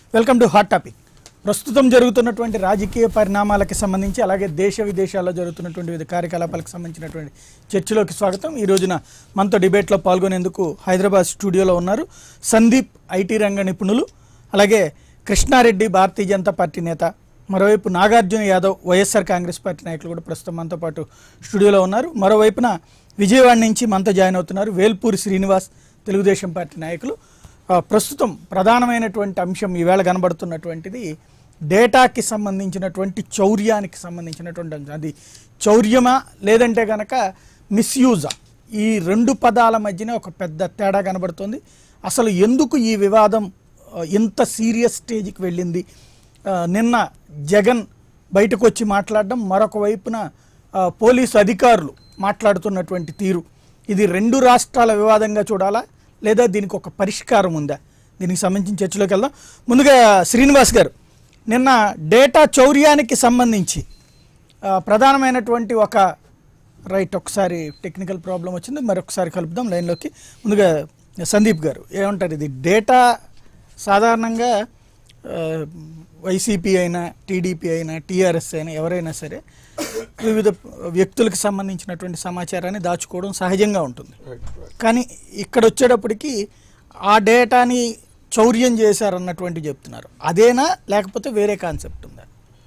Welcome to hot topic ప్రస్తుతం జరుగుతున్నటువంటి రాజకీయ పరిణామాలకి సంబంధించి అలాగే దేశ విదేశాల్లో జరుగుతున్నటువంటి వివిధ కార్యకలాపాలకు సంబంధించినటువంటి చర్చలోకి స్వాగతం ఈ రోజున మనతో డిబేట్లో పాల్గొనేందుకు హైదరాబాద్ స్టూడియోలో ఉన్నారు సందీప్ ఐటీ రంగ నిపుణులు అలాగే కృష్ణారెడ్డి భారతీయ జనతా పార్టీ నేత మరోవైపు నాగార్జున యాదవ్ వైఎస్ఆర్ కాంగ్రెస్ పార్టీ నాయకులు కూడా ప్రస్తుతం మనతో పాటు స్టూడియోలో ఉన్నారు మరోవైపున విజయవాడ నుంచి మనతో జాయిన్ అవుతున్నారు వేల్పూరి శ్రీనివాస్ తెలుగుదేశం పార్టీ నాయకులు ఆ, ప్రస్తుతం ప్రధానమైనటువంటి అంశం ఈవేళ కనబడుతున్నటువంటిది డేటాకి సంబంధించినటువంటి చౌర్యానికి సంబంధించినటువంటి అంశం అది చౌర్యమా లేదంటే కనుక మిస్యూజా ఈ రెండు పదాల మధ్యనే ఒక పెద్ద తేడా కనబడుతుంది అసలు ఎందుకు ఈ వివాదం ఆ, ఇంత సీరియస్ స్టేజ్కి వెళ్ళింది ఆ, నిన్న జగన్ బయటకు వచ్చి మాట్లాడడం మరొక వైపున ఆ, పోలీసు అధికారులు మాట్లాడుతున్నటువంటి తీరు ఇది రెండు రాష్ట్రాల వివాదంగా చూడాలా లేదా దీనికి ఒక పరిష్కారం ఉందా దీనికి సంబంధించిన చర్చలోకి వెళ్దాం ముందుగా శ్రీనివాస్ గారు నిన్న డేటా చౌర్యానికి సంబంధించి ఆ, ప్రధానమైనటువంటి ఒక రైట్ ఒకసారి టెక్నికల్ ప్రాబ్లం వచ్చింది మరొకసారి కలుపుదాం లైన్లోకి ముందుగా సందీప్ గారు ఏమంటారు ఇది డేటా సాధారణంగా ఆ, వైసీపీ అయినా టీడీపీ అయినా టీఆర్ఎస్ అయినా ఎవరైనా సరే వివిధ వ్యక్తులకు సంబంధించినటువంటి సమాచారాన్ని దాచుకోవడం సహజంగా ఉంటుంది కానీ ఇక్కడ వచ్చేటప్పటికి ఆ డేటాని చౌర్యం చేశారన్నటువంటి చెప్తున్నారు అదేనా లేకపోతే వేరే కాన్సెప్ట్ ఉందా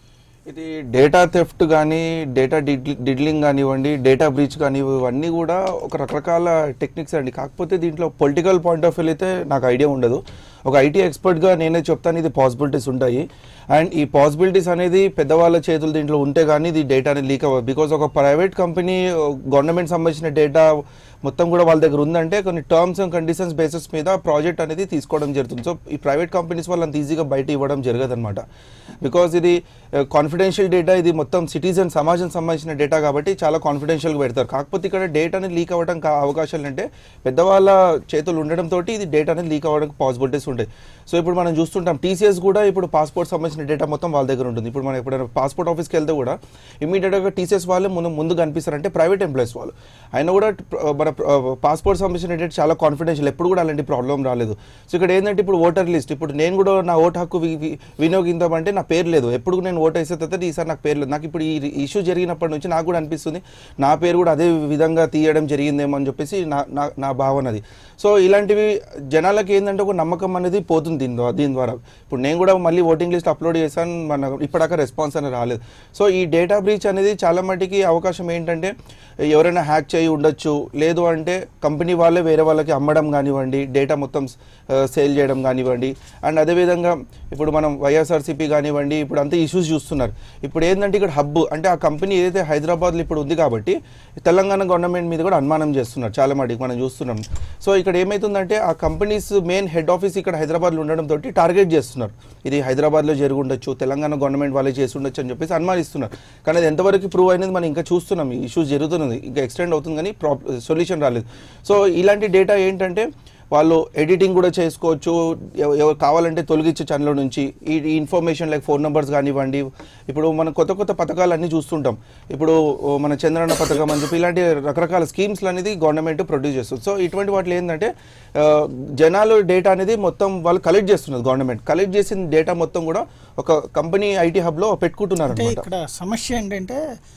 ఇది డేటా థెఫ్ట్ కానీ డేటా డిడ్లింగ్ కానివ్వండి డేటా బ్రీచ్ కానీ ఇవన్నీ కూడా ఒక రకరకాల టెక్నిక్స్ అండి కాకపోతే దీంట్లో పొలిటికల్ పాయింట్ ఆఫ్ వ్యూ అయితే నాకు ఐడియా ఉండదు ఒక ఐటీ ఎక్స్పర్ట్గా నేనే చెప్తాను ఇది పాసిబిలిటీస్ ఉంటాయి అండ్ ఈ పాసిబిలిటీస్ అనేది పెద్దవాళ్ళ చేతులు దీంట్లో ఉంటే కానీ ఇది డేటా అనేది లీక్ అవ్వదు బికాజ్ ఒక ప్రైవేట్ కంపెనీ గవర్నమెంట్ సంబంధించిన డేటా మొత్తం కూడా వాళ్ళ దగ్గర ఉందంటే కొన్ని టర్మ్స్ అండ్ కండిషన్స్ బేసిస్ మీద ప్రాజెక్ట్ అనేది తీసుకోవడం జరుగుతుంది సో ఈ ప్రైవేట్ కంపెనీస్ వాళ్ళు అంత ఈజీగా బయట ఇవ్వడం జరగదు అనమాట బికాజ్ ఇది కాన్ఫిడెన్షియల్ డేటా ఇది మొత్తం సిటిజన్ సమాజం సంబంధించిన డేటా కాబట్టి చాలా కాన్ఫిడెన్షియల్గా పెడతారు కాకపోతే ఇక్కడ డేటా అనేది లీక్ అవ్వడం కా- అవకాశాలు అంటే పెద్దవాళ్ళ చేతులు ఉండడం తోటి ఇది డేటా అనేది లీక్ అవ్వడానికి పాసిబిలిటీస్ ఉంటాయి సో ఇప్పుడు మనం చూస్తుంటాం టీసీఎస్ కూడా ఇప్పుడు పాస్పోర్ట్ సంబంధించిన డేటా మొత్తం వాళ్ళ దగ్గర ఉంటుంది ఇప్పుడు మనం ఎప్పుడైనా పాస్పోర్ట్ ఆఫీస్కి వెళ్తే కూడా ఇమీడియట్గా టీసీఎస్ వాళ్ళే ముందు ముందు కనిపిస్తారంటే ప్రైవేట్ ఎంప్లాయీస్ వాళ్ళు అయినా కూడా ప్ర- మన పాస్పోర్ట్ సంబంధించిన డేటా చాలా కాన్ఫిడెన్షియల్ ఎప్పుడు కూడా అలాంటి ప్రాబ్లం రాలేదు సో ఇక్కడ ఏంటంటే ఇప్పుడు ఓటర్ లిస్ట్ ఇప్పుడు నేను కూడా నా ఓటు హక్కు వి- వి- వినియోగిందామంటే నా పేరు లేదు ఎప్పుడు నేను ఓటు వేసే తర్వాత ఈసారి నాకు పేరు లేదు నాకు ఇప్పుడు ఈ ఇష్యూ జరిగినప్పటి నుంచి నాకు కూడా అనిపిస్తుంది నా పేరు కూడా అదే విధంగా తీయడం జరిగిందేమో అని చెప్పేసి నా నా నా భావన అది సో ఇలాంటివి జనాలకి ఏంటంటే ఒక నమ్మకం అనేది పోతుంది దీని ద్వారా దీని ద్వారా ఇప్పుడు నేను కూడా మళ్ళీ ఓటింగ్ లిస్ట్ అప్లోడ్ చేశాను మన ఇప్పటిదాకా రెస్పాన్స్ అనేది రాలేదు సో ఈ డేటా బ్రీచ్ అనేది చాలా మటుకి అవకాశం ఏంటంటే ఎవరైనా హ్యాక్ చేయి ఉండొచ్చు లేదు అంటే కంపెనీ వాళ్ళే వేరే వాళ్ళకి అమ్మడం కానివ్వండి డేటా మొత్తం సేల్ చేయడం కానివ్వండి అండ్ అదేవిధంగా ఇప్పుడు మనం వైఎస్ఆర్సీపీ కానివ్వండి ఇప్పుడు అంతా ఇష్యూస్ చూస్తున్నారు ఇప్పుడు ఏంటంటే ఇక్కడ హబ్ అంటే ఆ కంపెనీ ఏదైతే హైదరాబాద్లో ఇప్పుడు ఉంది కాబట్టి తెలంగాణ గవర్నమెంట్ మీద కూడా అనుమానం చేస్తున్నారు చాలా మటుకు మనం చూస్తున్నాం సో ఇక్కడ ఏమవుతుందంటే ఆ కంపెనీస్ మెయిన్ హెడ్ ఆఫీస్ ఇక్కడ హైదరాబాద్లో ఉండడం తోటి టార్గెట్ చేస్తున్నారు ఇది హైదరాబాద్లో జరిగి ఉండొచ్చు తెలంగాణ గవర్నమెంట్ వాళ్ళే చేసి ఉండొచ్చు అని చెప్పేసి అనుమానిస్తున్నారు కానీ అది ఎంతవరకు ప్రూవ్ అయినది మనం ఇంకా చూస్తున్నాం ఈ ఇష్యూస్ జరుగుతున్నది ఇంకా ఎక్స్టెండ్ అవుతుంది కానీ ప్రాబ్ సొల్యూషన్ రాలేదు సో ఇలాంటి డేటా ఏంటంటే వాళ్ళు ఎడిటింగ్ కూడా చేసుకోవచ్చు ఎవ- ఎవరు కావాలంటే తొలగించే ఛానల్ నుంచి ఈ ఈ ఇన్ఫర్మేషన్ లైక్ ఫోన్ నెంబర్స్ కానివ్వండి ఇప్పుడు మనం కొత్త కొత్త పథకాలు అన్నీ చూస్తుంటాం ఇప్పుడు ఓ మన చంద్రన్న పథకం అని చెప్పి ఇలాంటి రకరకాల స్కీమ్స్ అనేది గవర్నమెంట్ ప్రొడ్యూస్ చేస్తుంది సో ఇటువంటి వాటిలో ఏంటంటే ఆ, జనాలు డేటా అనేది మొత్తం వాళ్ళు కలెక్ట్ చేస్తున్నారు గవర్నమెంట్ కలెక్ట్ చేసిన డేటా మొత్తం కూడా ఒక కంపెనీ ఐటీ హబ్లో పెట్టుకుంటున్నారు అంటే అనమాట ఇక్కడ సమస్య ఏంటంటే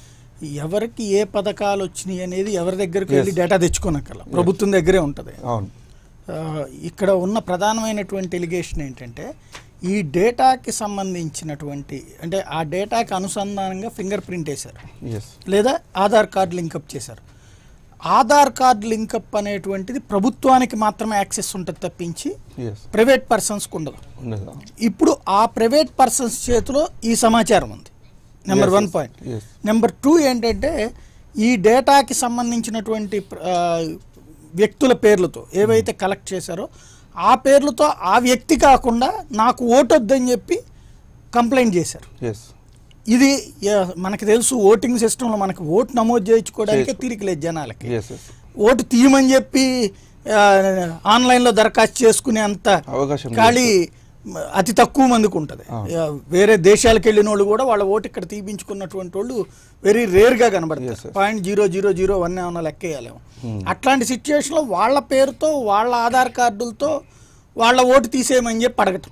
ఎవరికి ఏ పథకాలు వచ్చినాయి అనేది ఎవరి దగ్గరికి వెళ్ళి డేటా తెచ్చుకోనక్కర్ల ప్రభుత్వం దగ్గరే ఉంటుంది అవును ఆ, ఇక్కడ ఉన్న ప్రధానమైనటువంటి ఎలిగేషన్ ఏంటంటే ఈ డేటాకి సంబంధించినటువంటి అంటే ఆ డేటాకి అనుసంధానంగా ఫింగర్ ప్రింట్ వేశారు ఎస్ లేదా ఆధార్ కార్డు లింకప్ చేశారు ఆధార్ కార్డు లింకప్ అనేటువంటిది ప్రభుత్వానికి మాత్రమే యాక్సెస్ ఉంటుంది తప్పించి ఎస్ ప్రైవేట్ పర్సన్స్కి ఉండదు ఉండదు ఇప్పుడు ఆ ప్రైవేట్ పర్సన్స్ చేతిలో ఈ సమాచారం ఉంది number Yes, one yes, point yes. Number two ఏంటంటే ఈ డేటాకి సంబంధించినటువంటి ఆ, వ్యక్తుల పేర్లతో ఏవైతే కలెక్ట్ చేశారో ఆ పేర్లతో ఆ వ్యక్తి కాకుండా నాకు ఓటు వద్దని చెప్పి కంప్లైంట్ చేశారు ఎస్ ఇది ఆ, మనకి తెలుసు ఓటింగ్ సిస్టంలో మనకి ఓటు నమోదు చేయించుకోవడానికి చేయించు- తీరిక లేదు జనాలకి ఎస్ ఎస్ ఓటు తీయమని చెప్పి ఆ, ఆన్లైన్లో దరఖాస్తు చేసుకునే అంత అవకాశం లేదు. ఖాళీ మ, అతి తక్కువ మందికి ఉంటుంది వేరే దేశాలకు వెళ్ళిన వాళ్ళు కూడా వాళ్ళ ఓటు ఇక్కడ తీపించుకున్నటువంటి వాళ్ళు వెరీ రేర్గా Yes, కనబడతారు yes. Point zero zero zero one ఏమన్నా లెక్కేయాలేమో అట్లాంటి సిచ్యువేషన్లో వాళ్ళ పేరుతో వాళ్ళ ఆధార్ కార్డులతో వాళ్ళ ఓటు తీసేయమని చెప్పి అడగటం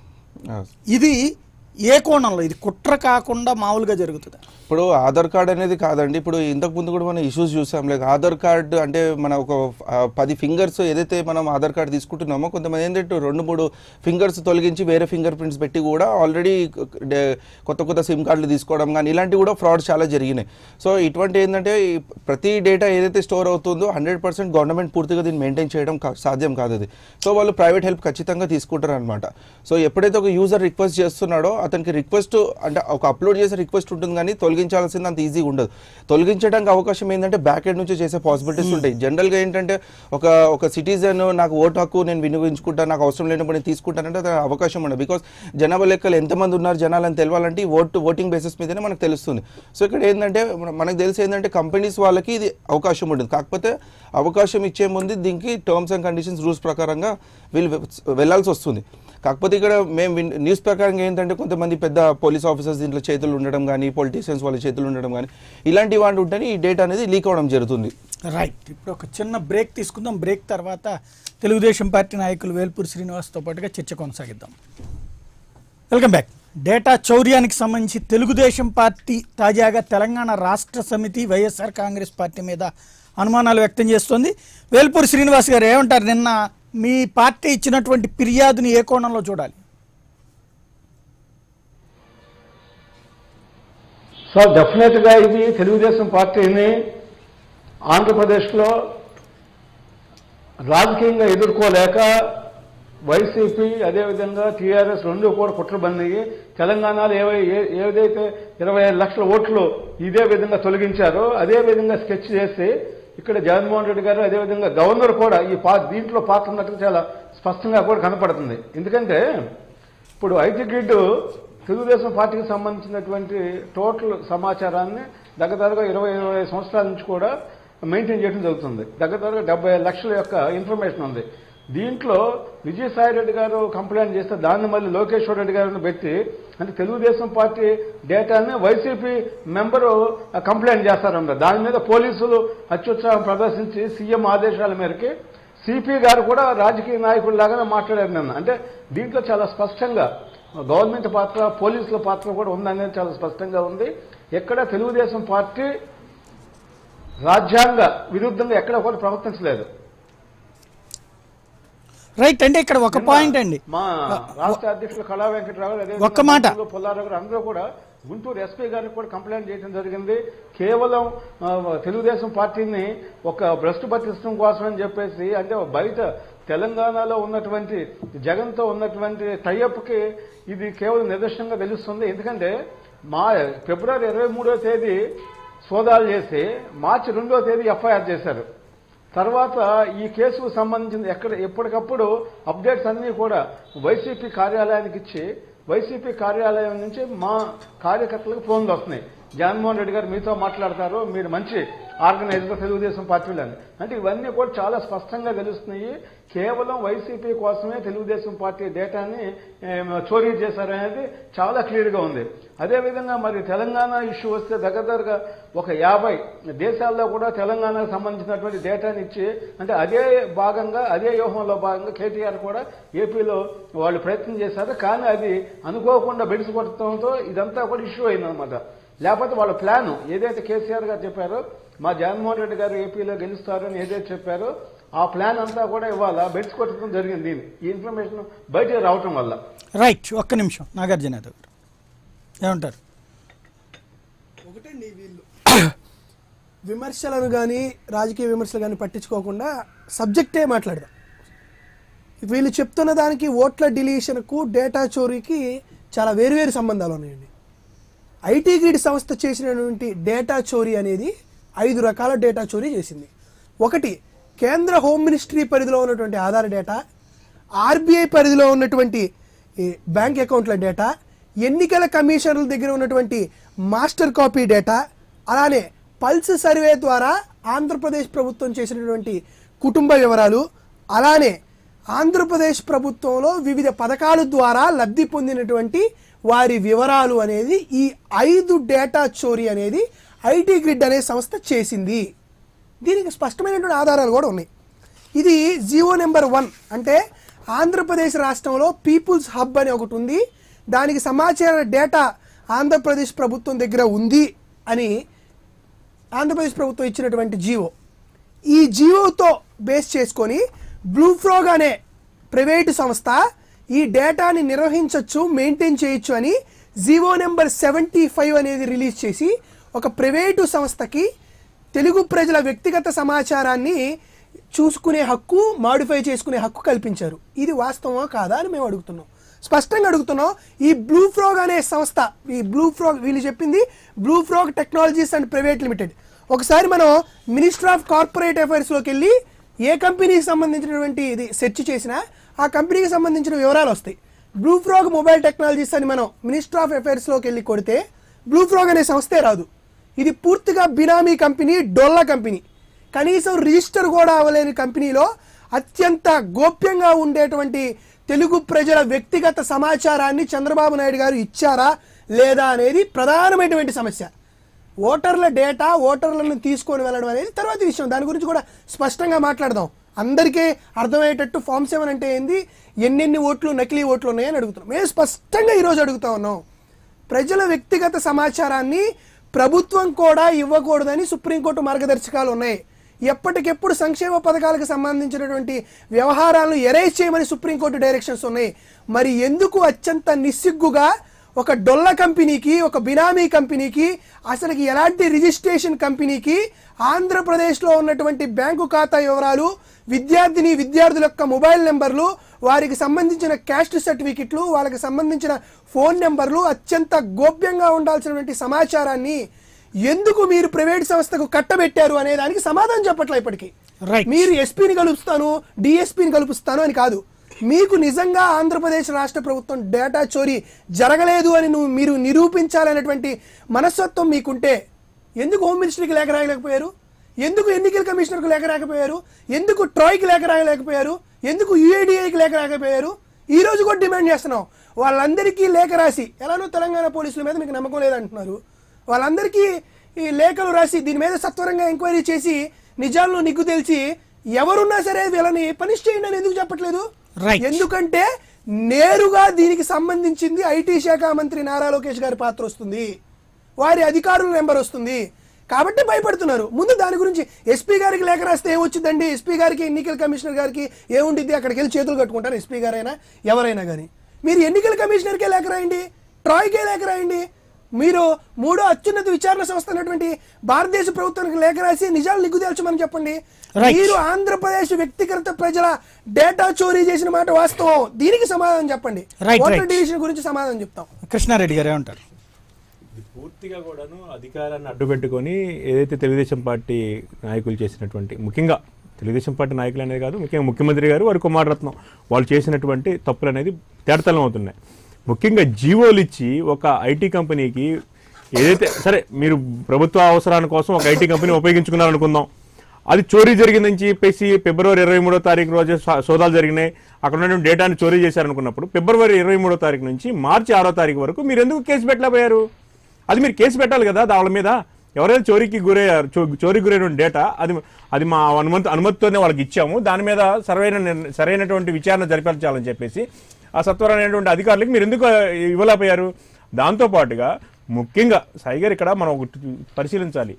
ఇది ఏ కోణంలో ఇది కుట్ర కాకుండా మామూలుగా జరుగుతుందా ఇప్పుడు ఆధార్ కార్డ్ అనేది కాదండి ఇప్పుడు ఇంతకు ముందు కూడా మనం ఇష్యూస్ చూసాం లైక్ ఆధార్ కార్డ్ అంటే మన ఒక ఆ, పది ఫింగర్స్ ఏదైతే మనం ఆధార్ కార్డ్ తీసుకుంటున్నామో కొంతమంది ఏంటంటే రెండు మూడు ఫింగర్స్ తొలగించి వేరే ఫింగర్ ప్రింట్స్ పెట్టి కూడా ఆల్రెడీ కొత్త కొత్త సిమ్ కార్డులు తీసుకోవడం కానీ ఇలాంటివి కూడా ఫ్రాడ్స్ చాలా జరిగినాయి సో ఇటువంటి ఏంటంటే ఈ ప్రతి డేటా ఏదైతే స్టోర్ అవుతుందో హండ్రెడ్ పర్సెంట్ గవర్నమెంట్ పూర్తిగా దీన్ని మెయింటైన్ చేయడం కా- సాధ్యం కాదు అది సో వాళ్ళు ప్రైవేట్ హెల్ప్ ఖచ్చితంగా తీసుకుంటారు అనమాట సో ఎప్పుడైతే ఒక యూజర్ రిక్వెస్ట్ చేస్తున్నాడో అతనికి రిక్వెస్ట్ అంటే ఒక అప్లోడ్ చేసే రిక్వెస్ట్ ఉంటుంది కానీ తొలగించాల్సింది అంత ఈజీగా ఉండదు తొలగించడానికి అవకాశం ఏంటంటే బ్యాక్ ఎండ్ నుంచి చేసే పాసిబిలిటీస్ ఉంటాయి జనరల్గా ఏంటంటే ఒక ఒక సిటిజన్ నాకు ఓటు హక్కు నేను వినియోగించుకుంటా నాకు అవసరం లేనప్పుడు నేను తీసుకుంటానంటే అది అవకాశం ఉండదు బికాస్ జనాభా లెక్కలు ఎంతమంది ఉన్నారు జనాలని తెలవాలంటే ఈ ఓటు ఓటింగ్ బేసిస్ మీదనే మనకు తెలుస్తుంది సో ఇక్కడ ఏంటంటే మన- మనకు తెలిసి ఏంటంటే కంపెనీస్ వాళ్ళకి ఇది అవకాశం ఉంటుంది కాకపోతే అవకాశం ఇచ్చే ముందు దీనికి టర్మ్స్ అండ్ కండిషన్స్ రూల్స్ ప్రకారంగా వీళ్ళు వె- వెళ్ళాల్సి వస్తుంది కాకపోతే ఇక్కడ మేము విన్- న్యూస్ ప్రకారం ఏంటంటే కొంతమంది పెద్ద పోలీస్ ఆఫీసర్స్ దీంట్లో చేతులు ఉండడం కానీ పొలిటీషియన్స్ వాళ్ళ చేతులు ఉండడం కానీ ఇలాంటి వాటి ఉంటేనే ఈ డేటా అనేది లీక్ అవ్వడం జరుగుతుంది రైట్ ఇప్పుడు ఒక చిన్న బ్రేక్ తీసుకుందాం బ్రేక్ తర్వాత తెలుగుదేశం పార్టీ నాయకులు వేల్పూరి శ్రీనివాస్తో పాటుగా చర్చ కొనసాగిద్దాం వెల్కమ్ బ్యాక్ డేటా చౌర్యానికి సంబంధించి తెలుగుదేశం పార్టీ తాజాగా తెలంగాణ రాష్ట్ర సమితి వైఎస్ఆర్ కాంగ్రెస్ పార్టీ మీద అనుమానాలు వ్యక్తం చేస్తోంది వేల్పూరి శ్రీనివాస్ గారు ఏమంటారు నిన్న మీ పార్టీ ఇచ్చినటువంటి ఫిర్యాదుని ఏ కోణంలో చూడాలి సో డెఫినెట్గా ఇది తెలుగుదేశం పార్టీని ఆంధ్రప్రదేశ్లో రాజకీయంగా ఎదుర్కోలేక వైసీపీ అదేవిధంగా టీఆర్ఎస్ రెండు కూడా కుట్రబందిగి తెలంగాణలో ఏవై ఏ- ఏదైతే ఇరవై ఐదు లక్షల ఓట్లు ఇదే విధంగా తొలగించారో అదే విధంగా స్కెచ్ చేసి ఇక్కడ జగన్మోహన్ రెడ్డి గారు అదేవిధంగా గవర్నర్ కూడా ఈ పా దీంట్లో పాత్ర ఉన్నట్టు చాలా స్పష్టంగా కూడా కనపడుతుంది ఎందుకంటే ఇప్పుడు ఐటీ గ్రిడ్ తెలుగుదేశం పార్టీకి సంబంధించినటువంటి టోటల్ సమాచారాన్ని దగ్గరగా ఇరవై ఇరవై ఐదు సంవత్సరాల నుంచి కూడా మెయింటైన్ చేయడం జరుగుతుంది దగ్గరగా డెబ్బై లక్షల యొక్క ఇన్ఫర్మేషన్ ఉంది దీంట్లో విజయసాయి రెడ్డి గారు కంప్లైంట్ చేస్తే దాన్ని మళ్ళీ లోకేశ్వర్ రెడ్డి గారిని పెట్టి అంటే తెలుగుదేశం పార్టీ డేటాని వైసీపీ మెంబరు కంప్లైంట్ చేస్తారన్నమాట దాని మీద పోలీసులు అత్యుత్సాహం ప్రదర్శించి సీఎం ఆదేశాల మేరకి సిపి గారు కూడా రాజకీయ నాయకుడిలాగానే మాట్లాడారు నిన్న అంటే దీంట్లో చాలా స్పష్టంగా గవర్నమెంట్ పాత్ర పోలీసుల పాత్ర కూడా ఉందనేది చాలా స్పష్టంగా ఉంది ఎక్కడ తెలుగుదేశం పార్టీ రాజ్యాంగ విరుద్ధంగా ఎక్కడ కూడా ప్రవర్తించలేదు రైట్ అంటే ఇక్కడ ఒక పాయింట్ అండి మా రాష్ట్ర అధ్యక్షులు కళా వెంకటరావు అదే ఒక్క మాట. పుల్లారావు గారు అందరూ కూడా గుంటూరు ఎస్పీ గారికి కూడా కంప్లైంట్ చేయడం జరిగింది కేవలం ఆ, తెలుగుదేశం పార్టీని ఒక భ్రష్టు పట్టించడం కోసం అని చెప్పేసి అంటే బయట తెలంగాణలో ఉన్నటువంటి జగన్తో ఉన్నటువంటి టైఅప్కి ఇది కేవలం నిదర్శనంగా తెలుస్తుంది ఎందుకంటే మా ఫిబ్రవరి ఇరవై మూడో తేదీ సోదాలు చేసి మార్చి రెండో తేదీ ఎఫ్ఐఆర్ చేశారు తర్వాత ఈ కేసుకు సంబంధించిన ఎక్కడ ఎప్పటికప్పుడు అప్డేట్స్ అన్నీ కూడా వైసీపీ కార్యాలయానికి ఇచ్చి వైసీపీ కార్యాలయం నుంచి మా కార్యకర్తలకు ఫోన్లు వస్తున్నాయి జగన్మోహన్ రెడ్డి గారు మీతో మాట్లాడతారు మీరు మంచి ఆర్గనైజర్ తెలుగుదేశం పార్టీలని అంటే ఇవన్నీ కూడా చాలా స్పష్టంగా తెలుస్తున్నాయి కేవలం వైసీపీ కోసమే తెలుగుదేశం పార్టీ డేటాని ఏం, చోరీ చేశారనేది చాలా క్లియర్గా ఉంది అదేవిధంగా మరి తెలంగాణ ఇష్యూ వస్తే దగ్గర దగ్గరగా ఒక యాభై దేశాల్లో కూడా తెలంగాణకు సంబంధించినటువంటి డేటాని ఇచ్చి అంటే అదే భాగంగా అదే వ్యూహంలో భాగంగా కేటీఆర్ కూడా ఏపీలో వాళ్ళు ప్రయత్నం చేశారు కానీ అది అనుకోకుండా బెడిసి కొట్టడంతో ఇదంతా కూడా ఇష్యూ అయిందనమాట లేకపోతే వాళ్ళ ప్లాన్ ఏదైతే కేసీఆర్ గారు చెప్పారో మా జగన్మోహన్ రెడ్డి గారు ఏపీలో గెలుస్తారని ఏదైతే చెప్పారో ఆ ప్లాన్ అంతా కూడా ఇవాళ బెడిసి కొట్టడం జరిగింది దీన్ని ఈ ఇన్ఫర్మేషన్ బయటకు రావటం వల్ల రైట్ ఒక్క నిమిషం నాగార్జున యాదవ్ గారు ఏమంటారు ఒకటండి వీళ్ళు విమర్శలను కానీ రాజకీయ విమర్శలు కానీ పట్టించుకోకుండా సబ్జెక్టే మాట్లాడదాం వీళ్ళు చెప్తున్న దానికి ఓట్ల డిలీషన్కు డేటా చోరీకి చాలా వేరువేరు సంబంధాలు ఉన్నాయండి ఐటీ గ్రిడ్ సంస్థ చేసినటువంటి డేటా చోరీ అనేది ఐదు రకాల డేటా చోరీ చేసింది ఒకటి కేంద్ర హోమ్ మినిస్ట్రీ పరిధిలో ఉన్నటువంటి ఆధార్ డేటా ఆర్బీఐ పరిధిలో ఉన్నటువంటి ఈ బ్యాంక్ అకౌంట్ల డేటా ఎన్నికల కమిషనర్ల దగ్గర ఉన్నటువంటి మాస్టర్ కాపీ డేటా అలానే పల్స్ సర్వే ద్వారా ఆంధ్రప్రదేశ్ ప్రభుత్వం చేసినటువంటి కుటుంబ వివరాలు అలానే ఆంధ్రప్రదేశ్ ప్రభుత్వంలో వివిధ పథకాల ద్వారా లబ్ధి పొందినటువంటి వారి వివరాలు అనేది ఈ ఐదు డేటా చోరీ అనేది ఐటీ గ్రిడ్ అనే సంస్థ చేసింది దీనికి స్పష్టమైనటువంటి ఆధారాలు కూడా ఉన్నాయి ఇది జియో నెంబర్ వన్ అంటే ఆంధ్రప్రదేశ్ రాష్ట్రంలో పీపుల్స్ హబ్ అని ఒకటి ఉంది దానికి సమాచార డేటా ఆంధ్రప్రదేశ్ ప్రభుత్వం దగ్గర ఉంది అని ఆంధ్రప్రదేశ్ ప్రభుత్వం ఇచ్చినటువంటి జీవో ఈ జీవోతో బేస్ చేసుకొని బ్లూ ఫ్రోగ్ అనే ప్రైవేటు సంస్థ ఈ డేటాని నిర్వహించవచ్చు మెయింటైన్ చేయొచ్చు అని జీవో నెంబర్ సెవెంటీ ఫైవ్ అనేది రిలీజ్ చేసి ఒక ప్రైవేటు సంస్థకి తెలుగు ప్రజల వ్యక్తిగత సమాచారాన్ని చూసుకునే హక్కు మాడిఫై చేసుకునే హక్కు కల్పించారు ఇది వాస్తవమా కాదా అని మేము అడుగుతున్నాం స్పష్టంగా అడుగుతున్నాం ఈ బ్లూ ఫ్రోగ్ అనే సంస్థ ఈ బ్లూ ఫ్రోగ్ వీళ్ళు చెప్పింది blue frog technologies and private limited ఒకసారి మనం మినిస్టర్ ఆఫ్ కార్పొరేట్ అఫైర్స్లోకి వెళ్ళి ఏ కంపెనీకి సంబంధించినటువంటి ఇది సెర్చ్ చేసినా ఆ కంపెనీకి సంబంధించిన వివరాలు వస్తాయి బ్లూ ఫ్రాగ్ మొబైల్ టెక్నాలజీస్ అని మనం మినిస్టర్ ఆఫ్ అఫైర్స్లోకి వెళ్ళి కొడితే బ్లూ ఫ్రాగ్ అనే సంస్థే రాదు ఇది పూర్తిగా బినామీ కంపెనీ డొల్లా కంపెనీ కనీసం రిజిస్టర్ కూడా అవ్వలేని కంపెనీలో అత్యంత గోప్యంగా ఉండేటువంటి తెలుగు ప్రజల వ్యక్తిగత సమాచారాన్ని చంద్రబాబు నాయుడు గారు ఇచ్చారా లేదా అనేది ప్రధానమైనటువంటి సమస్య ఓటర్ల డేటా ఓటర్లను తీసుకొని వెళ్ళడం అనేది తర్వాత విషయం దాని గురించి కూడా స్పష్టంగా మాట్లాడదాం అందరికీ అర్థమయ్యేటట్టు ఫామ్ సెవెన్ అంటే ఏంది ఎన్నెన్ని ఓట్లు నకిలీ ఓట్లు ఉన్నాయని అడుగుతున్నాం మేము స్పష్టంగా ఈరోజు అడుగుతా ఉన్నాం ప్రజల వ్యక్తిగత సమాచారాన్ని ప్రభుత్వం కూడా ఇవ్వకూడదని సుప్రీంకోర్టు మార్గదర్శకాలు ఉన్నాయి ఎప్పటికెప్పుడు సంక్షేమ పథకాలకు సంబంధించినటువంటి వ్యవహారాలను ఎరేజ్ చేయమని సుప్రీంకోర్టు డైరెక్షన్స్ ఉన్నాయి మరి ఎందుకు అత్యంత నిస్సిగ్గుగా ఒక డొల్ల కంపెనీకి ఒక బినామీ కంపెనీకి అసలుకి ఎలాంటి రిజిస్ట్రేషన్ కంపెనీకి ఆంధ్రప్రదేశ్లో ఉన్నటువంటి బ్యాంకు ఖాతా వివరాలు విద్యార్థిని విద్యార్థుల యొక్క మొబైల్ నెంబర్లు వారికి సంబంధించిన క్యాస్ట్ సర్టిఫికెట్లు వాళ్ళకి సంబంధించిన ఫోన్ నెంబర్లు అత్యంత గోప్యంగా ఉండాల్సినటువంటి సమాచారాన్ని ఎందుకు మీరు ప్రైవేట్ సంస్థకు కట్టబెట్టారు అనే దానికి సమాధానం చెప్పట్లే ఇప్పటికీ Right. మీరు ఎస్పీని కలుపుస్తాను డిఎస్పీని కలుపుస్తాను అని కాదు మీకు నిజంగా ఆంధ్రప్రదేశ్ రాష్ట్ర ప్రభుత్వం డేటా చోరీ జరగలేదు అని నువ్వు మీరు నిరూపించాలనేటువంటి మనస్తత్వం మీకుంటే ఎందుకు హోమ్ మినిస్టర్కి లేఖ రాయలేకపోయారు ఎందుకు ఎన్నికల కమిషనర్కి లేఖ రాకపోయారు ఎందుకు ట్రాయ్కి లేఖ రాయలేకపోయారు ఎందుకు యుఐడిఐకి లేఖ రాకపోయారు ఈ రోజు కూడా డిమాండ్ చేస్తున్నాం వాళ్ళందరికీ లేఖ రాసి ఎలానో తెలంగాణ పోలీసుల మీద మీకు నమ్మకం లేదంటున్నారు వాళ్ళందరికీ ఈ లేఖలు రాసి దీని మీద సత్వరంగా ఎంక్వైరీ చేసి నిజాలను నిగ్గు తెలిసి ఎవరున్నా సరే వీళ్ళని పనిష్ చేయండి అని ఎందుకు చెప్పట్లేదు Right. ఎందుకంటే నేరుగా దీనికి సంబంధించింది ఐటీ శాఖ మంత్రి నారా లోకేష్ గారి పాత్ర వస్తుంది వారి అధికారుల నెంబర్ వస్తుంది కాబట్టి భయపడుతున్నారు ముందు దాని గురించి ఎస్పీ గారికి లేఖ రాస్తే ఏమొచ్చిందండి ఎస్పీ గారికి ఎన్నికల కమిషనర్ గారికి ఏముండిద్ది అక్కడికి వెళ్ళి చేతులు కట్టుకుంటారు ఎస్పీ గారైనా ఎవరైనా కానీ మీరు ఎన్నికల కమిషనర్కే లేఖ రాయండి ట్రాయ్కే లేఖ రాయండి మీరు మూడో అత్యున్నత విచారణ సంస్థ అయినటువంటి భారతదేశ ప్రభుత్వానికి లేఖ రాసి నిజాలు నిగ్గు తేల్చమని చెప్పండి Right. మీరు ఆంధ్రప్రదేశ్ వ్యక్తిగత ప్రజల డేటా చోరీ చేసిన మాట వాస్తవం దీనికి సమాధానం చెప్పండి Right, ఓటర్ right. డివిజన్ గురించి సమాధానం చెప్తాం కృష్ణారెడ్డి గారు ఏమంటారు ఇది పూర్తిగా కూడాను అధికారాన్ని అడ్డుపెట్టుకొని ఏదైతే తెలుగుదేశం పార్టీ నాయకులు చేసినటువంటి ముఖ్యంగా తెలుగుదేశం పార్టీ నాయకులు అనేది కాదు ముఖ్యంగా ముఖ్యమంత్రి గారు వారి కుమారరత్నం వాళ్ళు చేసినటువంటి తప్పులు అనేది తేడతలం అవుతున్నాయి ముఖ్యంగా జీవోలు ఇచ్చి ఒక ఐటీ కంపెనీకి ఏదైతే సరే మీరు ప్రభుత్వ అవసరాల కోసం ఒక ఐటీ కంపెనీ ఉపయోగించుకున్నారనుకుందాం అది చోరీ జరిగిందని చెప్పేసి ఫిబ్రవరి ఇరవై మూడో తారీఖు రోజు సా- సోదాలు జరిగినాయి అక్కడ ఉన్నటువంటి డేటాను చోరీ చేశారనుకున్నప్పుడు ఫిబ్రవరి ఇరవై మూడో తారీఖు నుంచి మార్చి ఆరో తారీఖు వరకు మీరు ఎందుకు కేసు పెట్టలేకపోయారు అది మీరు కేసు పెట్టాలి కదా వాళ్ళ మీద ఎవరైతే చోరీకి గురయ్యారు చో- చోరీకి గురైన డేటా అది అది మా అనుమతి అనుమతితోనే వాళ్ళకి ఇచ్చాము దాని మీద సరైన నిర్ణ- సరైనటువంటి విచారణ జరిపించాలని చెప్పేసి ఆ సత్వరమైనటువంటి అధికారులకు మీరు ఎందుకు ఆ, ఇవ్వలేకపోయారు దాంతోపాటుగా ముఖ్యంగా సైగర్ ఇక్కడ మనం ఒకటి పరిశీలించాలి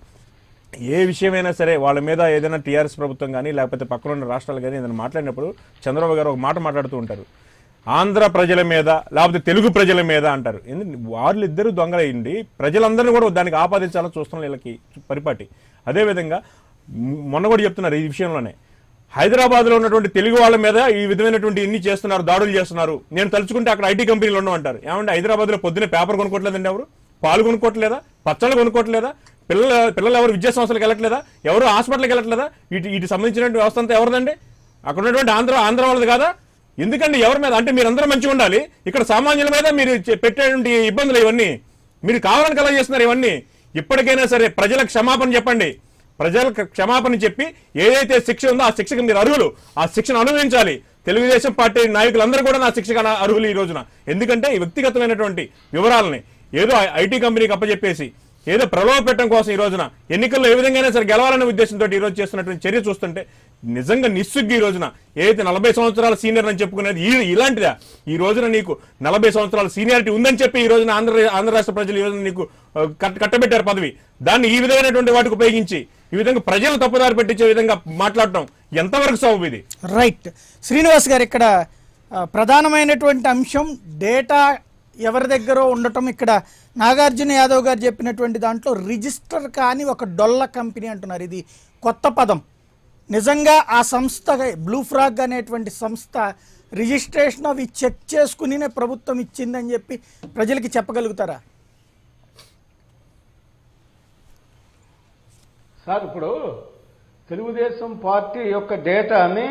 ఏ విషయమైనా సరే వాళ్ళ మీద ఏదైనా టీఆర్ఎస్ ప్రభుత్వం కానీ లేకపోతే పక్కన ఉన్న రాష్ట్రాలు కానీ ఏదైనా మాట్లాడినప్పుడు చంద్రబాబు గారు ఒక మాట మాట్లాడుతూ ఉంటారు ఆంధ్ర ప్రజల మీద లేకపోతే తెలుగు ప్రజల మీద అంటారు ఎందుకంటే వాళ్ళు ఇద్దరు దొంగలయ్యండి ప్రజలందరినీ కూడా దానికి ఆపాదించాలని చూస్తున్నాం వీళ్ళకి పరిపాటి అదేవిధంగా మ్- మొన్న కూడా చెప్తున్నారు ఈ విషయంలోనే హైదరాబాద్ లో ఉన్నటువంటి తెలుగు వాళ్ళ మీద ఈ విధమైనటువంటి ఇన్ని చేస్తున్నారు దాడులు చేస్తున్నారు నేను తలుచుకుంటే అక్కడ ఐటీ కంపెనీలు ఉండమంటారు ఏమంటే హైదరాబాద్ లో పొద్దున్నే పేపర్ కొనుక్కోవట్లేదండి ఎవరు పాలు కొనుక్కోవట్లేదా పచ్చళ్ళు కొనుక్కోవట్లేదా పిల్లల పిల్లలు ఎవరు విద్యా సంస్థలకు వెళ్ళట్లేదా ఎవరు హాస్పిటల్కి వెళ్ళట్లేదా వీటి వీటి సంబంధించినటువంటి వ్యవస్థ అంతా ఎవరిదండి అక్కడ ఉన్నటువంటి ఆంధ్ర ఆంధ్ర వాళ్ళది కాదా ఎందుకండి ఎవరి మీద అంటే మీరందరూ మంచిగా ఉండాలి ఇక్కడ సామాన్యుల మీద మీరు చే- పెట్టేటువంటి ఇబ్బందులు ఇవన్నీ మీరు కావాలని కలగ చేస్తున్నారు ఇవన్నీ ఇప్పటికైనా సరే ప్రజలకు క్షమాపణ చెప్పండి ప్రజలకు క్షమాపణ చెప్పి ఏదైతే శిక్ష ఉందో ఆ శిక్షకు మీరు అర్హులు ఆ శిక్షను అనుభవించాలి తెలుగుదేశం పార్టీ నాయకులందరూ కూడా నా శిక్షకు అన- అర్హులు ఈ రోజున ఎందుకంటే ఈ వ్యక్తిగతమైనటువంటి వివరాలని ఏదో ఐ- ఐటీ కంపెనీకి అప్పచెప్పేసి ఏదో ప్రలోభ పెట్టడం కోసం ఈ రోజున ఎన్నికల్లో ఏ విధంగా సరే గెలవాలనే ఉద్దేశంతో ఈ రోజు చేస్తున్నటువంటి చర్య చూస్తుంటే నిజంగా నిస్సుగ్గు ఈ రోజున ఏదైతే నలభై సంవత్సరాల సీనియర్ అని చెప్పుకునేది ఈ ఇలాంటిదా ఈ రోజున నీకు నలభై సంవత్సరాల సీనియారిటీ ఉందని చెప్పి ఈ రోజున ఆంధ్ర ఆంధ్ర రాష్ట్ర ప్రజలు ఈ రోజున నీకు ఆ, కట్ట- కట్టబెట్టారు పదవి దాన్ని ఈ విధమైనటువంటి వాటికి ఉపయోగించి ఈ విధంగా ప్రజలు తప్పుదారి పెట్టించే విధంగా మాట్లాడటం ఎంతవరకు సబబు ఇది రైట్ శ్రీనివాస్ గారు ఇక్కడ ఆ, ప్రధానమైనటువంటి అంశం డేటా ఎవరి దగ్గర ఉండటం ఇక్కడ నాగార్జున యాదవ్ గారు చెప్పినటువంటి దాంట్లో రిజిస్టర్ కాని ఒక డొల్ల కంపెనీ అంటున్నారు ఇది కొత్త పదం నిజంగా ఆ సంస్థ బ్లూ ఫ్రాగ్ అనేటువంటి సంస్థ రిజిస్ట్రేషన్ అవి చెక్ చేసుకునినే ప్రభుత్వం ఇచ్చిందని చెప్పి ప్రజలకి చెప్పగలుగుతారా సార్ ఇప్పుడు తెలుగుదేశం పార్టీ యొక్క డేటాని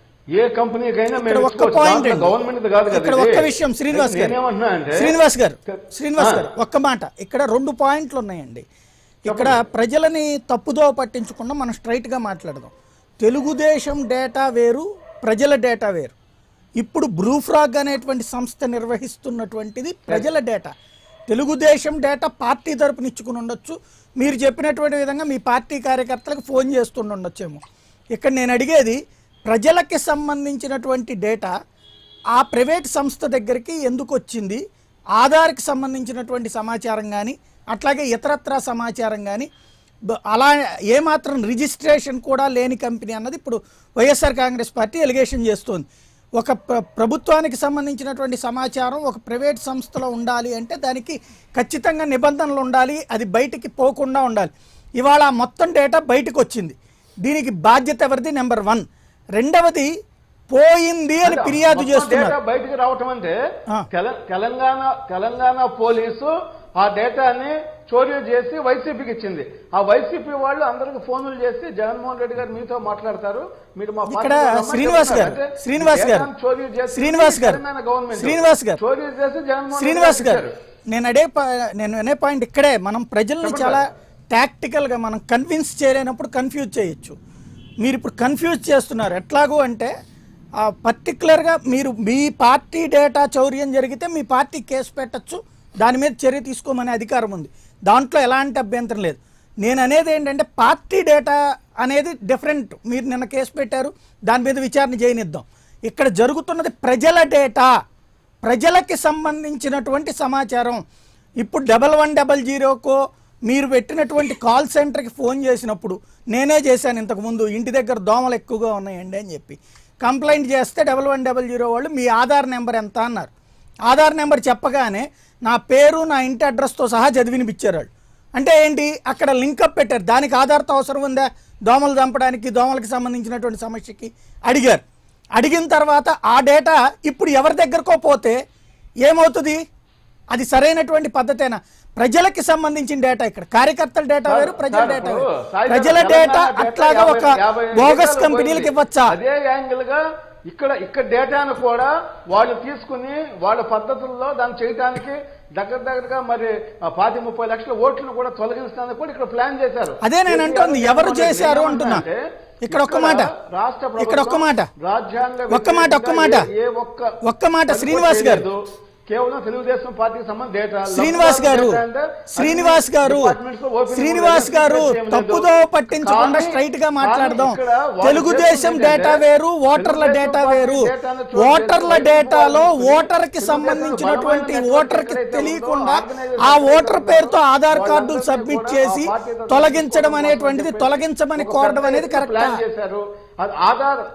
ఏ కంపెనీకైనా ఇక్కడ మేము ఒక్క ఇచ్చుకోవచ్చు. పాయింట్ దాంట్లో గవర్నమెంట్ కాదు కదా ఇక్కడ ఇది. ఒక్క విషయం శ్రీనివాస్ గారు నేనేమంటున్నా అంటే శ్రీనివాస్ గారు శ్రీనివాస్ ఆ. గారు ఒక్క మాట ఇక్కడ రెండు పాయింట్లు ఉన్నాయండి ఇక్కడ ప్రజలని తప్పుదో పట్టించకుండా మనం స్ట్రైట్ గా మాట్లాడదాం తెలుగుదేశం డేటా వేరు ప్రజల డేటా వేరు ఇప్పుడు బ్రూఫ్రాగ్ అనేటువంటి సంస్థ నిర్వహిస్తున్నటువంటిది ప్రజల డేటా తెలుగుదేశం డేటా పార్టీ తరపున ఇచ్చుకుని ఉండొచ్చు మీరు చెప్పినటువంటి విధంగా మీ పార్టీ కార్యకర్తలకు ఫోన్ చేస్తుండి ఉండొచ్చేమో ఇక్కడ నేను అడిగేది ప్రజలకి సంబంధించినటువంటి డేటా ఆ ప్రైవేట్ సంస్థ దగ్గరికి ఎందుకు వచ్చింది ఆధార్కి సంబంధించినటువంటి సమాచారం కానీ అట్లాగే ఇతరత్రా సమాచారం కానీ బ- అలా ఏమాత్రం రిజిస్ట్రేషన్ కూడా లేని కంపెనీ అన్నది ఇప్పుడు వైఎస్ఆర్ కాంగ్రెస్ పార్టీ ఎలిగేషన్ చేస్తోంది ఒక ప్ర- ప్రభుత్వానికి సంబంధించినటువంటి సమాచారం ఒక ప్రైవేట్ సంస్థలో ఉండాలి అంటే దానికి ఖచ్చితంగా నిబంధనలు ఉండాలి అది బయటికి పోకుండా ఉండాలి ఇవాళ ఆ మొత్తం డేటా బయటకు వచ్చింది దీనికి బాధ్యత ఎవరిది నెంబర్ వన్ రెండవది పోయింది అని ఫిర్యాదు మొత్తం చేస్తున్నారు డేటా బయటికి రావటం అంటే ఆ. తెల- తెలంగాణ తెలంగాణ పోలీసు ఆ డేటాని చోరీ చేసి వైసీపీకి ఇచ్చింది ఆ వైసీపీ వాళ్ళు అందరికి ఫోన్లు చేసి జగన్మోహన్ రెడ్డి గారు మీతో మాట్లాడతారు మీరు మా ఇక్కడ పార్టీలో రమ్మని శ్రీనివాస్ గారు చెప్తున్నారు. అంటే శ్రీనివాస్ గారు డేటాను చోరీ చేసి శ్రీనివాస్ గారు తెలంగాణ గవర్నమెంట్ శ్రీనివాస్ గారు చోరీ చేసి జగన్మోహన్ రెడ్డి శ్రీనివాస్ గారికి గారు ఇచ్చారు. నేను అడే పా- నేను అనే పాయింట్ ఇక్కడే మనం ప్రజల్ని చెప్పండి చాలా tactical గా మనం కన్విన్స్ చేయలేనప్పుడు కన్ఫ్యూజ్ చేయొచ్చు మీరు ఇప్పుడు కన్ఫ్యూజ్ చేస్తున్నారు ఎట్లాగో అంటే ఆ పర్టికులర్గా మీరు మీ పార్టీ డేటా చౌర్యం జరిగితే మీ పార్టీ కేసు పెట్టచ్చు దాని మీద చర్య తీసుకోమనే అధికారం ఉంది దాంట్లో ఎలాంటి అభ్యంతరం లేదు నేను అనేది ఏంటంటే పార్టీ డేటా అనేది డిఫరెంట్ మీరు నిన్న కేసు పెట్టారు దాని మీద విచారణ చేయనిద్దాం ఇక్కడ జరుగుతున్నది ప్రజల డేటా ప్రజలకి సంబంధించినటువంటి సమాచారం ఇప్పుడు డబల్ వన్ డబల్ జీరోకో మీరు పెట్టినటువంటి కాల్ సెంటర్కి ఫోన్ చేసినప్పుడు నేనే చేశాను ఇంతకుముందు ఇంటి దగ్గర దోమలు ఎక్కువగా ఉన్నాయండి అని చెప్పి కంప్లైంట్ చేస్తే డబల్ వన్ డబల్ జీరో వాళ్ళు మీ ఆధార్ నెంబర్ ఎంత అన్నారు ఆధార్ నెంబర్ చెప్పగానే నా పేరు నా ఇంటి అడ్రస్తో సహా చదివినిపించారు వాళ్ళు అంటే ఏంటి అక్కడ లింకప్ పెట్టారు దానికి ఆధార్తో అవసరం ఉందా దోమలు చంపడానికి దోమలకి సంబంధించినటువంటి సమస్యకి అడిగారు అడిగిన తర్వాత ఆ డేటా ఇప్పుడు ఎవరి దగ్గరకో పోతే ఏమవుతుంది అది సరైనటువంటి పద్ధతేనా ప్రజలకి సంబంధించిన డేటా ఇక్కడ కార్యకర్తల డేటా వేరు ప్రజల సార్, డేటా ఇప్పుడు వేరు సాయి ప్రజల గారు డేటా తెలంగాణ అట్లాగా డేటా ఒక యాభై- యాభై బోగస్ డేటాలు కంపెనీలకు పోయింది. ఇవ్వచ్చా అదే యాంగిల్ గా ఇక్కడ ఇక్కడ డేటాను కూడా వాళ్ళు తీసుకుని వాళ్ళ పద్ధతుల్లో దాన్ని చేయడానికి దగ్గర దగ్గరగా మరి ఆ పాతి ముప్పై లక్షల ఓట్లను కూడా తొలగించడానికి కూడా ఇక్కడ ప్లాన్ చేశారు అదే నేను అంటోంది, ఎవరు చేశారు అంటున్నా. అంటే ఇక్కడ ఒక్క మాట. రాష్ట్ర ఇక్కడ ఒక్క మాట. రాజ్యాంగ ఒక్క మాట, ఒక్క మాట. ఏ- ఏ ఒక్క ఒక్క మాట, పని శ్రీనివాస్ గారు. చేయలేదు. కేవలం తెలుగుదేశం పార్టీకి సంబంధించి డేటా శ్రీనివాస్ గారు డేటా అంటే శ్రీనివాస్ గారు డిపార్ట్మెంట్స్ లో ఓపెన్ శ్రీనివాస్ లేదు, గారు ఏం లేదు. తప్పుదో పట్టించకుండా కానీ- స్ట్రైట్ గా కానీ మాట్లాడదాం ఇక్కడ వాళ్ళు తెలుగుదేశం చేస్తుంది డేటా ఏంటంటే వేరు ఓటర్ల తెలుగుదేశం డేటా పార్టీ వేరు డేటాను చూసి ఓటర్ల తెలుగుదేశం డేటాలో పార్టీ ఓటర్ కి తెలుగుదేశం సంబంధించినటువంటి బలమైన ఓటర్ కి ఎక్కడైతే తెలియకుండా ఉందో ఆర్గనైజేషన్ ఆ ఓటర్ ఎక్కడైతే పేరుతో ఉందో ఆధార్ కార్డులు వాళ్ళందరినీ సబ్మిట్ కూడా చేసి ఆ పార్టీతో తొలగించడం తీసుకోవడం అనేటువంటిది కోసం తొలగించమని ఒక కోరడం పెద్ద అనేది ఎత్తున కరెక్టా ప్లాన్ చేశారు అది ఆధార్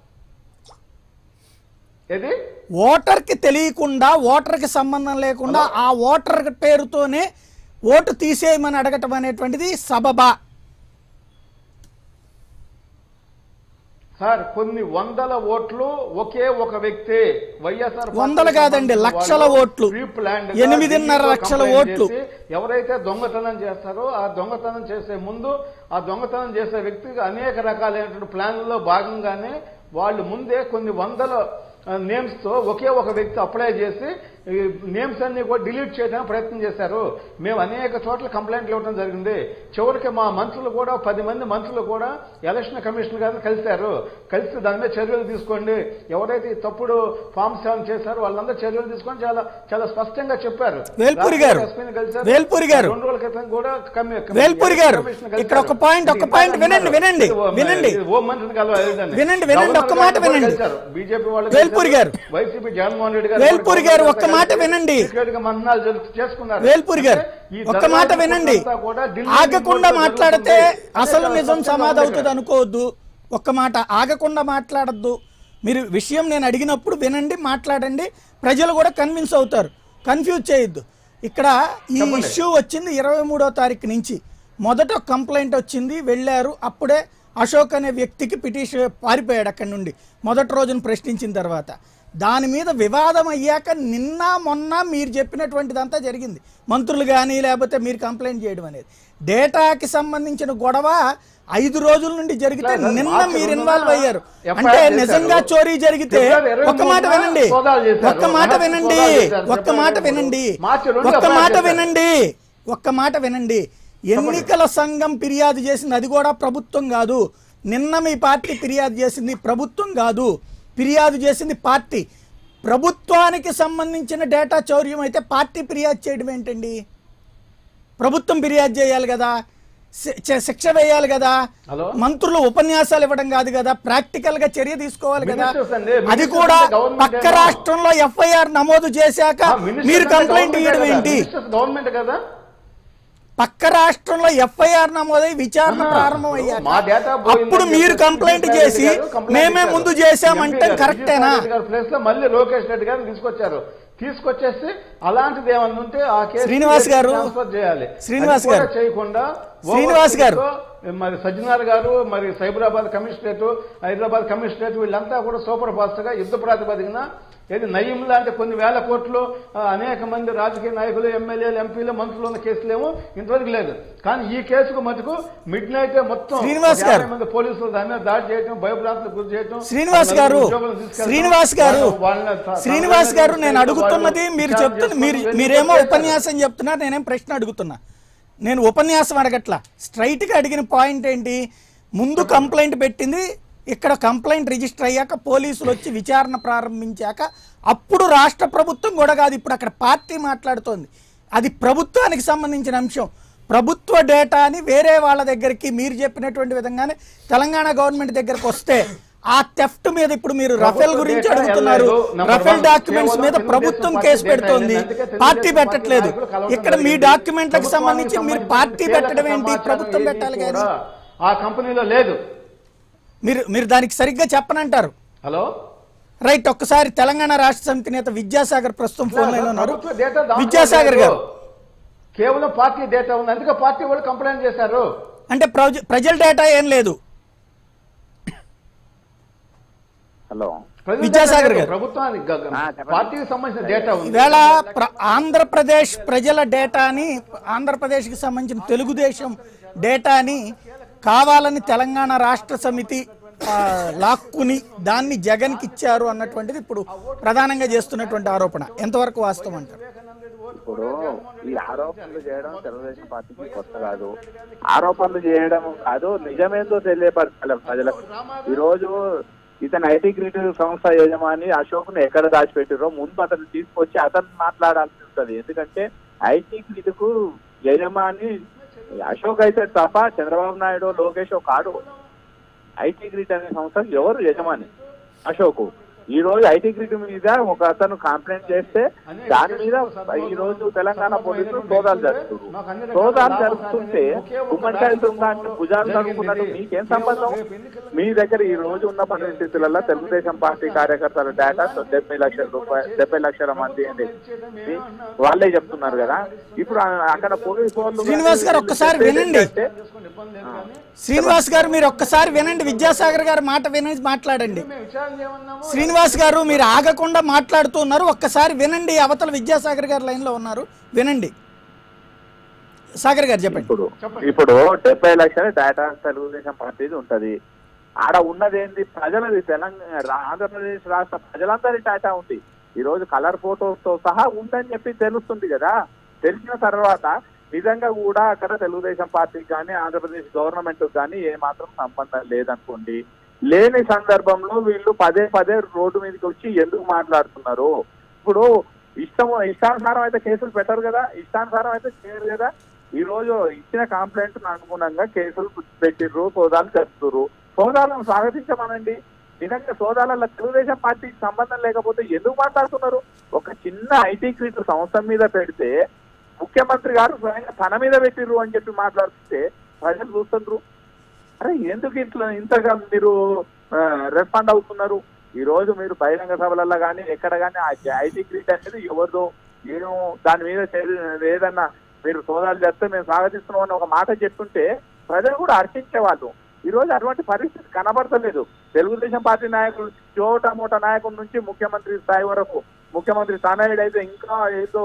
ఏది ఓటర్ కి తెలియకుండా ఓటర్ కి సంబంధం లేకుండా ఆ ఓటర్ పేరుతోనే ఓటు తీసేయమని అడగటం అనేటువంటిది సబబా సార్ కొన్ని వందల ఓట్లు ఒకే ఒక వ్యక్తి వైఎస్ఆర్ పార్టీకి వందలు కాదండి, సంబంధించిన లక్షల వాళ్ళు ఓట్లు. pre-planned గా ఎనిమిదిన్నర ఢిల్లీలో లక్షల కంప్లైంట్ ఓట్లు. చేసి ఎవరైతే దొంగతనం చేస్తారో ఆ దొంగతనం చేసే ముందు ఆ దొంగతనం చేసే వ్యక్తికి అనేక రకాలైనటువంటి ప్లాన్లలో భాగంగానే వాళ్ళు ముందే కొన్ని వందల నేమ్స్ తో ఒకే ఒక వ్యక్తి అప్లై చేసి ఈ నేమ్స్ అన్ని కూడా డిలీట్ చేయడానికి ప్రయత్నం చేశారు మేము అనేక చోట్ల కంప్లైంట్లు ఇవ్వడం జరిగింది చివరికి మా మంత్రులు కూడా పది మంది మంత్రులు కూడా ఎలక్షన్ కమిషన్ గారిని కలిశారు కలిసి దాని మీద చర్యలు తీసుకోండి ఎవరైతే ఈ తప్పుడు ఫామ్ సెవెన్ చేశారో వాళ్ళందరూ చర్యలు తీసుకొని చాలా చాలా స్పష్టంగా చెప్పారు వేల్పూరి గారు, రాష్ట్ర ఎస్పీని కలిశారు. వేల్పూరి గారు. రెండు రోజుల క్రితం కూడా కమి- కమి- వేల్పూరి గారు, కమిషన్ కలిశారు. ఇక్కడ ఒక పాయింట్, ఒక పాయింట్ వినండి, వినండి, ఇది ఓ- వినండి. ఇది ఓ మంత్రిని కలవాలి ఏదండి. వినండి, వినండి, ఒక్క మాట గవర్నర్ గారు వినండి. కలిశారు. బీజేపీ వాళ్ళు వేల్పూరి గారు. వైసీపీ జగన్మోహన్ రెడ్డి గారు వేల్పూరి కూడా గారు, గవర్నర్ ఒక్క మాట కలిసి వినండి. సీక్రెట్ గా మంతనాలు జరు- చేసుకున్నారు వేల్పూరి గారు అంటే ఈ ఒక్క దర్యాప్తు మాట వినండి అంతా కూడా ఢిల్లీ ఆగకుండా రిపోర్టులో మాట్లాడితే జరుగుతుంది. అసలు అదే నిజం చాలా సమాధి స్పష్టంగా అవుతుంది అనుకోవద్దు ఒక్క మాట ఆగకుండా మాట్లాడద్దు మీరు విషయం నేను అడిగినప్పుడు వినండి మాట్లాడండి ప్రజలు కూడా కన్విన్స్ అవుతారు కన్ఫ్యూజ్ చేయొద్దు ఇక్కడ ఈ ఇష్యూ వచ్చింది ఇరవై మూడో తారీఖు నుంచి మొదట ఒక కంప్లైంట్ వచ్చింది వెళ్ళారు అప్పుడే అశోక్ అనే వ్యక్తికి పిటిషన్ పారిపోయాడు అక్కడి నుండి మొదటి రోజున ప్రశ్నించిన తర్వాత దాని మీద వివాదం అయ్యాక నిన్న మొన్న మీరు చెప్పినటువంటిదంతా జరిగింది మంత్రులు కానీ లేకపోతే మీరు కంప్లైంట్ చేయడం అనేది డేటాకి సంబంధించిన గొడవ ఐదు రోజుల నుండి జరిగితే లేదు, నిన్న మార్చి మీరు రెండున ఇన్వాల్వ్ అయ్యారు FIR అంటే చేశారు. నిజంగా చోరీ జరిగితే ఫిబ్రవరి ఇరవై ఒక్క మాట మూడున వినండి సోదాలు చేశారు. ఒక్క మాట మార్చి వినండి సోదాలు చేశారు. ఒక్క మాట ఫిబ్రవరి వినండి మార్చి రెండు ఒక్క FIR మాట చేశారు. వినండి ఒక్క మాట వినండి ఎన్నికల సంఘం ఫిర్యాదు చేసింది అది కూడా ప్రభుత్వం కాదు నిన్న మీ పార్టీ ఫిర్యాదు చేసింది ప్రభుత్వం కాదు ఫిర్యాదు చేసింది పార్టీ ప్రభుత్వానికి సంబంధించిన డేటా చౌర్యం అయితే పార్టీ ఫిర్యాదు చేయడం ఏంటండి ప్రభుత్వం ఫిర్యాదు చేయాలి కదా శి- చ- శిక్ష వేయాలి కదా హలో? మంత్రులు ఉపన్యాసాలు ఇవ్వడం కాదు కదా ప్రాక్టికల్ గా చర్య తీసుకోవాలి కదా Ministers అండి, అది ministers కూడా అంటే government పక్క ఏమో. రాష్ట్రంలో ఎఫ్ఐఆర్ నమోదు చేశాక ఆ, ministers మీరు అంటే కంప్లైంట్ government ఇవ్వడం కదా. ఏంటి Ministers గవర్నమెంట్ కదా పక్క రాష్ట్రంలో ఎఫ్ఐఆర్ నమోదై విచారణ ఆహా. ప్రారంభం అయ్యాక మా డేటా పోయిందని అప్పుడు మీరు చెప్పేసి కంప్లైంట్ విజయసాయి చేసి రెడ్డి గారు కంప్లైంట్ మేమే చేశారు. ముందు చేశామంటే ఎంపీ గారు, కరెక్టేనా విజయసాయి రెడ్డి గారి ప్లేస్ లో మళ్ళీ లోకేష్ రెడ్డి గారిని తీసుకొచ్చారు తీసుకొచ్చేసి అలాంటిది ఏమన్నా ఉంటే ఆ కేసు శ్రీనివాస్ గారు, ట్రాన్స్ఫర్ చేయాలి శ్రీనివాస్ అది కూడా గారు. చేయకుండా శ్రీనివాస్ గారు. ఓవర్సీతో మరి సజ్జనార్ గారు మరి సైబరాబాద్ కమిషనరేట్ హైదరాబాద్ కమిషనరేట్ వీళ్ళంతా కూడా సూపర్ ఫాస్ట్ గా యుద్ధ ప్రాతిపదికన ఏది నయం లాంటి కొన్ని వేల కోట్లు ఆ, అనేక మంది రాజకీయ నాయకులు ఎమ్మెల్యేలు ఎంపీలు మంత్రులు ఉన్న కేసులేమో ఇంతవరకు లేదు కానీ ఈ కేసుకు మటుకు మిడ్ నైట్ మొత్తం శ్రీనివాస్ ఒక యాభై గారు. మంది పోలీసులు దాని మీద దాడి చేయడం భయభ్రాంతులకు గురి చేయడం శ్రీనివాస్ వాళ్ళ గారు ఉద్యోగులను తీసుకెళ్ళడం, శ్రీనివాస్ గారు వాళ్ళ- వాళ్ళ త- శ్రీనివాస్ గారు నేను వాళ్ళు అడుగుతున్నది మీరు విచారణ చెప్తున్న మీరు చేసుకొని మీరేమో వెళ్ళి ఉపన్యాసం చెప్తున్నారు నేనేం ప్రశ్న అడుగుతున్నా నేను ఉపన్యాసం అడగట్లా స్ట్రైట్గా అడిగిన పాయింట్ ఏంటి ముందు కంప్లైంట్ పెట్టింది ఇక్కడ కంప్లైంట్ రిజిస్టర్ అయ్యాక పోలీసులు వచ్చి విచారణ ప్రారంభించాక అప్పుడు రాష్ట్ర ప్రభుత్వం కూడా కాదు ఇప్పుడు అక్కడ పార్టీ మాట్లాడుతోంది అది ప్రభుత్వానికి సంబంధించిన అంశం ప్రభుత్వ డేటాని వేరే వాళ్ళ దగ్గరికి మీరు చెప్పినటువంటి విధంగానే తెలంగాణ గవర్నమెంట్ దగ్గరకు వస్తే ఆ థెఫ్ట్ మీద ఇప్పుడు మీరు రఫేల్ ప్రభుత్వ గురించి డేటా అడుగుతున్నారు వెళ్ళలేదు. Number రఫేల్ one, డాక్యుమెంట్స్ కేవలం మీద తెలుగుదేశం ప్రభుత్వం పార్టీ కేసు డేటా పెడుతోంది వెళ్ళింది. అందుకే తెలుగుదేశం పార్టీ పార్టీ పెట్టట్లేదు నాయకులు కలవడం ఇక్కడ మీ జరిగింది. డాక్యుమెంట్లకు ప్రభుత్వానికి సంబంధించి మీరు పార్టీ సంబంధించిన పెట్టడం ఏంటి సమాచారం ప్రభుత్వం ఏదీ పెట్టాలి కానీ కూడా ఆ కంపెనీలో లేదు మీరు మీరు దానికి సరిగ్గా చెప్పనంటారు హలో రైట్ ఒక్కసారి తెలంగాణ రాష్ట్ర సమితి నేత విద్యాసాగర్ ప్రస్తుతం ఫోన్ లైన్ ఉన్నారు ప్రభుత్వ డేటా దాంట్లో విద్యాసాగర్ లేదు. గారు కేవలం పార్టీ డేటా ఉంది అందుకే పార్టీ వాళ్ళు కంప్లైంట్ చేశారు అంటే ప్రజ- ప్రజల డేటా ఏం లేదు హలో ప్రజల విద్యాసాగర్ డేటా లేదు. గారు. ప్రభుత్వానికి గ- గ- ఆ, చెప్పండి. పార్టీకి సంబంధించిన డేటా ఉంది ఈవేళ ప్ర- ఆంధ్రప్రదేశ్ ప్రజల డేటాని ఆంధ్రప్రదేశ్కి సంబంధించిన తెలుగుదేశం డేటాని కావాలని తెలంగాణ రాష్ట్ర సమితి ఆ, లాక్కుని దాన్ని జగన్కి ఇచ్చారు అన్నటువంటిది ఇప్పుడు ప్రధానంగా చేస్తున్నటువంటి ఆరోపణ ఎంతవరకు వాస్తవం అంటారు ఇప్పుడు ఈ ఆరోపణలు చేయడం తెలుగుదేశం పార్టీకి కొత్త కాదు ఆరోపణలు చేయడం కాదు నిజమేందో తెలియపరచాలి ప్రజలకు ఈ రోజు ఇతను ఐటీ గ్రిడ్ సంస్థ యజమాని అశోక్ ను ఎక్కడ దాచిపెట్టారో ముందు అతను తీసుకొచ్చి అతను మాట్లాడాల్సి ఉంటది ఎందుకంటే ఐటీ గ్రిడ్ కు యజమాని అశోక్ అయితే తప్ప చంద్రబాబు నాయుడు లోకేష్ కాడు ఐటీ గ్రిడ్ అనే సంస్థ ఎవరు యజమాని అశోక్ ఈ రోజు ఐటీ గ్రిడ్ మీద ఒక అతను కంప్లైంట్ చేస్తే దాని మీద ఈ రోజు తెలంగాణ పోలీసులు సోదాలు జరుపుతున్నారు సోదాలు జరుపుతుంటే గుమ్మడికాయలు ఉందంటే భుజాలు తడుపుకున్నట్టు మీకేం సంబంధం మీ దగ్గర ఈ రోజు ఉన్న పరిస్థితులలో తెలుగుదేశం పార్టీ కార్యకర్తల డేటా డెబ్బై లక్షల రూపాయలు డెబ్బై లక్షల మంది అని చెప్పి వాళ్ళే చెప్తున్నారు కదా ఇప్పుడు ఆ- అక్కడ పోలీసు వాళ్ళు శ్రీనివాస్ గారు ఒక్కసారి వినండి. అంటే శ్రీనివాస్ గారు మీరు ఒక్కసారి వినండి విద్యాసాగర్ గారు మాట విని మాట్లాడండి మేము విచారణ చేయమన్నాము శ్రీనివాస్ గారు మీరు ఆగకుండా మాట్లాడుతూ ఉన్నారు ఒక్కసారి వినండి అవతల విద్యాసాగర్ గారు లైన్లో ఉన్నారు వినండి సాగర్ గారు చెప్పండి ఇప్పుడు ఇప్పుడు డెబ్బై లక్షల డేటా తెలుగుదేశం పార్టీది ఉంటది ఆడ ఉన్నది ఏంది ప్రజలది తెలంగాణ రా- ఆంధ్రప్రదేశ్ రాష్ట్ర ప్రజలందరి డేటా ఉంది ఈ రోజు కలర్ ఫోటోస్ తో సహా ఉందని చెప్పి తెలుస్తుంది కదా తెలిసిన తర్వాత నిజంగా కూడా అక్కడ తెలుగుదేశం పార్టీకి కానీ ఆంధ్రప్రదేశ్ గవర్నమెంట్ కానీ ఏ మాత్రం సంబంధం లేదనుకోండి లేని సందర్భంలో వీళ్ళు పదే పదే రోడ్డు మీదకి వచ్చి ఎందుకు మాట్లాడుతున్నారు ఇప్పుడు ఇష్టం ఇష్టానుసారం అయితే కేసులు పెట్టరు కదా ఇష్టానుసారం అయితే చేయరు కదా ఈ రోజు ఇచ్చిన కంప్లైంట్ అనుగుణంగా కేసులు పెట్టిర్రు సోదాలు జరుపుతుర్రు సోదాలను స్వాగతించమనండి నిజంగా సోదాలలో తెలుగుదేశం పార్టీకి సంబంధం లేకపోతే ఎందుకు మాట్లాడుతున్నారు ఒక చిన్న ఐటీ క్రీట్ సంస్థ మీద పెడితే ముఖ్యమంత్రి గారు స్వయంగా తన మీద పెట్టిర్రు అని చెప్పి మాట్లాడుతుంటే ప్రజలు చూస్తుండ్రు అరే ఎందుకు ఇట్లా ఇంతగా మీరు రెస్పాండ్ అవుతున్నారు ఈ రోజు మీరు బహిరంగ సభలలో కానీ ఎక్కడ కానీ ఐటీ క్రీట్ అనేది ఎవరిదో నేను దాని మీద చర్య- ఏదన్నా మీరు సోదాలు చేస్తే మేము స్వాగతిస్తున్నాం అని ఒక మాట చెప్తుంటే ప్రజలు కూడా హర్షించేవాళ్ళు ఈ రోజు అటువంటి పరిస్థితి కనబడతలేదు తెలుగుదేశం పార్టీ నాయకులు చోట మూట నాయకుల నుంచి ముఖ్యమంత్రి స్థాయి వరకు ముఖ్యమంత్రి తనయుడు అయితే ఇంకా ఏదో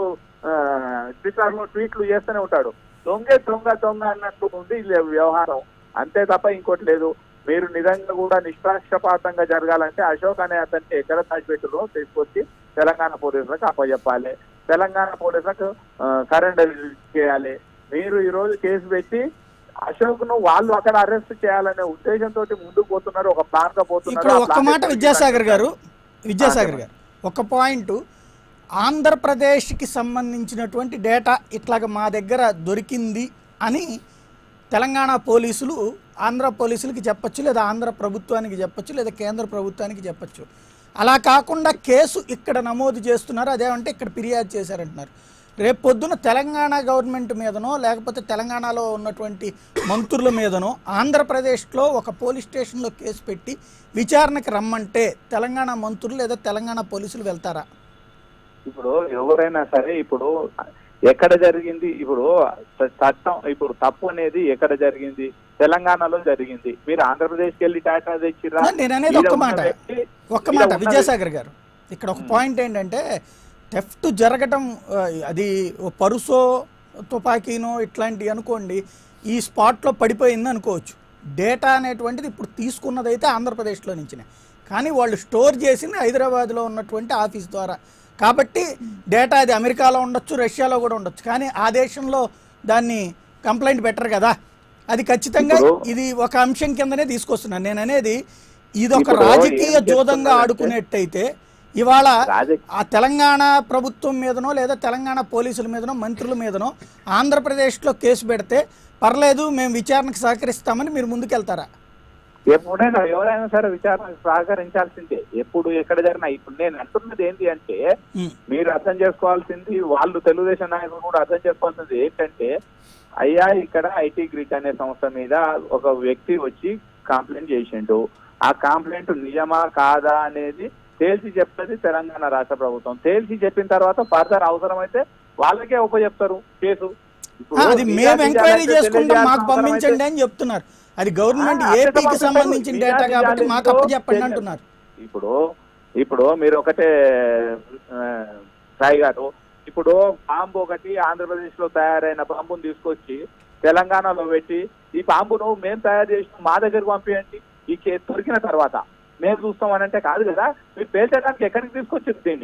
ట్విట్టర్ లో ట్వీట్లు చేస్తూనే ఉంటాడు దొంగే దొంగ దొంగ అన్నట్టు ఉంది ఈ వ్యవహారం అంతే తప్ప ఇంకోటి లేదు మీరు నిజంగా కూడా నిష్పక్షపాతంగా జరగాలంటే అశోక్ అనే అతన్ని ఎక్కడ దాచిపెట్టులో తీసుకొచ్చి తెలంగాణ పోలీసులకు అప్పచెప్పాలి తెలంగాణ పోలీసులకు సరెండర్ చేయాలి మీరు ఈ రోజు కేసు పెట్టి అశోక్ ను వాళ్ళు అక్కడ అరెస్ట్ చేయాలనే ఉద్దేశంతో ముందుకు పోతున్నారు ఒక ప్లాన్ గా పోతున్నారు ఇక్కడ ఆ ఒక్క plan మాట ని విద్యాసాగర్ గారు విద్యాసాగర్ చెప్పండి. గారు ఒక పాయింట్ ఆంధ్రప్రదేశ్కి సంబంధించినటువంటి డేటా ఇట్లాగ మా దగ్గర దొరికింది అని తెలంగాణ పోలీసులు ఆంధ్ర పోలీసులకి చెప్పొచ్చు లేదా ఆంధ్ర ప్రభుత్వానికి చెప్పొచ్చు లేదా కేంద్ర ప్రభుత్వానికి చెప్పొచ్చు అలా కాకుండా కేసు ఇక్కడ నమోదు చేస్తున్నారు అదేమంటే ఇక్కడ ఫిర్యాదు చేశారంటున్నారు రేపు పొద్దున తెలంగాణ గవర్నమెంట్ మీదనో లేకపోతే తెలంగాణలో ఉన్నటువంటి మంత్రుల మీదనో ఆంధ్రప్రదేశ్లో ఒక పోలీస్ స్టేషన్లో కేసు పెట్టి విచారణకి రమ్మంటే తెలంగాణ మంత్రులు లేదా తెలంగాణ పోలీసులు వెళ్తారా ఇప్పుడు ఎవరైనా సరే ఇప్పుడు ఎక్కడ జరిగింది ఇప్పుడు చ- చట్టం ఇప్పుడు తప్పు అనేది ఎక్కడ జరిగింది తెలంగాణలో జరిగింది మీరు ఆంధ్రప్రదేశ్కి వెళ్ళి టాటా తెచ్చిరా నేను అనేది ఈడ ఒక్క ఉన్న మాట వ్యక్తి- ఒక్క ఈడ మాట ఉన్న విద్యాసాగర్ గారు ఇక్కడ ఒక పాయింట్ ఏంటంటే థెఫ్ట్ జరగటం ఆ, అది ఓ పరుసో తుపాకీనో ఇట్లాంటివి అనుకోండి ఈ స్పాట్లో పడిపోయింది అనుకోవచ్చు డేటా అనేటువంటిది ఇప్పుడు తీసుకున్నదైతే ఆంధ్రప్రదేశ్లో నుంచినే కానీ వాళ్ళు స్టోర్ చేసింది హైదరాబాద్లో ఉన్నటువంటి ఆఫీస్ ద్వారా కాబట్టి డేటా అది అమెరికాలో ఉండొచ్చు రష్యాలో కూడా ఉండొచ్చు కానీ ఆ దేశంలో దాన్ని కంప్లైంట్ పెట్టరు కదా అది ఖచ్చితంగా ఇప్పుడు- ఇది ఒక అంశం కిందనే తీసుకొస్తున్నాను నేను అనేది ఇది ఒక ఇప్పుడు రాజకీయ ఏం జోదంగా చెప్తున్నారంటే- ఆడుకునేట్టయితే ఇవాళ రాజకీయ- ఆ తెలంగాణ ప్రభుత్వం మీదనో లేదా తెలంగాణ పోలీసుల మీదనో మంత్రుల మీదనో ఆంధ్రప్రదేశ్లో కేసు పెడితే పర్లేదు మేము విచారణకు సహకరిస్తామని మీరు ముందుకెళ్తారా ఎప్పుడైనా ఎవరైనా సరే విచారణ సహకరించాల్సిందే ఎప్పుడు ఎక్కడ జరిగినా ఇప్పుడు నేను అంటున్నది ఏంటి అంటే ఉమ్. మీరు అర్థం చేసుకోవాల్సింది వాళ్ళు తెలుగుదేశం నాయకులు కూడా అర్థం చేసుకోవాల్సింది ఏంటంటే అయ్యా ఇక్కడ ఐటీ గ్రిడ్ అనే సంస్థ మీద ఒక వ్యక్తి వచ్చి కంప్లైంట్ చేసిండు ఆ కంప్లైంట్ నిజమా కాదా అనేది తేల్చి చెప్తుంది తెలంగాణ రాష్ట్ర ప్రభుత్వం తేల్చి చెప్పిన తర్వాత ఫర్దర్ అవసరమైతే వాళ్ళకే ఉపచెప్తారు కేసు ఇప్పుడు ఆ, అది మేము నిజా ఎంక్వైరీ నిజాలు చేసుకుంటాం తెలియజేయాల్సిన మాకు అవసరం పంపించండి అయితే- అని చెప్తున్నారు అది గవర్నమెంట్ ఆ, అట్లా ఏపీకి పంపిస్తారు. సంబంధించిన నిజా డేటా కాబట్టి నిజాలు మాకు ఏంటో అప్పచెప్పండి తెలియదు. అంటున్నారు ఇప్పుడు ఇప్పుడు మీరు ఒకటే ఆ, సాయి గారు ఇప్పుడు బాంబు ఒకటి ఆంధ్రప్రదేశ్ లో తయారైన బాంబుని తీసుకొచ్చి తెలంగాణలో పెట్టి ఈ బాంబును మేము తయారు చేసిన మా దగ్గరకు పంపించండి ఈ కేసు దొరికిన తర్వాత మేము చూస్తాం అని అంటే కాదు కదా మీరు పేల్చడానికి ఎక్కడికి తీసుకొచ్చారు దీన్ని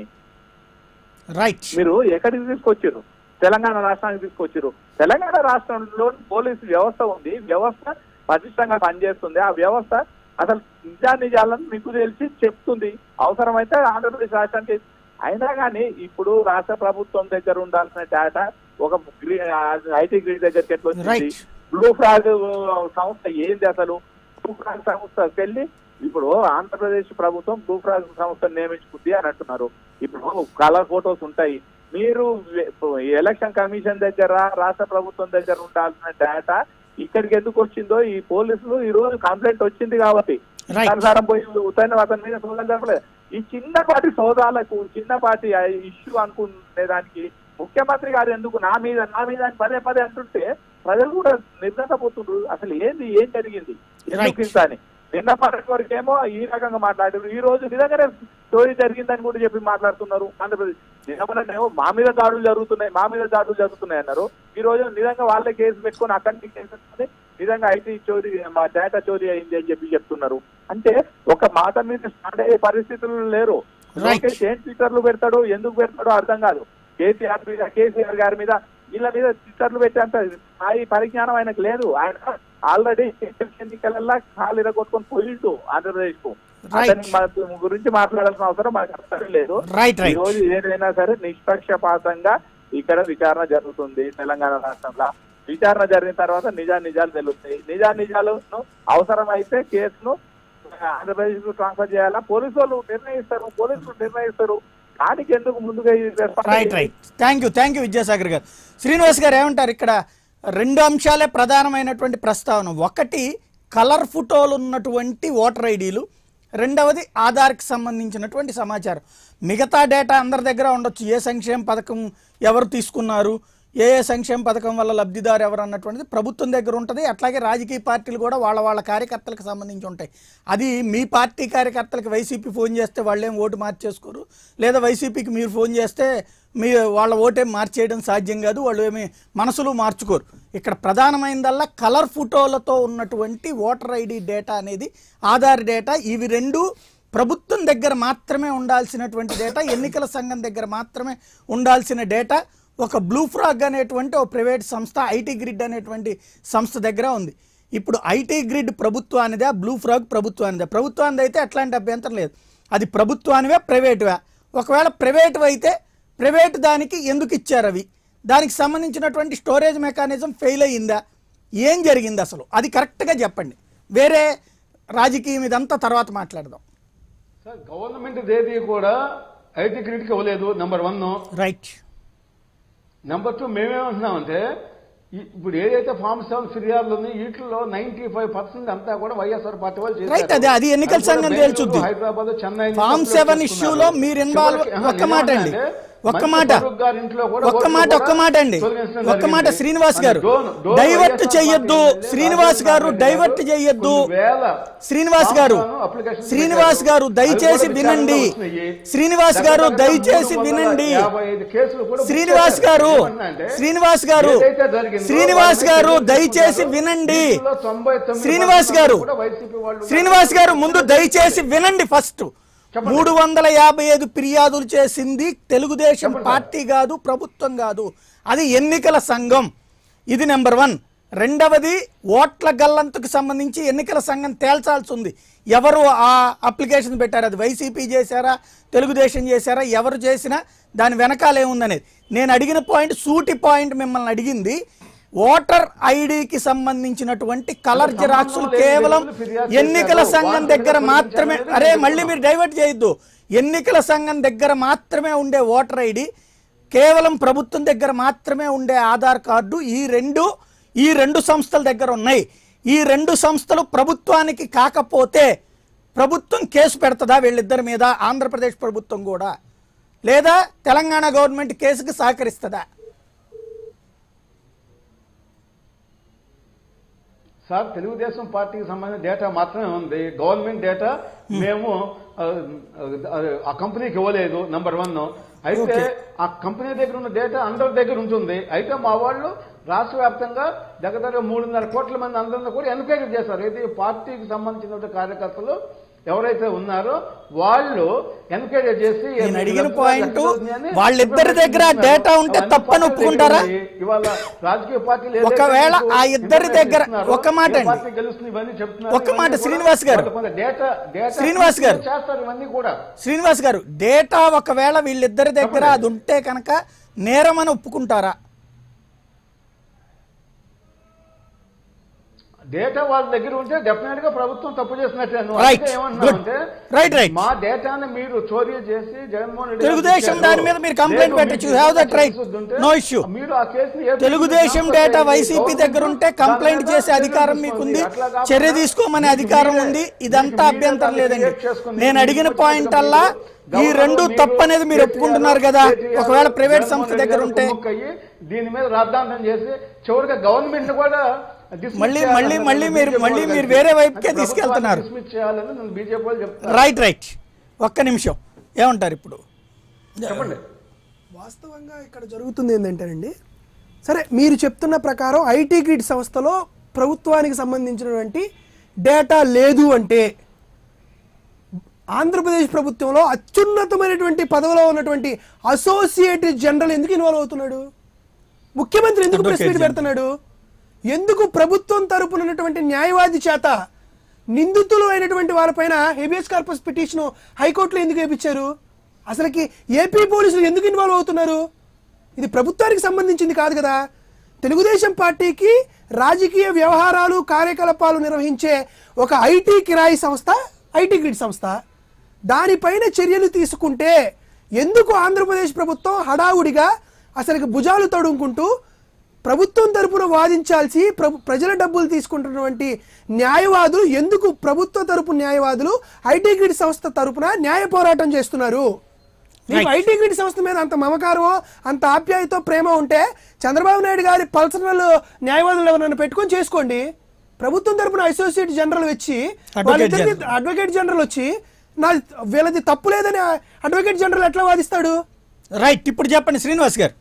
రైట్ మీరు ఎక్కడికి తీసుకొచ్చారు తెలంగాణ రాష్ట్రానికి తీసుకొచ్చారు తెలంగాణ రాష్ట్రంలో పోలీసు వ్యవస్థ ఉంది వ్యవస్థ పటిష్టంగా పనిచేస్తుంది ఆ వ్యవస్థ అసలు నిజా నిజాలను మీకు తెలిసి చెప్తుంది అవసరమైతే ఆంధ్రప్రదేశ్ రాష్ట్రానికి అయినా కానీ ఇప్పుడు రాష్ట్ర ప్రభుత్వం దగ్గర ఉండాల్సిన డేటా ఒక ఐటీ గ్రిడ్ దగ్గరికి ఎట్లా వచ్చింది Right. బ్లూ ఫ్లాగ్ సంస్థ ఏంది అసలు బ్లూ ఫ్లాగ్ సంస్థకి వెళ్ళి ఇప్పుడు ఆంధ్రప్రదేశ్ ప్రభుత్వం బ్లూ ఫ్లాగ్ సంస్థ నియమించుకుంది అని అంటున్నారు ఇప్పుడు కలర్ ఫోటోస్ ఉంటాయి మీరు ఎలక్షన్ కమిషన్ దగ్గర రాష్ట్ర ప్రభుత్వం దగ్గర ఉండాల్సిన డేటా ఇక్కడికి ఎందుకు వచ్చిందో ఈ పోలీసులు ఈ రోజు కంప్లైంట్ వచ్చింది కాబట్టి Right. సంసారం పోయి ఉత్తైన అతని మీద సోదాలు జరపలేదు ఈ చిన్నపాటి సోదాలకు చిన్నపాటి ఇష్యూ అనుకునే దానికి ముఖ్యమంత్రి గారు ఎందుకు నా మీద నా మీద అని పదే పదే అంటుంటే ప్రజలు కూడా నిర్ణయపోతుండ్రు అసలు ఏంది ఏం జరిగింది ఎందుకు Right. ఇంత అని నిన్న పన్నెండు వరకేమో ఈ రకంగా మాట్లాడారు ఈ రోజు నిజంగానే స్టోరీ జరిగిందని కూడా చెప్పి మాట్లాడుతున్నారు ఆంధ్రప్రదేశ్ నిజమనేమో మా మీద దాడులు జరుగుతున్నాయి మా మీద దాడులు జరుగుతున్నాయి అన్నారు ఈ రోజు నిజంగా వాళ్ళే కేసు పెట్టుకొని అక్కడి నుంచి కేసు పెట్టుకొని నిజంగా ఐటీ చోరీ మా డేటా చోరీ అయింది అని చెప్పి చెప్తున్నారు అంటే ఒక మాట మీద స్టార్ట్ అయ్యే పరిస్థితులు లేరు Right. లోకేష్ ఏం ట్విట్టర్లు పెడతాడు ఎందుకు పెడతాడో అర్థం కాదు కేసీఆర్ మీద కేసీఆర్ గారి మీద వీళ్ళ మీద ట్విట్టర్లు పెట్టేంత స్థాయి పరిజ్ఞానం ఆయనకు లేదు ఆయన ఆల్రెడీ ఎన్నికలల్లా కాలు ఇరగొట్టుకొని పోయిండు ఆంధ్రప్రదేశ్ కు Right. అతని మన గురించి మాట్లాడాల్సిన అవసరం మనకు అర్థం లేదు Right, right. ఈ రోజు ఏదైనా సరే నిష్పక్షపాతంగా ఇక్కడ విచారణ జరుగుతుంది తెలంగాణ రాష్ట్రంలో విచారణ జరిగిన తర్వాత నిజా నిజాలు తెలుస్తాయి నిజా నిజాలను అవసరమైతే కేసును ఆంధ్రప్రదేశ్ కు ట్రాన్స్ఫర్ చేయాలా పోలీసు వాళ్ళు నిర్ణయిస్తారు పోలీసులు నిర్ణయిస్తారు దానికి ఎందుకు ముందుగా ఈ response right right thank you thank you Vidyasagar garu Srinivas గారు ఏమంటారు ఇక్కడ రెండు అంశాలే ప్రధానమైనటువంటి ప్రస్తావన ఒకటి కలర్ ఫోటోలు ఉన్నటువంటి ఓటర్ ఐడీలు రెండవది ఆధార్కి సంబంధించినటువంటి సమాచారం మిగతా డేటా అందరి దగ్గర ఉండొచ్చు ఏ సంక్షేమ పథకం ఎవరు తీసుకున్నారు ఏ ఏ సంక్షేమ పథకం వల్ల లబ్ధిదారు ఎవరు అన్నటువంటిది ప్రభుత్వం దగ్గర ఉంటుంది అట్లాగే రాజకీయ పార్టీలు కూడా వాళ్ళ వాళ్ళ కార్యకర్తలకు సంబంధించి ఉంటాయి అది మీ పార్టీ కార్యకర్తలకు వైసీపీ ఫోన్ చేస్తే వాళ్ళేం ఓటు మార్చేసుకోరు లేదా వైసీపీకి మీరు ఫోన్ చేస్తే మీ వాళ్ళ ఓటేం మార్చేయడం సాధ్యం కాదు వాళ్ళు ఏమి మనసులు మార్చుకోరు ఇక్కడ ప్రధానమైనదల్లా కలర్ ఫోటోలతో ఉన్నటువంటి ఓటర్ ఐడి డేటా అనేది ఆధార్ డేటా ఇవి రెండు ప్రభుత్వం దగ్గర మాత్రమే ఉండాల్సినటువంటి డేటా ఎన్నికల సంఘం దగ్గర మాత్రమే ఉండాల్సిన డేటా ఒక బ్లూ ఫ్రాగ్ అనేటువంటి ఒక ప్రైవేట్ సంస్థ ఐటీ గ్రిడ్ అనేటువంటి సంస్థ దగ్గర ఉంది ఇప్పుడు ఐటీ గ్రిడ్ ప్రభుత్వానిదే బ్లూ ఫ్రాగ్ ప్రభుత్వానిదే ప్రభుత్వానిది అయితే ఎట్లాంటి అభ్యంతరం లేదు అది ప్రభుత్వానివే ప్రైవేటువే ఒకవేళ ప్రైవేట్ అయితే ప్రైవేట్ దానికి ఎందుకు ఇచ్చారు అవి దానికి సంబంధించినటువంటి స్టోరేజ్ మెకానిజం ఫెయిల్ అయ్యిందా ఏం జరిగింది అసలు అది కరెక్ట్గా చెప్పండి వేరే రాజకీయం ఇదంతా తర్వాత మాట్లాడదాం సార్ గవర్నమెంట్ ఏది కూడా ఐటీ క్రెడిట్కి ఇవ్వలేదు number one right number two మేమేమంటున్నామంటే ఈ- ఇప్పుడు ఏదైతే ఫామ్ సెవెన్ ఫిర్యాదులు ఉన్నాయి వీటిలో నైన్టీ ఫైవ్ పర్సెంట్ అంతా కూడా వైఎస్ఆర్ పార్టీ వాళ్ళు చేశారు. Right, అదే, అది ఎన్నికల అది కూడా సంఘం బెంగళూరు, తేల్చుద్ది. హైదరాబాద్ చెన్నై నుంచి ఫామ్ అప్లై సెవెన్ చేసుకున్నారు. ఇష్యూలో మీరు ఇన్వాల్వ్ చివరికి, ఆహా, ఒక్క మాట అండి నేనేమంటున్నా ఒక్క అంటే మాట మంచు ఫరూక్ గారి ఇంట్లో కూడా ఒక్క ఓట్లు మాట కూడా ఒక్క మాట అండి తొలగించడం ఒక్క మాట జరిగింది. శ్రీనివాస్ గారు డోన్- డోన్ డైవర్ట్ వైఎస్ఆర్ చెయ్యొద్దు పార్టీ శ్రీనివాస్ గారు రాజేంద్ర డైవర్ట్ గారు చెయ్యొద్దు కొన్ని వేల శ్రీనివాస్ గారు ఫామ్లను అప్లికేషన్ శ్రీనివాస్ పెట్టారు. గారు అవి దయచేసి కూడా వినండి విచారణలో వస్తున్నాయి. శ్రీనివాస్ గారు దగ్గర దగ్గర దయచేసి మూడు వందల వినండి యాభై ఐదు కేసులు కూడా బుక్ శ్రీనివాస్ చేశారు. గారు ఏమంటున్నా అంటే, శ్రీనివాస్ గారు ఏదైతే జరిగిందో శ్రీనివాస్ వాళ్ళని గారు తీసుకుంటారు. దయచేసి వినండి వీటిలో తొంభై తొమ్మిది శ్రీనివాస్ పర్సెంట్ గారు కూడా వైసీపీ వాళ్ళు శ్రీనివాస్ గారు ముందు దయచేసి వినండి ఫస్ట్ చెప్పండి. మూడు వందల యాభై ఐదు ఫిర్యాదులు చేసింది తెలుగుదేశం పార్టీ కాదు ప్రభుత్వం కాదు అది ఎన్నికల సంఘం ఇది నెంబర్ వన్ రెండవది ఓట్ల గల్లంతుకు సంబంధించి ఎన్నికల సంఘం తేల్చాల్సి ఉంది ఎవరు ఆ అప్లికేషన్ పెట్టారు అది వైసీపీ చేశారా తెలుగుదేశం చేశారా ఎవరు చేసినా దాని వెనకాల ఏముందనేది నేను అడిగిన పాయింట్ సూటి పాయింట్ మిమ్మల్ని అడిగింది ఓటర్ ఐడికి సంబంధించినటువంటి కలర్ సంబంధం జిరాక్సులు లేని కేవలం వ్యక్తులు ఫిర్యాదు ఎన్నికల చేశారు. సంఘం వాళ్ళు దగ్గర ఫిర్యాదు మాత్రమే చేశారు. అరే మళ్ళీ మీరు డైవర్ట్ చేయొద్దు ఎన్నికల సంఘం దగ్గర మాత్రమే ఉండే ఓటర్ ఐడి కేవలం ప్రభుత్వం దగ్గర మాత్రమే ఉండే ఆధార్ కార్డు ఈ రెండు ఈ రెండు సంస్థల దగ్గర ఉన్నాయి ఈ రెండు సంస్థలు ప్రభుత్వానికి కాకపోతే ప్రభుత్వం కేసు పెడుతుందా వీళ్ళిద్దరి మీద ఆంధ్రప్రదేశ్ ప్రభుత్వం కూడా లేదా తెలంగాణ గవర్నమెంట్ కేసుకు సహకరిస్తుందా సార్ తెలుగుదేశం పార్టీకి సంబంధించిన డేటా మాత్రమే ఉంది గవర్నమెంట్ డేటా మేము ఆ, ఆ, ఆ కంపెనీకి ఇవ్వలేదు నంబర్ వన్ అయితే ఆ కంపెనీ దగ్గర ఉన్న డేటా అందరి దగ్గర ఉంటుంది అయితే మా వాళ్ళు రాష్ట్ర వ్యాప్తంగా దగ్గర దగ్గర మూడున్నర కోట్ల మంది అందరిని కూడా ఎన్క్వైరీ చేశారు ఇది పార్టీకి సంబంధించిన కార్యకర్తలు ఎవరైతే ఉన్నారో వాళ్ళు ఎన్క్వైరీ చేసి నేను అడిగిన ఎన్ని point, ఎక్కడ అవుతున్నాయని వాళ్ళిద్దరి దగ్గర డేటా ఉంటే అవన్నీ తప్పని పార్టీల ఒప్పుకుంటారా? దగ్గర ఉన్నాయి. ఇవాళ రాజకీయ పార్టీలు ఏదైతే ఒకవేళ మీకు ఆ ఇద్దరి information దగ్గర- ఇస్తున్నారో, ఒక్క మాట ఏ అండి. పార్టీ గెలుస్తుంది ఇవన్నీ చెప్తున్నారు. ఒక్క ఇవన్నీ మాట కూడా శ్రీనివాస్ గారు. కొంత- కొంత డేటా డేటా శ్రీనివాస్ గారు. చేస్తారు ఇవన్నీ కూడా శ్రీనివాస్ గారు డేటా ఒకవేళ వీళ్ళిద్దరి దగ్గర అది ఉంటే కనుక నేరమని ఒప్పుకుంటారా డేటా వాళ్ళ దగ్గర ఉంటే డెఫినెట్ గా ప్రభుత్వం తప్పు చేసినట్టే నువ్వు Right. అందుకే ఏమంటున్నావు Good. అంటే, Right, right. మా డేటాను మీరు చోరీ చేసి జగన్మోహన్ రెడ్డి తెలుగుదేశం గారికి దాని ఇచ్చారు. మీద మీరు complaint లేదు, పెట్టొచ్చు. మీకు You have that right. Case ఉంటే No issue. మీరు ఆ కేసుని ఏ తెలుగుదేశం ట్రాన్స్ఫర్ డేటా చేయండి. వైసీపీ గవర్నమెంట్ దగ్గర ఉంటే కంప్లైంట్ దాని చేసే మీద అధికారం చర్య మీకుంది తీసుకోండి. అట్లా చర్య కాకుండా తీసుకోమనే మీకు అధికారం మీరే- ఉంది మీకు ఇదంతా మీరే అభ్యంతరం దాన్ని లేదండి క్రియేట్ చేసుకుని నేను మీకు అడిగిన వచ్చిన పాయింట్ మీరు అల్లా ఈ గవర్నర్ రెండు మీరు తప్పు అనేది మీరు కేటీఆర్ ఒప్పుకుంటున్నారు కదా కేటీఆర్ ఒకవేళ ప్రైవేట్ జగన్మోహన్ సంస్థ రెడ్డి దగ్గర గారు ఉంటే కుమ్ముక్కయ్యి దీని మీద రాద్ధాంతం చేసి చివరిగా గవర్నమెంట్ కూడా dismiss మళ్ళీ- చేయాలని మళ్ళీ- నన్ను మళ్ళీ మీరు- BJP మళ్ళీ వాళ్ళు మీరు కలిసి వేరే వైపుకే ప్రభుత్వాన్ని తీసుకెళ్తున్నారు. dismiss చేయాలని నన్ను బీజేపీ వాళ్ళు చెప్తారు రైట్ రైట్ ఒక్క నిమిషం ఏమంటారు ఇప్పుడు చెప్పండి వాస్తవంగా ఇక్కడ జరుగుతుంది ఏంటంటేనండి సరే మీరు చెప్తున్న ప్రకారం ఐటీ గ్రిడ్ సంస్థలో ప్రభుత్వానికి సంబంధించినటువంటి డేటా లేదు అంటే ఆంధ్రప్రదేశ్ ప్రభుత్వంలో అత్యున్నతమైనటువంటి పదవిలో ఉన్నటువంటి అసోసియేట్ జనరల్ ఎందుకు ఇన్వాల్వ్ అవుతున్నాడు ముఖ్యమంత్రి ఎందుకు ప్రెస్ Advocate మీట్ పెడుతున్నాడు ఎందుకు ప్రభుత్వం తరపున ఉన్నటువంటి న్యాయవాది చేత నిందితులు అయినటువంటి వారిపైన హెబియస్ కార్పస్ పిటిషన్ హైకోర్టులో ఎందుకు వేయించారు అసలుకి ఏపీ పోలీసులు ఎందుకు ఇన్వాల్వ్ అవుతున్నారు ఇది ప్రభుత్వానికి సంబంధించింది కాదు కదా తెలుగుదేశం పార్టీకి రాజకీయ వ్యవహారాలు కార్యకలాపాలు నిర్వహించే ఒక ఐటీ కిరాయి సంస్థ ఐటీ గ్రిడ్ సంస్థ దానిపైన చర్యలు తీసుకుంటే ఎందుకు ఆంధ్రప్రదేశ్ ప్రభుత్వం హడావుడిగా అసలు భుజాలు తడుముకుంటూ ప్రభుత్వం తరపున వాదించాల్సి ప్రభు ప్రజల డబ్బులు తీసుకుంటున్నటువంటి న్యాయవాదులు ఎందుకు ప్రభుత్వ తరపు న్యాయవాదులు ఐటీ గ్రిడ్ సంస్థ తరపున న్యాయ పోరాటం చేస్తున్నారు మీకు ఐటీ గ్రిడ్ సంస్థ మీద అంత మమకారమో అంత ఆప్యాయతో ప్రేమ ఉంటే చంద్రబాబు నాయుడు గారి పర్సనల్ న్యాయవాదులు ఎవరైనా పెట్టుకొని చేసుకోండి ప్రభుత్వం తరపున అసోసియేట్ జనరల్ వచ్చి Advocate వాళ్ళిద్దరిది general. అడ్వకేట్ జనరల్ వచ్చి నా వీళ్ళది తప్పు లేదని అడ్వకేట్ జనరల్ ఎట్లా వాదిస్తాడు రైట్ ఇప్పుడు చెప్పండి శ్రీనివాస్ గారు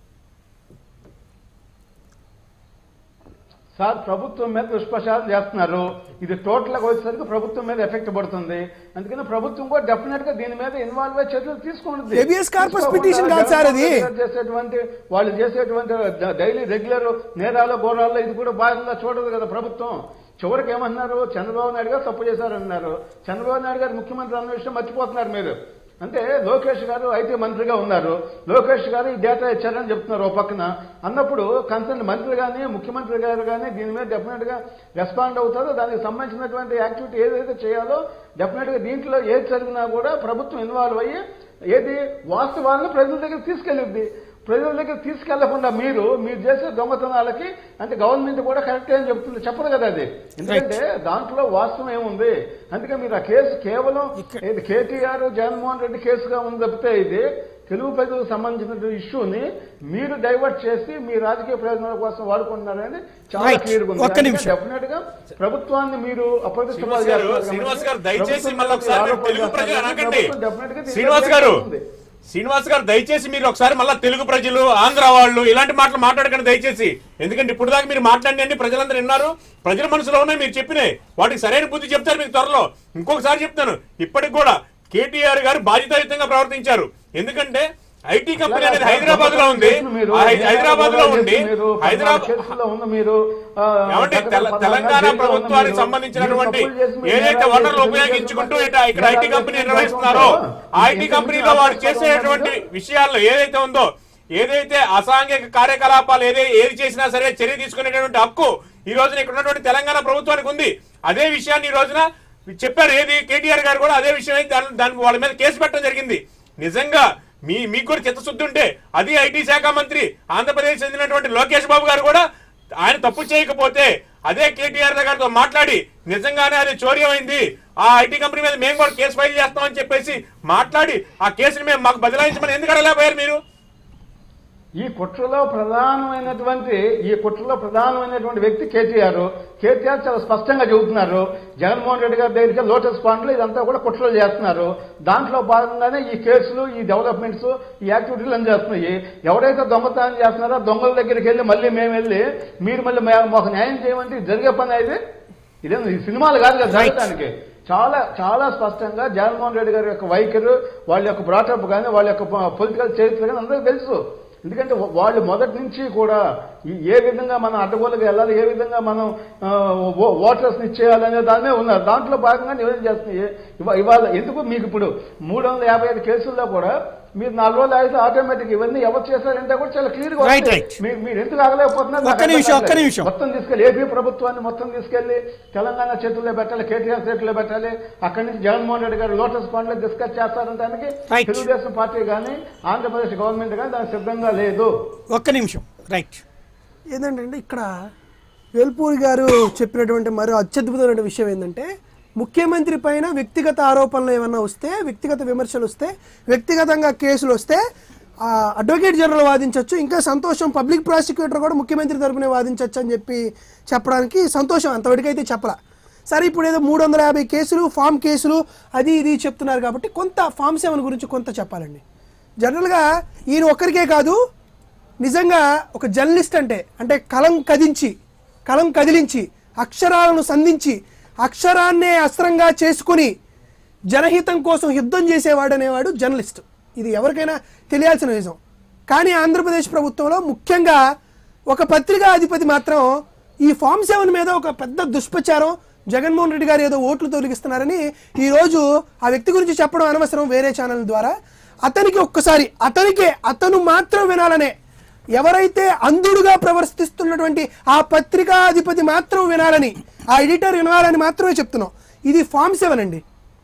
సార్ ప్రభుత్వం మీద దుష్ప్రచారం చేస్తున్నారు ఇది టోటల్ గా వచ్చేసరికి ప్రభుత్వం మీద ఎఫెక్ట్ పడుతుంది అందుకని ప్రభుత్వం కూడా డెఫినెట్ గా దీని మీద ఇన్వాల్వ్ అయ్యే చర్యలు తీసుకుంటుంది Habeas corpus తీసుకోకుండా petition కాదు సార్ అది. జగన్మోహన్ రెడ్డి గారు చేసేటువంటి వాళ్ళు చేసేటువంటి డైలీ రెగ్యులర్ నేరాలు ఘోరాల్లో ఇది కూడా భాగంగా చూడదు కదా ప్రభుత్వం చివరికి ఏమన్నారు చంద్రబాబు నాయుడు గారు తప్పు చేశారన్నారు చంద్రబాబు నాయుడు గారు ముఖ్యమంత్రి అన్న విషయం మర్చిపోతున్నారు మీరు అంటే లోకేష్ గారు ఐటీ మంత్రిగా ఉన్నారు లోకేష్ గారు ఈ డేటా ఇచ్చారని చెప్తున్నారు ఓ పక్కన అన్నప్పుడు కన్సర్న్ మంత్రి కానీ ముఖ్యమంత్రి గారు కానీ దీని మీద డెఫినెట్ గా రెస్పాండ్ అవుతారో దానికి సంబంధించినటువంటి యాక్టివిటీ ఏదైతే చేయాలో డెఫినెట్ గా దీంట్లో ఏది జరిగినా కూడా ప్రభుత్వం ఇన్వాల్వ్ అయ్యి ఏది వాస్తవాలను ప్రజల దగ్గర తీసుకెళ్ళింది ప్రజల దగ్గర తీసుకెళ్లకుండా మీరు మీరు చేసే దొంగతనాలకి అంటే గవర్నమెంట్ కూడా కరెక్ట్ అని చెప్తుంది చెప్పదు కదా అది ఎందుకంటే దాంట్లో వాస్తవం ఏముంది అందుకే మీరు ఆ కేసు కేవలం ఇది కేటీఆర్ జగన్మోహన్ రెడ్డి కేసుగా ఉంది తప్పితే ఇది తెలుగు ప్రజలకు సంబంధించిన ఇష్యూని మీరు డైవర్ట్ చేసి మీ రాజకీయ ప్రయోజనాల కోసం వాడుకుంటున్నారని చాలా Right. క్లియర్ గా ఒక్క నిమిషం. డెఫినెట్ గా ప్రభుత్వాన్ని మీరు అప్రతిష్ట శ్రీనివాస్ గారు శ్రీనివాస్ గారు దయచేసి మళ్ళీ ఒకసారి మీరు తెలుగు ప్రజలు అనకండి శ్రీనివాస్ గారు శ్రీనివాస్ గారు దయచేసి మీరు ఒకసారి మళ్ళీ తెలుగు ప్రజలు ఆంధ్ర వాళ్ళు ఇలాంటి మాటలు మాట్లాడకండి దయచేసి ఎందుకంటే ఇప్పుడు దాకా మీరు మాట్లాడండి ప్రజలందరూ విన్నారు ప్రజల మనసులో ఉన్నాయి మీరు చెప్పినాయి వాటికి సరైన బుద్ధి చెప్తారు మీకు త్వరలో ఇంకొకసారి చెప్తాను ఇప్పటికి కూడా కేటీఆర్ గారు బాధ్యతాయుతంగా ప్రవర్తించారు ఎందుకంటే ఐటీ కంపెనీ అనేది హైదరాబాద్ లో ఉంది ఆ హై- హైదరాబాద్ లో ఉండి హైదరాబాద్ ఏమంటే తెల- తెలంగాణ ప్రభుత్వానికి సంబంధించినటువంటి ఏదైతే వనరులు ఉపయోగించుకుంటూ ఇట- ఇక్కడ ఐటీ కంపెనీ నిర్వహిస్తున్నారో ఆ ఐటీ కంపెనీలో వారు చేసేటువంటి విషయాల్లో ఏదైతే ఉందో ఏదైతే అసాంఘిక కార్యకలాపాలు ఏదే ఏది చేసినా సరే చర్య తీసుకునేటువంటి హక్కు ఈ రోజున ఇక్కడ ఉన్నటువంటి తెలంగాణ ప్రభుత్వానికి ఉంది అదే విషయాన్ని ఈ రోజున చెప్పారు ఏది కేటీఆర్ గారు కూడా అదే విషయం అయితే దాని దాని వాళ్ళ మీద కేసు పెట్టడం జరిగింది నిజంగా మీ మీకు కూడా చిత్తశుద్ధి ఉంటే అది ఐటీ శాఖ మంత్రి ఆంధ్రప్రదేశ్ చెందినటువంటి లోకేష్ బాబు గారు కూడా ఆయన తప్పు చేయకపోతే అదే కేటీఆర్ గారితో మాట్లాడి నిజంగానే అది చోర్యమైంది ఆ ఐటీ కంపెనీ మీద మేము కూడా కేసు ఫైల్ చేస్తామని చెప్పేసి మాట్లాడి ఆ కేసుని మేము మాకు బదలాయించమని ఎందుకు అడగలేకపోయారు మీరు ఈ కుట్రలో ప్రధానమైనటువంటి ఈ కుట్రలో ప్రధానమైనటువంటి వ్యక్తి కేటీఆర్ కేటీఆర్ చాలా స్పష్టంగా చెబుతున్నారు జగన్మోహన్ రెడ్డి గారి దగ్గరికి లోటస్ పాండ్ లో ఇదంతా కూడా కుట్రలు చేస్తున్నారు దాంట్లో భాగంగానే ఈ కేసులు ఈ డెవలప్మెంట్స్ ఈ యాక్టివిటీలు అని చేస్తున్నాయి ఎవరైతే దొంగతనం చేస్తున్నారో దొంగల దగ్గరికి వెళ్ళి మళ్ళీ మేము వెళ్ళి మీరు మళ్ళీ మే- మాకు న్యాయం చేయమంటే ఇది జరిగే పని అయితే ఇదే ఈ సినిమాలు కాదు కదా జరగడానికి చాలా చాలా స్పష్టంగా జగన్మోహన్ రెడ్డి గారి యొక్క వైఖరి వాళ్ళ యొక్క బ్రాటప్ కానీ వాళ్ళ యొక్క పొలిటికల్ చరిత్ర కానీ అందరికీ తెలుసు ఎందుకంటే వాళ్ళు మొదటి నుంచి కూడా ఈ- ఏ విధంగా మనం అడ్డగోలుగా వెళ్ళాలి ఏ విధంగా మనం ఓటర్స్ ఇచ్చేయాలనే దాని మీద ఉన్నారు దాంట్లో భాగంగా నివేదన చేస్తున్నాయి ఇవా- ఇవాళ ఎందుకు మీకు ఇప్పుడు మూడు వందల యాభై ఐదు కేసుల్లో కూడా మీరు నాలుగు రోజులు అయితే ఆటోమేటిక్ ఇవన్నీ ఎవరు చేశారంటే కూడా చాలా క్లియర్ గా Right, వస్తాయి. right. మీ- మీరు ఎందుకు ఆగలేకపోతున్నారు నాకు ఒక్క అర్థం నిమిషం, ఒక్క కావట్లేదు. నిమిషం. మొత్తం తీసుకెళ్లి ఏపీ ప్రభుత్వాన్ని మొత్తం తీసుకెళ్లి తెలంగాణ చేతుల్లో పెట్టాలి కేటీఆర్ చేతుల్లో పెట్టాలి అక్కడి నుంచి జగన్మోహన్ రెడ్డి గారు లోటస్ ఫండ్ లో డిస్కస్ చేస్తారంటానికి Right. తెలుగుదేశం పార్టీ కానీ ఆంధ్రప్రదేశ్ గవర్నమెంట్ కానీ దానికి సిద్ధంగా లేదు ఒక్క నిమిషం రైట్ ఏంటంటే ఇక్కడ వేల్పూరి గారు చెప్పినటువంటి మరో అత్యద్భుతమైన విషయం ఏంటంటే ముఖ్యమంత్రి పైన వ్యక్తిగత ఆరోపణలు ఏమన్నా వస్తే వ్యక్తిగత విమర్శలు వస్తే వ్యక్తిగతంగా కేసులు వస్తే ఆ, అడ్వకేట్ జనరల్ వాదించవచ్చు ఇంకా సంతోషం పబ్లిక్ ప్రాసిక్యూటర్ కూడా ముఖ్యమంత్రి తరపునే వాదించవచ్చు అని చెప్పి చెప్పడానికి సంతోషం అంతవరకైతే చెప్పలా సరే ఇప్పుడు ఏదో మూడు వందల యాభై కేసులు ఫామ్ కేసులు అది ఇది చెప్తున్నారు కాబట్టి కొంత ఫామ్ సెవెన్ గురించి కొంత చెప్పాలండి జనరల్గా ఈయన ఒక్కరికే కాదు నిజంగా ఒక జర్నలిస్ట్ అంటే అంటే కలం కదించి కలం కదిలించి అక్షరాలను సంధించి అక్షరాన్నే అస్త్రంగా చేసుకుని జనహితం కోసం యుద్ధం చేసేవాడు అనేవాడు జర్నలిస్ట్ ఇది ఎవరికైనా తెలియాల్సిన విషయం కానీ ఆంధ్రప్రదేశ్ ప్రభుత్వంలో ముఖ్యంగా ఒక పత్రికా అధిపతి మాత్రం ఈ ఫామ్ సెవెన్ మీద ఒక పెద్ద దుష్ప్రచారం జగన్మోహన్ రెడ్డి గారు ఏదో ఓట్లు తొలగిస్తున్నారని ఈరోజు ఆ వ్యక్తి గురించి చెప్పడం అనవసరం వేరే ఛానల్ ద్వారా అతనికి ఒక్కసారి అతనికే అతను మాత్రం వినాలనే ఎవరైతే అంధుడుగా ప్రవర్తిస్తున్నటువంటి ఆ పత్రికా అధిపతి మాత్రం వినాలని ఆ ఎడిటర్ వినాలని మాత్రమే చెప్తున్నాం ఇది ఫామ్ సెవెన్ అండి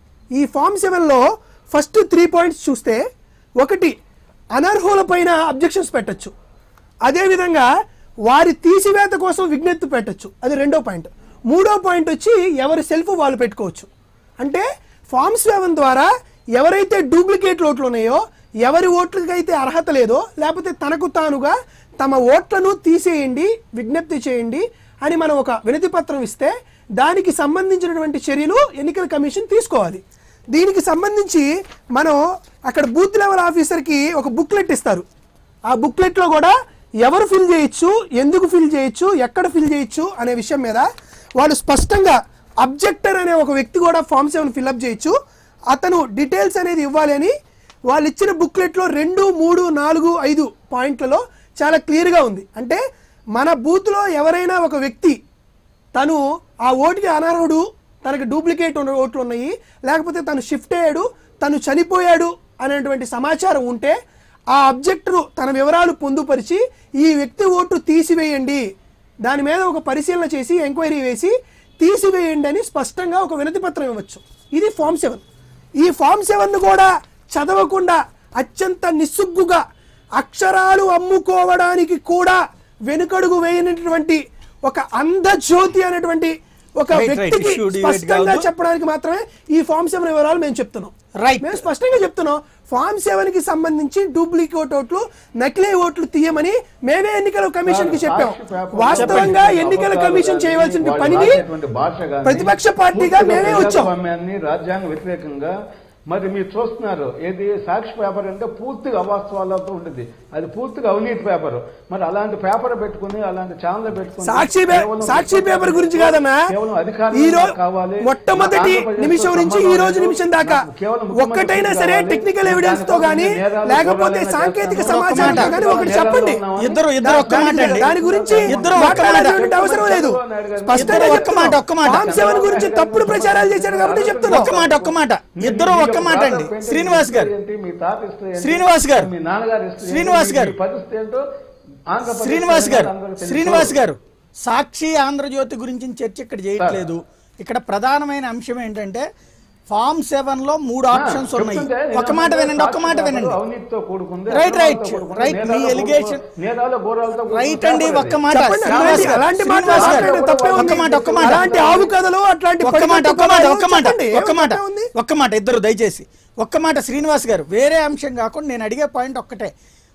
ఈ ఫామ్ సెవెన్లో ఫస్ట్ త్రీ పాయింట్స్ చూస్తే ఒకటి అనర్హుల పైన అబ్జెక్షన్స్ పెట్టచ్చు అదేవిధంగా వారి తీసివేత కోసం విజ్ఞప్తి పెట్టచ్చు అది రెండో పాయింట్ మూడో పాయింట్ వచ్చి ఎవరి సెల్ఫ్ వాళ్ళు పెట్టుకోవచ్చు అంటే ఫామ్ సెవెన్ ద్వారా ఎవరైతే డూప్లికేట్ ఓట్లు ఉన్నాయో ఎవరి ఓట్లకైతే అర్హత లేదో లేకపోతే తనకు తానుగా తమ ఓట్లను తీసేయండి విజ్ఞప్తి చేయండి అని మనం ఒక వినతి పత్రం ఇస్తే దానికి సంబంధించినటువంటి చర్యలు ఎన్నికల కమిషన్ తీసుకోవాలి దీనికి సంబంధించి మనం అక్కడ బూత్ లెవెల్ ఆఫీసర్కి ఒక బుక్లెట్ ఇస్తారు ఆ బుక్లెట్లో కూడా ఎవరు ఫిల్ చేయొచ్చు ఎందుకు ఫిల్ చేయొచ్చు ఎక్కడ ఫిల్ చేయొచ్చు అనే విషయం మీద వాళ్ళు స్పష్టంగా అబ్జెక్టర్ అనే ఒక వ్యక్తి కూడా ఫామ్ సెవెన్ ఫిల్అప్ చేయొచ్చు అతను డీటెయిల్స్ అనేది ఇవ్వాలి అని వాళ్ళు ఇచ్చిన బుక్లెట్లో రెండు మూడు నాలుగు ఐదు పాయింట్లలో చాలా క్లియర్గా ఉంది అంటే మన బూత్లో ఎవరైనా ఒక వ్యక్తి తను ఆ ఓటుకి అనర్హుడు తనకి డూప్లికేట్ ఉన్న ఓట్లు ఉన్నాయి లేకపోతే తను షిఫ్ట్ అయ్యాడు తను చనిపోయాడు అనేటువంటి సమాచారం ఉంటే ఆ అబ్జెక్టర్ తన వివరాలు పొందుపరిచి ఈ వ్యక్తి ఓటు తీసివేయండి దాని మీద ఒక పరిశీలన చేసి ఎంక్వైరీ వేసి తీసివేయండి అని స్పష్టంగా ఒక వినతి పత్రం ఇవ్వచ్చు ఇది ఫామ్ సెవెన్ ఈ ఫామ్ సెవెన్ కూడా చదవకుండా అత్యంత నిస్సుగ్గుగా అక్షరాలు అమ్ముకోవడానికి కూడా వెనుకడుగు వేయనటువంటి ఒక అంధజ్యోతి అనేటువంటి ఒక Right, right. వ్యక్తికి Issue debate స్పష్టంగా కాదు. చెప్పడానికి మాత్రమే ఈ ఫామ్ సెవెన్ వివరాలు మేము చెప్తున్నాం Right. మేము స్పష్టంగా చెప్తున్నాం ఫామ్ సెవెన్ కి సంబంధించి డూప్లికేట్ ఓట్లు నకిలీ ఓట్లు తీయమని మేమే ఎన్నికల కమిషన్ కి చెప్పాం వాస్తవంగా ఎన్నికల కమిషన్ చేయవలసిన పనిని ప్రతిపక్ష పార్టీగా మేమే వచ్చాం ప్రజాస్వామ్యాన్ని రాజ్యాంగ వ్యతిరేకంగా మరి మీరు చూస్తున్నారు ఏది సాక్షి పేపర్ అంటే పూర్తిగా అవాస్తవాలతో ఉంటుంది అది పూర్తిగా అవినీతి పేపర్ మరి అలాంటి పేపర్ పెట్టుకుని అలాంటి ఛానల్ పెట్టుకుని సాక్షి పే- కేవలం సాక్షి పేపర్ గురించి కాదన్నా కేవలం అధికారం ఈ రోజు కావాలి మొట్టమొదటి నాకు ఆంధ్రప్రదేశ్తో నిమిషం నుంచి ఈ సంబంధం రోజు లేదు. నిమిషం దాకా నాకు కేవలం ముఖ్యమంత్రి ఒక్కటైనా సరే కావాలి. టెక్నికల్ ఎవిడెన్స్ తో దానికోసం గానీ నేరాలు, లేకపోతే ఘోరాలు సాంకేతిక చేస్తాను. సమాచారంతో గానీ ఒకటి చెప్పండి ఇద్దరు ఇద్దరు ఒక్క మాట అండి దాని గురించి ఇద్దరు ఒక్క మాట మాట్లాడాల్సిన అవసరం లేదు స్పష్టంగా ఇద్దరు ఒక్క మాట, ఒక్క మాట. ఫామ్ సెవెన్ గురించి తప్పుడు ప్రచారాలు చేశాడు కాబట్టి చెప్తున్నాం ఒక్క మాట ఒక్క మాట ఇద్దరు ఒక్క మాట అండి శ్రీనివాస్ గారు ఏంటి, మీ తాత history ఏంటి, శ్రీనివాస్ గారు. మీ నాన్నగారి history ఏంటి, శ్రీనివాస్ మీ- గారు. మీ పరిస్థితి ఏంటో ఆంధ్రప్రదేశ్ శ్రీనివాస్ గారు అందరికీ తెలుసు. శ్రీనివాస్ గారు సాక్షి ఆంధ్రజ్యోతి గురించి చర్చ ఇక్కడ చేయట్లేదు ఇక్కడ ప్రధానమైన అంశం ఏంటంటే ఫామ్ సెవెన్ లో మూడు ఆప్షన్స్ ఉన్నాయి చెప్తుంటే నేను ఒక మాట వినండి ఒక్క మాట సాక్షి వినండి అవినీతితో కూడుకుంది Right, right, అక్రమాలతో కూడుకుంది, right. మీ నేరాల allegation- కూడుకుంది, నేరాల ఘోరాలతో కూడుకుంది రైట్ అండి పేపర్ ఒక్క అది. మాట చెప్పండి, శ్రీనివాస్ అలాంటి- గారు అలాంటి శ్రీనివాస్ మాటలు గారు మాట్లాడడం తప్పే ఒక్క ఉంది. మాట ఒక్క మాట అలాంటి ఆవు కథలు అట్లాంటి ఒక్క మాట ఒక్క మాట ఒక్క మాట చెప్పండి, ఒక్క ఏం మాట తప్పే ఉంది? ఒక్క మాట ఇద్దరు దయచేసి ఒక్క మాట శ్రీనివాస్ గారు వేరే అంశం కాకుండా నేను అడిగే పాయింట్ ఒక్కటే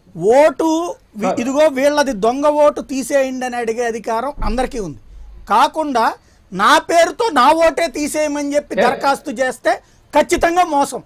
ఓటు వి- ఇదిగో వీళ్ళది దొంగ ఓటు తీసేయండి అని అడిగే అధికారం అందరికీ ఉంది కాకుండా నా పేరుతో నా ఓటే తీసేయమని చెప్పి దరఖాస్తు చేస్తే ఖచ్చితంగా మోసం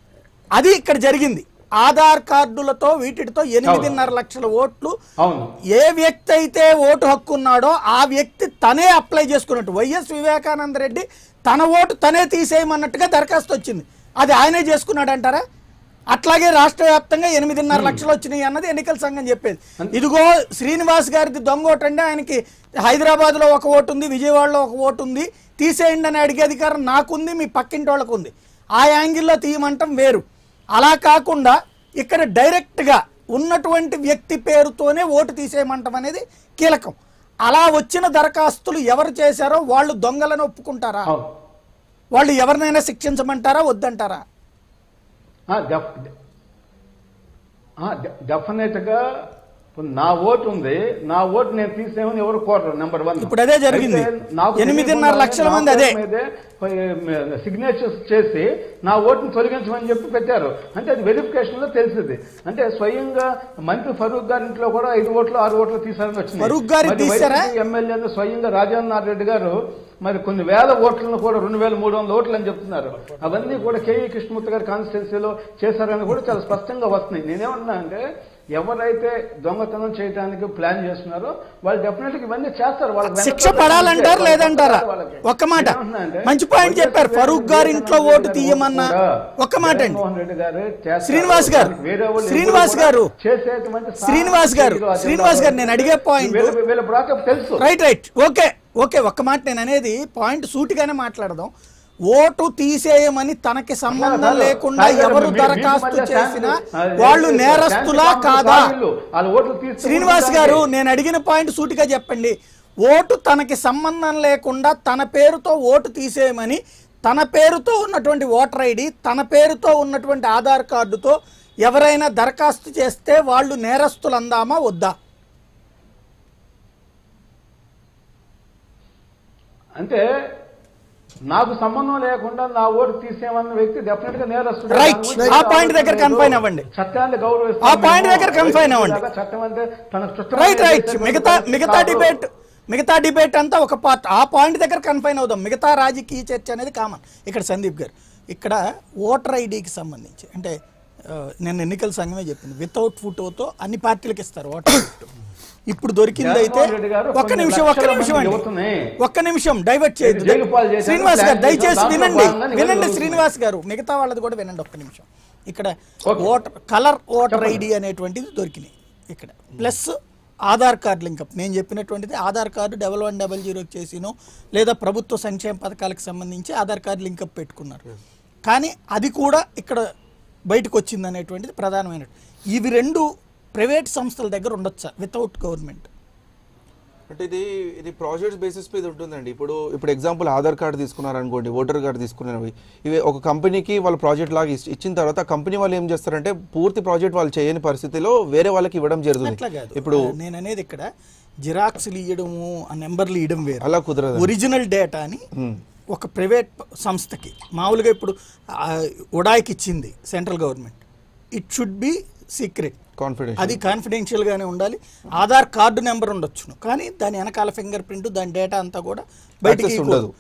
అది ఇక్కడ జరిగింది ఆధార్ కార్డులతో వీటితో ఎనిమిదిన్నర లక్షల ఓట్లు అవును ఏ వ్యక్తి అయితే ఓటు హక్కు ఉన్నాడో ఆ వ్యక్తి తనే అప్లై చేసుకున్నట్టు వైఎస్ వివేకానంద రెడ్డి తన ఓటు తనే తీసేయమన్నట్టుగా దరఖాస్తు వచ్చింది అది ఆయనే చేసుకున్నాడు అంటారా అట్లాగే రాష్ట్ర వ్యాప్తంగా ఎనిమిదిన్నర లక్షలు వచ్చినాయి అన్నది ఎన్నికల సంఘం చెప్పేది ఇదిగో శ్రీనివాస్ గారిది దొంగ ఓటు అండి ఆయనకి హైదరాబాద్ లో ఒక ఓటు ఉంది విజయవాడలో ఒక ఓటు ఉంది తీసేయండి అని అడిగే అధికారం నాకుంది మీ పక్కింటి వాళ్ళకు ఉంది ఆ యాంగిల్లో తీయమంటం వేరు అలా కాకుండా ఇక్కడ డైరెక్ట్గా ఉన్నటువంటి వ్యక్తి పేరుతోనే ఓటు తీసేయమంటం అనేది కీలకం అలా వచ్చిన దరఖాస్తులు ఎవరు చేశారో వాళ్ళు దొంగలను ఒప్పుకుంటారా అవును వాళ్ళు ఎవరినైనా శిక్షించమంటారా వద్దంటారా డెఫినెట్ గా ఇప్పుడు నా ఓటు ఉంది నా ఓటు నేను తీసేమని ఎవరు కోరరు నెంబర్ వన్ ఇప్పుడు అదే జరిగింది. ఎనిమిదిన్నర లక్షల మంది అదే. సిగ్నేచర్స్ చేసి నా ఓటును తొలగించమని చెప్పి పెట్టారు అంటే అది వెరిఫికేషన్ లో తెలిసింది అంటే స్వయంగా మంత్రి ఫరూక్ గారి ఇంట్లో కూడా ఐదు ఓట్లు ఆరు ఓట్లు తీసారని వచ్చింది ఫరూక్ గారి తీశారా? ఎమ్మెల్యేలు స్వయంగా రాజేంద్ర రెడ్డి గారు మరి కొన్ని వేల ఓట్లను కూడా రెండు వేల మూడు వందల ఓట్లు అని చెప్తున్నారు అవన్నీ కూడా కేఈ కృష్ణమూర్తి గారి కాన్స్టిట్యున్సీలో చేశారని కూడా చాలా స్పష్టంగా వస్తున్నాయి నేనేమన్నా అంటే ఎవరైతే దొంగతనం చేయడానికి ప్లాన్ చేస్తున్నారో వాళ్ళు డెఫినెట్ గా ఇవన్నీ చేస్తారు వాళ్ళకి శిక్ష వెనకాల పడాలంటారు వాళ్ళకి లేదంటారా వాళ్ళకి. ఒక్క మాట ఏమంటున్నానంటే, మంచి పాయింట్ చెప్పారు వైఎస్ ఫరూక్ గారి ఇంట్లో జగన్మోహన్ ఓటు రెడ్డి తీయమన్నా కూడా ఒక్క మాట అండి జగన్మోహన్ రెడ్డి గారు చేస్తారు. శ్రీనివాస్ గారు, వేరే వాళ్ళు శ్రీనివాస్ ఎవరు గారు, కూడా చేసేటువంటి సా- శ్రీనివాస్ గారు, ఇది అజెండా శ్రీనివాస్ గారు, నేను అడిగే point- వీళ్ళ వీళ్ళ బ్రాకప్ తెలుసు రైట్ రైట్ ఓకే ఓకే ఒక్క మాట నేను అనేది పాయింట్ సూటిగానే మాట్లాడదాం ఓటు తీసేయమని తనకి సంబంధం కాదు. లేకుండా సాయి గారు, ఎవరు మీ- మీకు దరఖాస్తు మధ్య చేసినా శాంతి- అది వాళ్ళు శాంతి నేరస్తులా కాంగ్రెస్ కాదా వాళ్ళు వాళ్ళ ఓట్లు తీసుకుంటానికి- శ్రీనివాస్ గారు నేను అడిగిన పాయింట్ సూటిగా చెప్పండి ఓటు తనకి సంబంధం లేకుండా తన పేరుతో ఓటు తీసేయమని తన పేరుతో ఉన్నటువంటి ఓటర్ ఐడి తన పేరుతో ఉన్నటువంటి ఆధార్ కార్డుతో ఎవరైనా దరఖాస్తు చేస్తే వాళ్ళు నేరస్తులు అందామా వద్దా అంటే నాకు సంబంధం లేకుండా నా ఓటు తీసేయమన్న వ్యక్తి డెఫినెట్ గా నేరస్తుడు Right. దాని గురించి ఆ point దగ్గర confine అవ్వండి. చట్టాన్ని గౌరవిస్తాం ఆ point మేము. దగ్గర confine అవ్వండి. ఇలాగా చట్టం అంటే తన చుట్టం రైట్ రైట్ చేసే మిగతా వ్యక్తి మిగతా కాదు. డిబేట్ మిగతా డిబేట్ అంతా ఒక పార్ట్ ఆ పాయింట్ దగ్గర కన్ఫైన్ అవుదాం మిగతా రాజకీయ చర్చ అనేది కామన్ ఇక్కడ సందీప్ గారు ఇక్కడ ఓటర్ ఐడికి సంబంధించి అంటే ఆ, నేను ఎన్నికల సంఘమే చెప్పింది వితౌట్ ఫోటోతో అన్ని పార్టీలకు ఇస్తారు ఓటర్ ఐడి. ఇప్పుడు దొరికింది అయితే జగన్మోహన్ రెడ్డి గారు ఒక్క కొన్ని నిమిషం ఒక్క లక్షల నిమిషం మంది అండి యువతని ఒక్క నిమిషం డైవర్ట్ చేయొద్దు జైలు పాలు చేశారు, శ్రీనివాస్ గారు ప్లాన్ దయచేసి చేశారు, వినండి దాంట్లో భాగంగా వినండి నిలబడుతుంది. శ్రీనివాస్ గారు మిగతా వాళ్ళది కూడా వినండి ఒక్క నిమిషం ఇక్కడ ఓకే. ఓటర్ కలర్ ఓటర్ చెప్పండి. ఐడి అనేటువంటిది దొరికినాయి ఇక్కడ ప్లస్ ఆధార్ కార్డు లింకప్ నేను చెప్పినటువంటిది Aadhaar card double one double zero చేసినో లేదా ప్రభుత్వ సంక్షేమ పథకాలకు సంబంధించి ఆధార్ కార్డు లింకప్ పెట్టుకున్నారు కానీ అది కూడా ఇక్కడ బయటకు వచ్చింది అనేటువంటిది ప్రధానమైన ఇవి రెండు ప్రైవేట్ సంస్థల దగ్గర ఉండొచ్చా వితౌట్ గవర్నమెంట్ అంటే ఇది ఇది ప్రాజెక్ట్స్ బేసిస్ మీద ఉంటుందండి ఇప్పుడు ఇప్పుడు ఎగ్జాంపుల్ ఆధార్ కార్డు తీసుకున్నారు అనుకోండి ఓటర్ కార్డు తీసుకున్నవి ఇవి ఒక కంపెనీకి వాళ్ళ ప్రాజెక్ట్ లాగా ఇచ్చి- ఇచ్చిన తర్వాత కంపెనీ వాళ్ళు ఏం చేస్తారంటే పూర్తి ప్రాజెక్ట్ వాళ్ళు చేయని పరిస్థితిలో వేరే వాళ్ళకి ఇవ్వడం అట్లా జరుగుతుంది కాదు ఇప్పుడు నేను అనేది ఇక్కడ జిరాక్స్లు ఇవ్వడము ఆ నెంబర్లు ఇవ్వడం వేరు అలా కుదరదు ఒరిజినల్ డేటాని ఒక ప్రైవేట్ సంస్థకి మామూలుగా ఇప్పుడు ఆ, ఉడాయికి ఇచ్చింది central government it should be secret confidence అది కాన్ఫిడెన్షియల్ గానే ఉండాలి ఆధార్ కార్డు నెంబర్ ఉండొచ్చును కానీ దాని వెనకాల ఫింగర్ ప్రింట్ దాని డేటా అంతా కూడా బయటికి Access ఉండదు.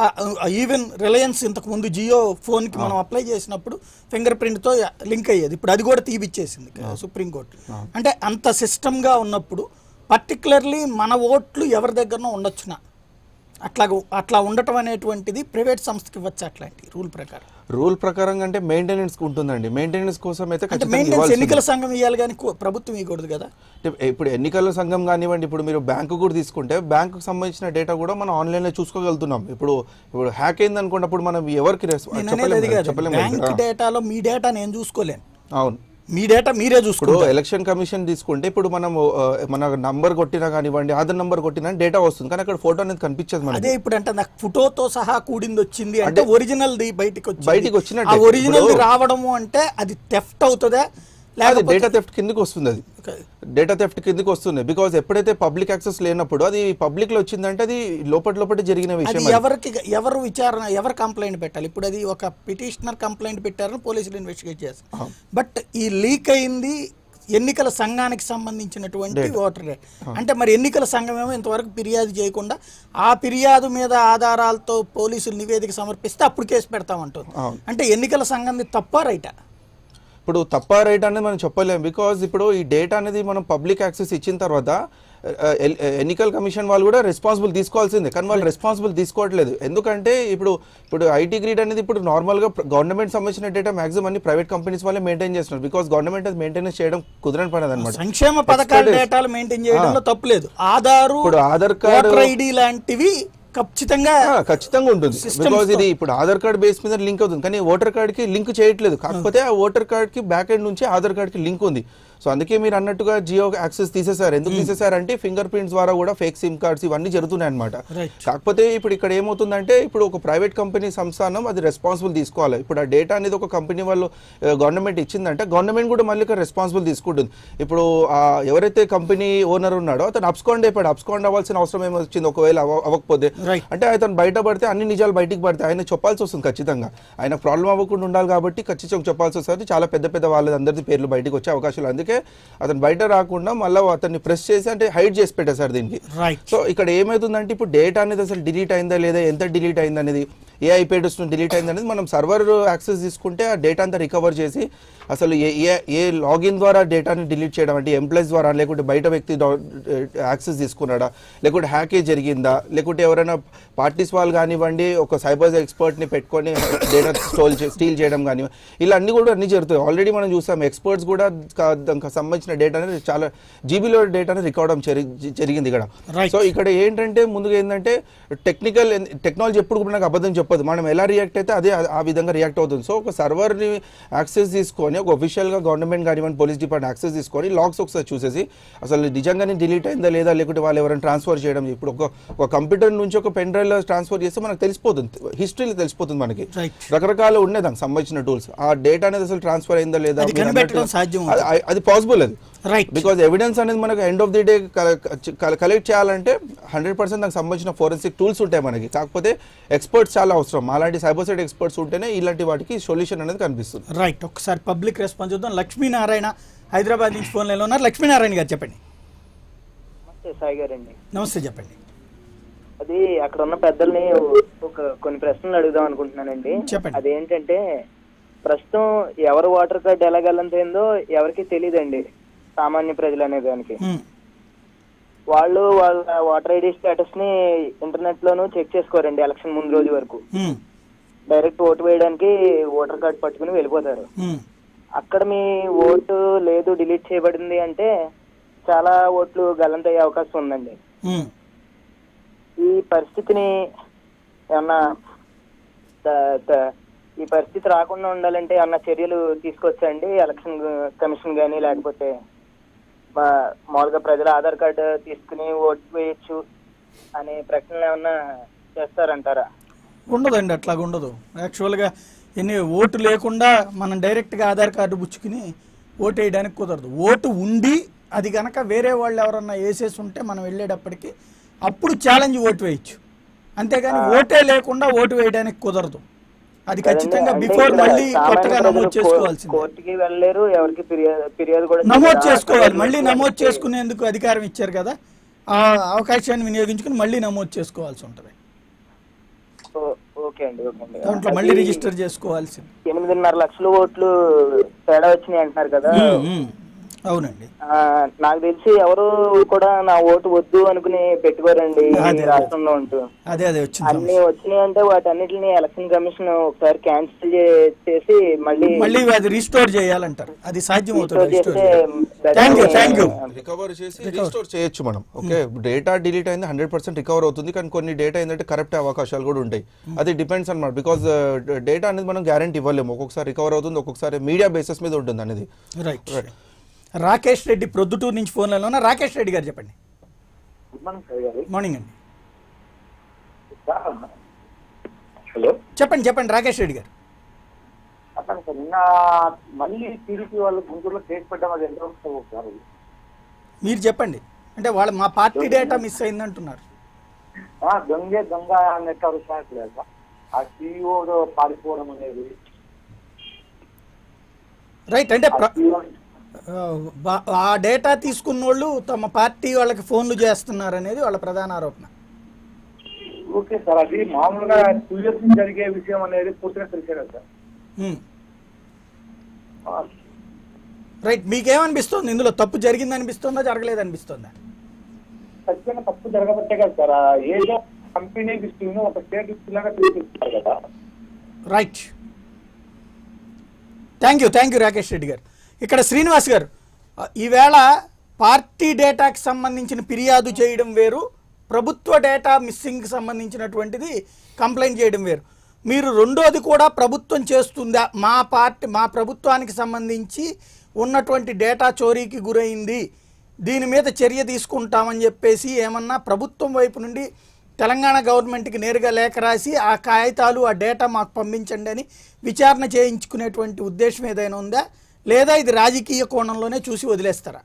ఈవెన్ రిలయన్స్ ఇంతకు ముందు జియో ఫోన్ కి మనం అప్లై చేసినప్పుడు ఫింగర్ ప్రింట్ తో లింక్ అయ్యేది ఇప్పుడు అది కూడా తీపిచ్చేసింది సుప్రీంకోర్టు అంటే అంత సిస్టమ్ గా ఉన్నప్పుడు పర్టికులర్లీ మన ఓట్లు ఎవరి దగ్గరనో ఉండొచ్చునా అట్లా అట్లా ఉండటం అనేటువంటిది ప్రైవేట్ సంస్థకి ఇవ్వచ్చు అట్లాంటి రూల్ ప్రకారం రూల్ ప్రకారం అంటే మెయింటెనెన్స్ ఉంటుందండి మెయింటెనెన్స్ కోసం అయితే అంటే ఖచ్చితంగా మెయింటెనెన్స్ ఇవ్వాల్సిందే. ఎన్నికల సంఘం ఇవ్వాలి కానీ కో- ప్రభుత్వం ఇవ్వకూడదు కదా అంటే ఇప్పుడు ఎన్నికల సంఘం కానివ్వండి ఇప్పుడు మీరు బ్యాంకు కూడా తీసుకుంటే బ్యాంకుకి సంబంధించిన డేటా కూడా మనం ఆన్లైన్లో చూసుకోగలుగుతున్నాం ఇప్పుడు ఇప్పుడు హ్యాక్ అయింది అనుకున్నప్పుడు మనం ఎవరికి రెస్- నేను అనేది చెప్పలేం అది కదా, కాదు చెప్పలేం బ్యాంక్ కదా. డేటాలో మీ డేటా నేను చూసుకోలేను అవును మీ డేటా మీరే ఇప్పుడు చూసుకోండి ఎలక్షన్ కమిషన్ తీసుకుంటే ఇప్పుడు మనం ఆ, మన నంబర్ కొట్టినా కానివ్వండి ఆధార్ నంబర్ కొట్టినా డేటా వస్తుంది కానీ అక్కడ ఫోటో అనేది కనిపించదు మనకి అదే ఇప్పుడు అంటే నాకు ఫోటోతో సహా కూడింది వచ్చింది అంటే ఒరిజినల్ ది బయటికి వచ్చింది బయటికి వచ్చినట్టే. ఆ ఒరిజినల్ ఇప్పుడు- రావడము అంటే అది థెఫ్ట్ అవుతుందా అది లేకపోతే డేటా థెఫ్ట్ కిందకి వస్తుంది అది డేటా థెఫ్ట్ కిందకి వస్తుంది బికాజ్ ఎప్పుడైతే పబ్లిక్ యాక్సెస్ లేనప్పుడు అది పబ్లిక్ లో వచ్చిందంటే అది లోపల లోపల జరిగిన అది విషయం అది. ఎవరికి ఎవరు విచారణ ఎవరు కంప్లైంట్ పెట్టాలి ఇప్పుడు అది ఒక పిటిషనర్ కంప్లైంట్ పెట్టారని పోలీసులు ఇన్వెస్టిగేట్ చేస్తారు బట్ ఈ లీక్ అయింది ఎన్నికల సంఘానికి సంబంధించినటువంటి ఓటర్ డే అంటే మరి ఎన్నికల సంఘం ఏమో ఇంతవరకు ఫిర్యాదు చేయకుండా ఆ ఫిర్యాదు మీద ఆధారాలతో పోలీసులు నివేదిక సమర్పిస్తే అప్పుడు కేసు పెడతామంటుంది అవును. అంటే ఎన్నికల సంఘంది తప్ప రైటా ఇప్పుడు తప్ప రైట్ అనేది మనం చెప్పలేం బికాజ్ ఇప్పుడు ఈ డేటా అనేది మనం పబ్లిక్ యాక్సెస్ ఇచ్చిన తర్వాత ఆ, ఎల్- ఎన్నికల కమిషన్ వాళ్ళు కూడా రెస్పాన్సిబుల్ తీసుకోవాల్సిందే కానీ వాళ్ళు రెస్పాన్సిబుల్ తీసుకోవట్లేదు ఎందుకంటే ఇప్పుడు ఇప్పుడు ఐటీ గ్రీడ్ అనేది ఇప్పుడు నార్మల్గా గవర్నమెంట్ సంబంధించిన డేటా మాక్సిమం అన్ని ప్రైవేట్ కంపెనీస్ వాళ్ళే మెయింటైన్ చేస్తున్నారు బికాస్ గవర్నమెంట్ అది మెయింటెనెన్స్ చేయడం కుదరని పని అనమాట సంక్షేమ పథకాల Expertise. డేటాలు మెయింటైన్ చేయడంలో తప్పులేదు ఆధారు ఇప్పుడు ఆధార్ కార్డు- ఓటర్ ఐడి లాంటివి ఖచ్చితంగా ఆ, ఖచ్చితంగా ఉంటుంది Systems బికాజ్ తో. ఇది ఇప్పుడు ఆధార్ కార్డ్ బేస్ మీద లింక్ అవుతుంది కానీ ఓటర్ కార్డ్ కి లింక్ చేయట్లేదు కాకపోతే ఆ ఓటర్ కార్డ్ కి బ్యాక్ ఎండ్ నుంచి ఆధార్ కార్డ్ కి లింక్ ఉంది సో అందుకే మీరు అన్నట్టుగా జియో యాక్సెస్ తీసేశారు ఎందుకు తీసేశారంటే ఫింగర్ ప్రింట్స్ ద్వారా కూడా ఫేక్ సిమ్ కార్డ్స్ ఇవన్నీ జరుగుతున్నాయి అనమాట Right. కాకపోతే ఇప్పుడు ఇక్కడ ఏమవుతుందంటే ఇప్పుడు ఒక ప్రైవేట్ కంపెనీ సంస్థానం అది రెస్పాన్సిబుల్ తీసుకోవాలి ఇప్పుడు ఆ డేటా అనేది ఒక కంపెనీ వాళ్ళు గవర్నమెంట్ ఇచ్చిందంటే గవర్నమెంట్ కూడా మళ్ళీ రెస్పాన్సిబుల్ తీసుకుంటుంది ఇప్పుడు ఆ ఎవరైతే కంపెనీ ఓనర్ ఉన్నాడో అతను అప్స్కాండ్ అయిపోయాడు అప్స్కాండ్ అవ్వాల్సిన అవసరం ఏమో వచ్చింది ఒకవేళ అవ- అవ్వకపోతే Right. అంటే అతను బయట పడితే అన్ని నిజాలు బయటికి పడితే ఆయన చెప్పాల్సి వస్తుంది ఖచ్చితంగా ఆయన ప్రాబ్లం అవ్వకుండా ఉండాలి కాబట్టి ఖచ్చితంగా చెప్పాల్సి వస్తుంది చాలా పెద్ద పెద్ద వాళ్ళ అందరిది పేర్లు బయటికి వచ్చే అవకాశాలు అందుకే అతను బయట రాకుండా మళ్ళీ అతన్ని ప్రెస్ చేసి అంటే హైడ్ చేసి పెట్టేశారు దీనికి రైట్ సో ఇక్కడ ఏమవుతుందంటే ఇప్పుడు డేటా అనేది అసలు డిలీట్ అయిందా లేదా ఎంత డిలీట్ అయింది అనేది ఏ ఐపీ అడ్రస్ డిలీట్ అయింది అనేది మనం సర్వర్ యాక్సెస్ తీసుకుంటే ఆ డేటా అంతా రికవర్ చేసి అసలు ఏ ఏ ఏ లాగిన్ ద్వారా డేటాని డిలీట్ చేయడం అంటే ఎంప్లాయీస్ ద్వారా లేకుంటే బయట వ్యక్తి యాక్సెస్ తీసుకున్నాడా లేకుంటే హ్యాకేజ్ జరిగిందా లేకుంటే ఎవరైనా పార్టీస్ వాళ్ళు కానివ్వండి ఒక సైబర్ ఎక్స్పర్ట్ని పెట్టుకొని డేటా స్టోల్ స్టీల్ చేయడం కానివ్వండి ఇలా అన్ని కూడా అన్ని జరుగుతాయి ఆల్రెడీ మనం చూసాం ఎక్స్పర్ట్స్ కూడా కా- దానికి సంబంధించిన డేటాని చాలా జీబీలో డేటాని రికార్డ్ అవడం జరి- జరిగింది ఇక్కడ Right. సో ఇక్కడ ఏంటంటే ముందుగా ఏంటంటే టెక్నికల్ టెక్నాలజీ ఎప్పుడు కూడా నాకు అబద్ధం చెప్పదు మనం ఎలా రియాక్ట్ అయితే అదే ఆ- ఆ విధంగా రియాక్ట్ అవుతుంది సో ఒక సర్వర్ని యాక్సెస్ తీసుకొని ఒక ఒఫిషియల్గా గవర్నమెంట్ కానివ్వండి పోలీస్ డిపార్ట్మెంట్ యాక్సెస్ తీసుకొని లాగ్స్ ఒకసారి చూసేసి అసలు నిజంగానే డిలీట్ అయిందా లేదా లేకుంటే వాళ్ళు ఎవరైనా ట్రాన్స్ఫర్ చేయడం ఇప్పుడు ఒక ఒక కంప్యూటర్ నుంచి ఒక పెన్ డ్రైవ్లో ట్రాన్స్ఫర్ చేస్తే మనకు తెలిసిపోతుంది హిస్టరీలో తెలిసిపోతుంది మనకి Right. రకరకాల ఉన్నాయి దానికి సంబంధించిన టూల్స్ ఆ డేటా అనేది అసలు ట్రాన్స్ఫర్ అయిందా లేదా అది మీరు కనిపెట్టడం అన్నట్టుగా- సాధ్యం అది- అది పాసిబుల్ అది రైట్ బికాజ్ ఎవిడెన్స్ అనేది మనకు end of the day collect చేయాలంటే హండ్రెడ్ పర్సెంట్ దానికి సంబంధించిన ఫోరెన్సిక్ టూల్స్ ఉంటాయి మనకి కాకపోతే ఎక్స్పర్ట్స్ చాలా అవసరం అలాంటి సైబర్ సైడ్ ఎక్స్పర్ట్స్ ఉంటేనే ఇలాంటి వాటికి సొల్యూషన్ అనేది కనిపిస్తుంది రైట్ ఒకసారి పబ్లిక్ రెస్పాన్స్ చూద్దాం లక్ష్మీనారాయణ హైదరాబాద్ నుంచి ఫోన్ లైన్లో ఉన్నారు లక్ష్మీనారాయణ గారు చెప్పండి నమస్తే సాయి గారండి నమస్తే చెప్పండి అది అక్కడ ఉన్న పెద్దల్ని ఒక కొన్ని ప్రశ్నలు అడుగుదాం అనుకుంటున్నానండి చెప్పండి. అదేంటంటే ప్రస్తుతం ఎవరు వాటర్ కార్డ్ ఎలా గల్లంతైందో ఎవరికి తెలియదండి సామాన్య ప్రజలు అనే దానికి హ్మ్. వాళ్ళు వాళ్ళ వాటర్ ఐడి స్టేటస్ ని ఇంటర్నెట్ లోను చెక్ చేసుకోరండి ఎలక్షన్ ముందు రోజు వరకు హ్మ్. డైరెక్ట్ ఓటు వేయడానికి ఓటర్ కార్డ్ పట్టుకుని వెళ్ళిపోతారు హ్మ్. అక్కడ మీ ఓటు లేదు డిలీట్ చేయబడింది అంటే చాలా ఓట్లు గల్లంతయ్యే అవకాశం ఉందండి హ్మ్. ఈ పరిస్థితిని ఏమన్నా త- త- ఈ పరిస్థితి రాకుండా ఉండాలంటే ఏమన్నా చర్యలు తీసుకొచ్చండి ఎలక్షన్ కమిషన్ కానీ లేకపోతే మా- మామూలుగా ప్రజల ఆధార్ కార్డు తీసుకుని ఓటు వేయచ్చు అనే ప్రకటనలు ఏమన్నా చేస్తారంటారా ఉండదండి అట్లాగ ఉండదు యాక్చువల్గా ఎన్ని ఓటు లేకుండా మనం డైరెక్ట్గా ఆధార్ కార్డు పుచ్చుకుని ఓటు వేయడానికి కుదరదు ఓటు ఉండి అది కనుక వేరే వాళ్ళు ఎవరన్నా వేసేసి ఉంటే మనం వెళ్ళేటప్పటికి అప్పుడు ఛాలెంజ్ ఓటు వేయచ్చు అంతేగాని ఓటే లేకుండా ఓటు వేయడానికి కుదరదు అది ఖచ్చితంగా అంటే బిఫోర్ ఇక్కడ మళ్ళీ సామాన్య కొత్తగా ప్రజలు నమోదు కో- చేసుకోవాల్సింది కోర్టుకి వెళ్ళలేరు ఎవరికి ఫిర్యాదు ఫిర్యాదు కూడా నమోదు చేయరు. చేసుకోవాలి మళ్ళీ అక్కడ నమోదు చేసుకునేందుకు అధికారం ఇచ్చారు కదా ఆ అవకాశాన్ని వినియోగించుకుని మళ్ళీ నమోదు చేసుకోవాల్సి ఉంటుంది ఓ- ఓకే అండి ఓకే అండి దాంట్లో మళ్ళీ అది రిజిస్టర్ చేసుకోవాల్సింది ఎనిమిదిన్నర లక్షల ఓట్లు తేడా వచ్చినాయి అంటున్నారు కదా ఉమ్, ఉమ్. అవునండి ఆ, నాకు తెలిసి ఎవరు కూడా నా ఓటు వద్దు అనుకుని పెట్టుకోరండి ఈ అదే. రాష్ట్రంలో ఉంటూ అదే అదే వచ్చింది అన్ని వచ్చినాయి అంటే వాటన్నిటిని ఎలక్షన్ కమిషన్ ఒకసారి క్యాన్సిల్ చేసి మళ్ళీ మళ్ళీ అది రీస్టోర్ చేయాలంటారు అది సాధ్యం అవుతుంది restore రీస్టోర్ చేస్తే thank you thank you recover చేసి రిస్టోర్ చేయొచ్చు మనం ఓకే డేటా డిలీట్ అయింది హండ్రెడ్ పర్సెంట్ రికవర్ అవుతుంది కానీ కొన్ని డేటా ఏంటంటే కరెక్ట్ అవకాశాలు కూడా ఉంటాయి అది డిపెండ్స్ అనమాట బికాస్ డేటా అనేది మనం గ్యారంటీ ఇవ్వలేము ఒక్కొక్కసారి రికవర్ అవుతుంది ఒక్కొక్కసారి మీడియా బేసిస్ మీద ఉంటుంది అనేది రైట్ రాకేష్ రెడ్డి ప్రొద్దుటూరు నుంచి ఫోన్ లైన్లో ఉన్నారు రాకేష్ రెడ్డి గారు చెప్పండి good morning sir garu morning అండి హలో చెప్పండి చెప్పండి రాకేష్ రెడ్డి గారు చెప్పండి సార్ నిన్న మళ్ళీ టీడీపీ వాళ్ళు గుంటూరులో కేసు పెట్టడం అది ఎంత సార్ మీరు చెప్పండి అంటే వాళ్ళ మా పార్టీ డేటా మిస్ అయింది అంటున్నారు దొంగే దొంగ నెట్వర్క్ సార్ ఆ సీఈఓ పారిపోవడం అనేది రైట్ అంటే ఆ ప్ర- CEO ఆ, బా- ఆ డేటా తీసుకున్న వాళ్ళు తమ పార్టీ వాళ్ళకి ఫోన్లు చేస్తున్నారు అనేది వాళ్ళ ప్రధాన ఆరోపణ ఓకే సార్ అది మామూలుగా టూ ఇయర్స్ నుంచి జరిగే విషయం అనేది పూర్తిగా తెలిసే కదా సార్ ఉమ్. ఆ, రైట్ మీకేమనిపిస్తుంది ఇందులో తప్పు జరిగింది అనిపిస్తుందా జరగలేదు అనిపిస్తుందా ఖచ్చితంగా తప్పు జరగబట్టే కదా సార్ ఆ ఏదో కంపెనీ ఇస్తుంది ఒక స్టేట్ ఇస్తున్నాగా తీసుకుంటారు కదా right thank you thank you Rakesh Reddy garu ఇక్కడ శ్రీనివాస్ గారు ఆ, ఈవేళ పార్టీ డేటాకి సంబంధించిన ఫిర్యాదు చేయడం వేరు ప్రభుత్వ డేటా మిస్సింగ్కి సంబంధించినటువంటిది కంప్లైంట్ చేయడం వేరు మీరు రెండోది కూడా ప్రభుత్వం చేస్తుందా మా పార్టీ మా ప్రభుత్వానికి సంబంధించి ఉన్నటువంటి డేటా చోరీకి గురైంది దీని మీద చర్య తీసుకుంటామని చెప్పేసి ఏమన్నా ప్రభుత్వం వైపు నుండి తెలంగాణ గవర్నమెంట్కి నేరుగా లేఖ రాసి ఆ కాగితాలు ఆ డేటా మాకు పంపించండి అని విచారణ చేయించుకునేటువంటి ఉద్దేశం ఏదైనా ఉందా లేదా ఇది రాజకీయ కోణంలోనే చూసి వదిలేస్తారా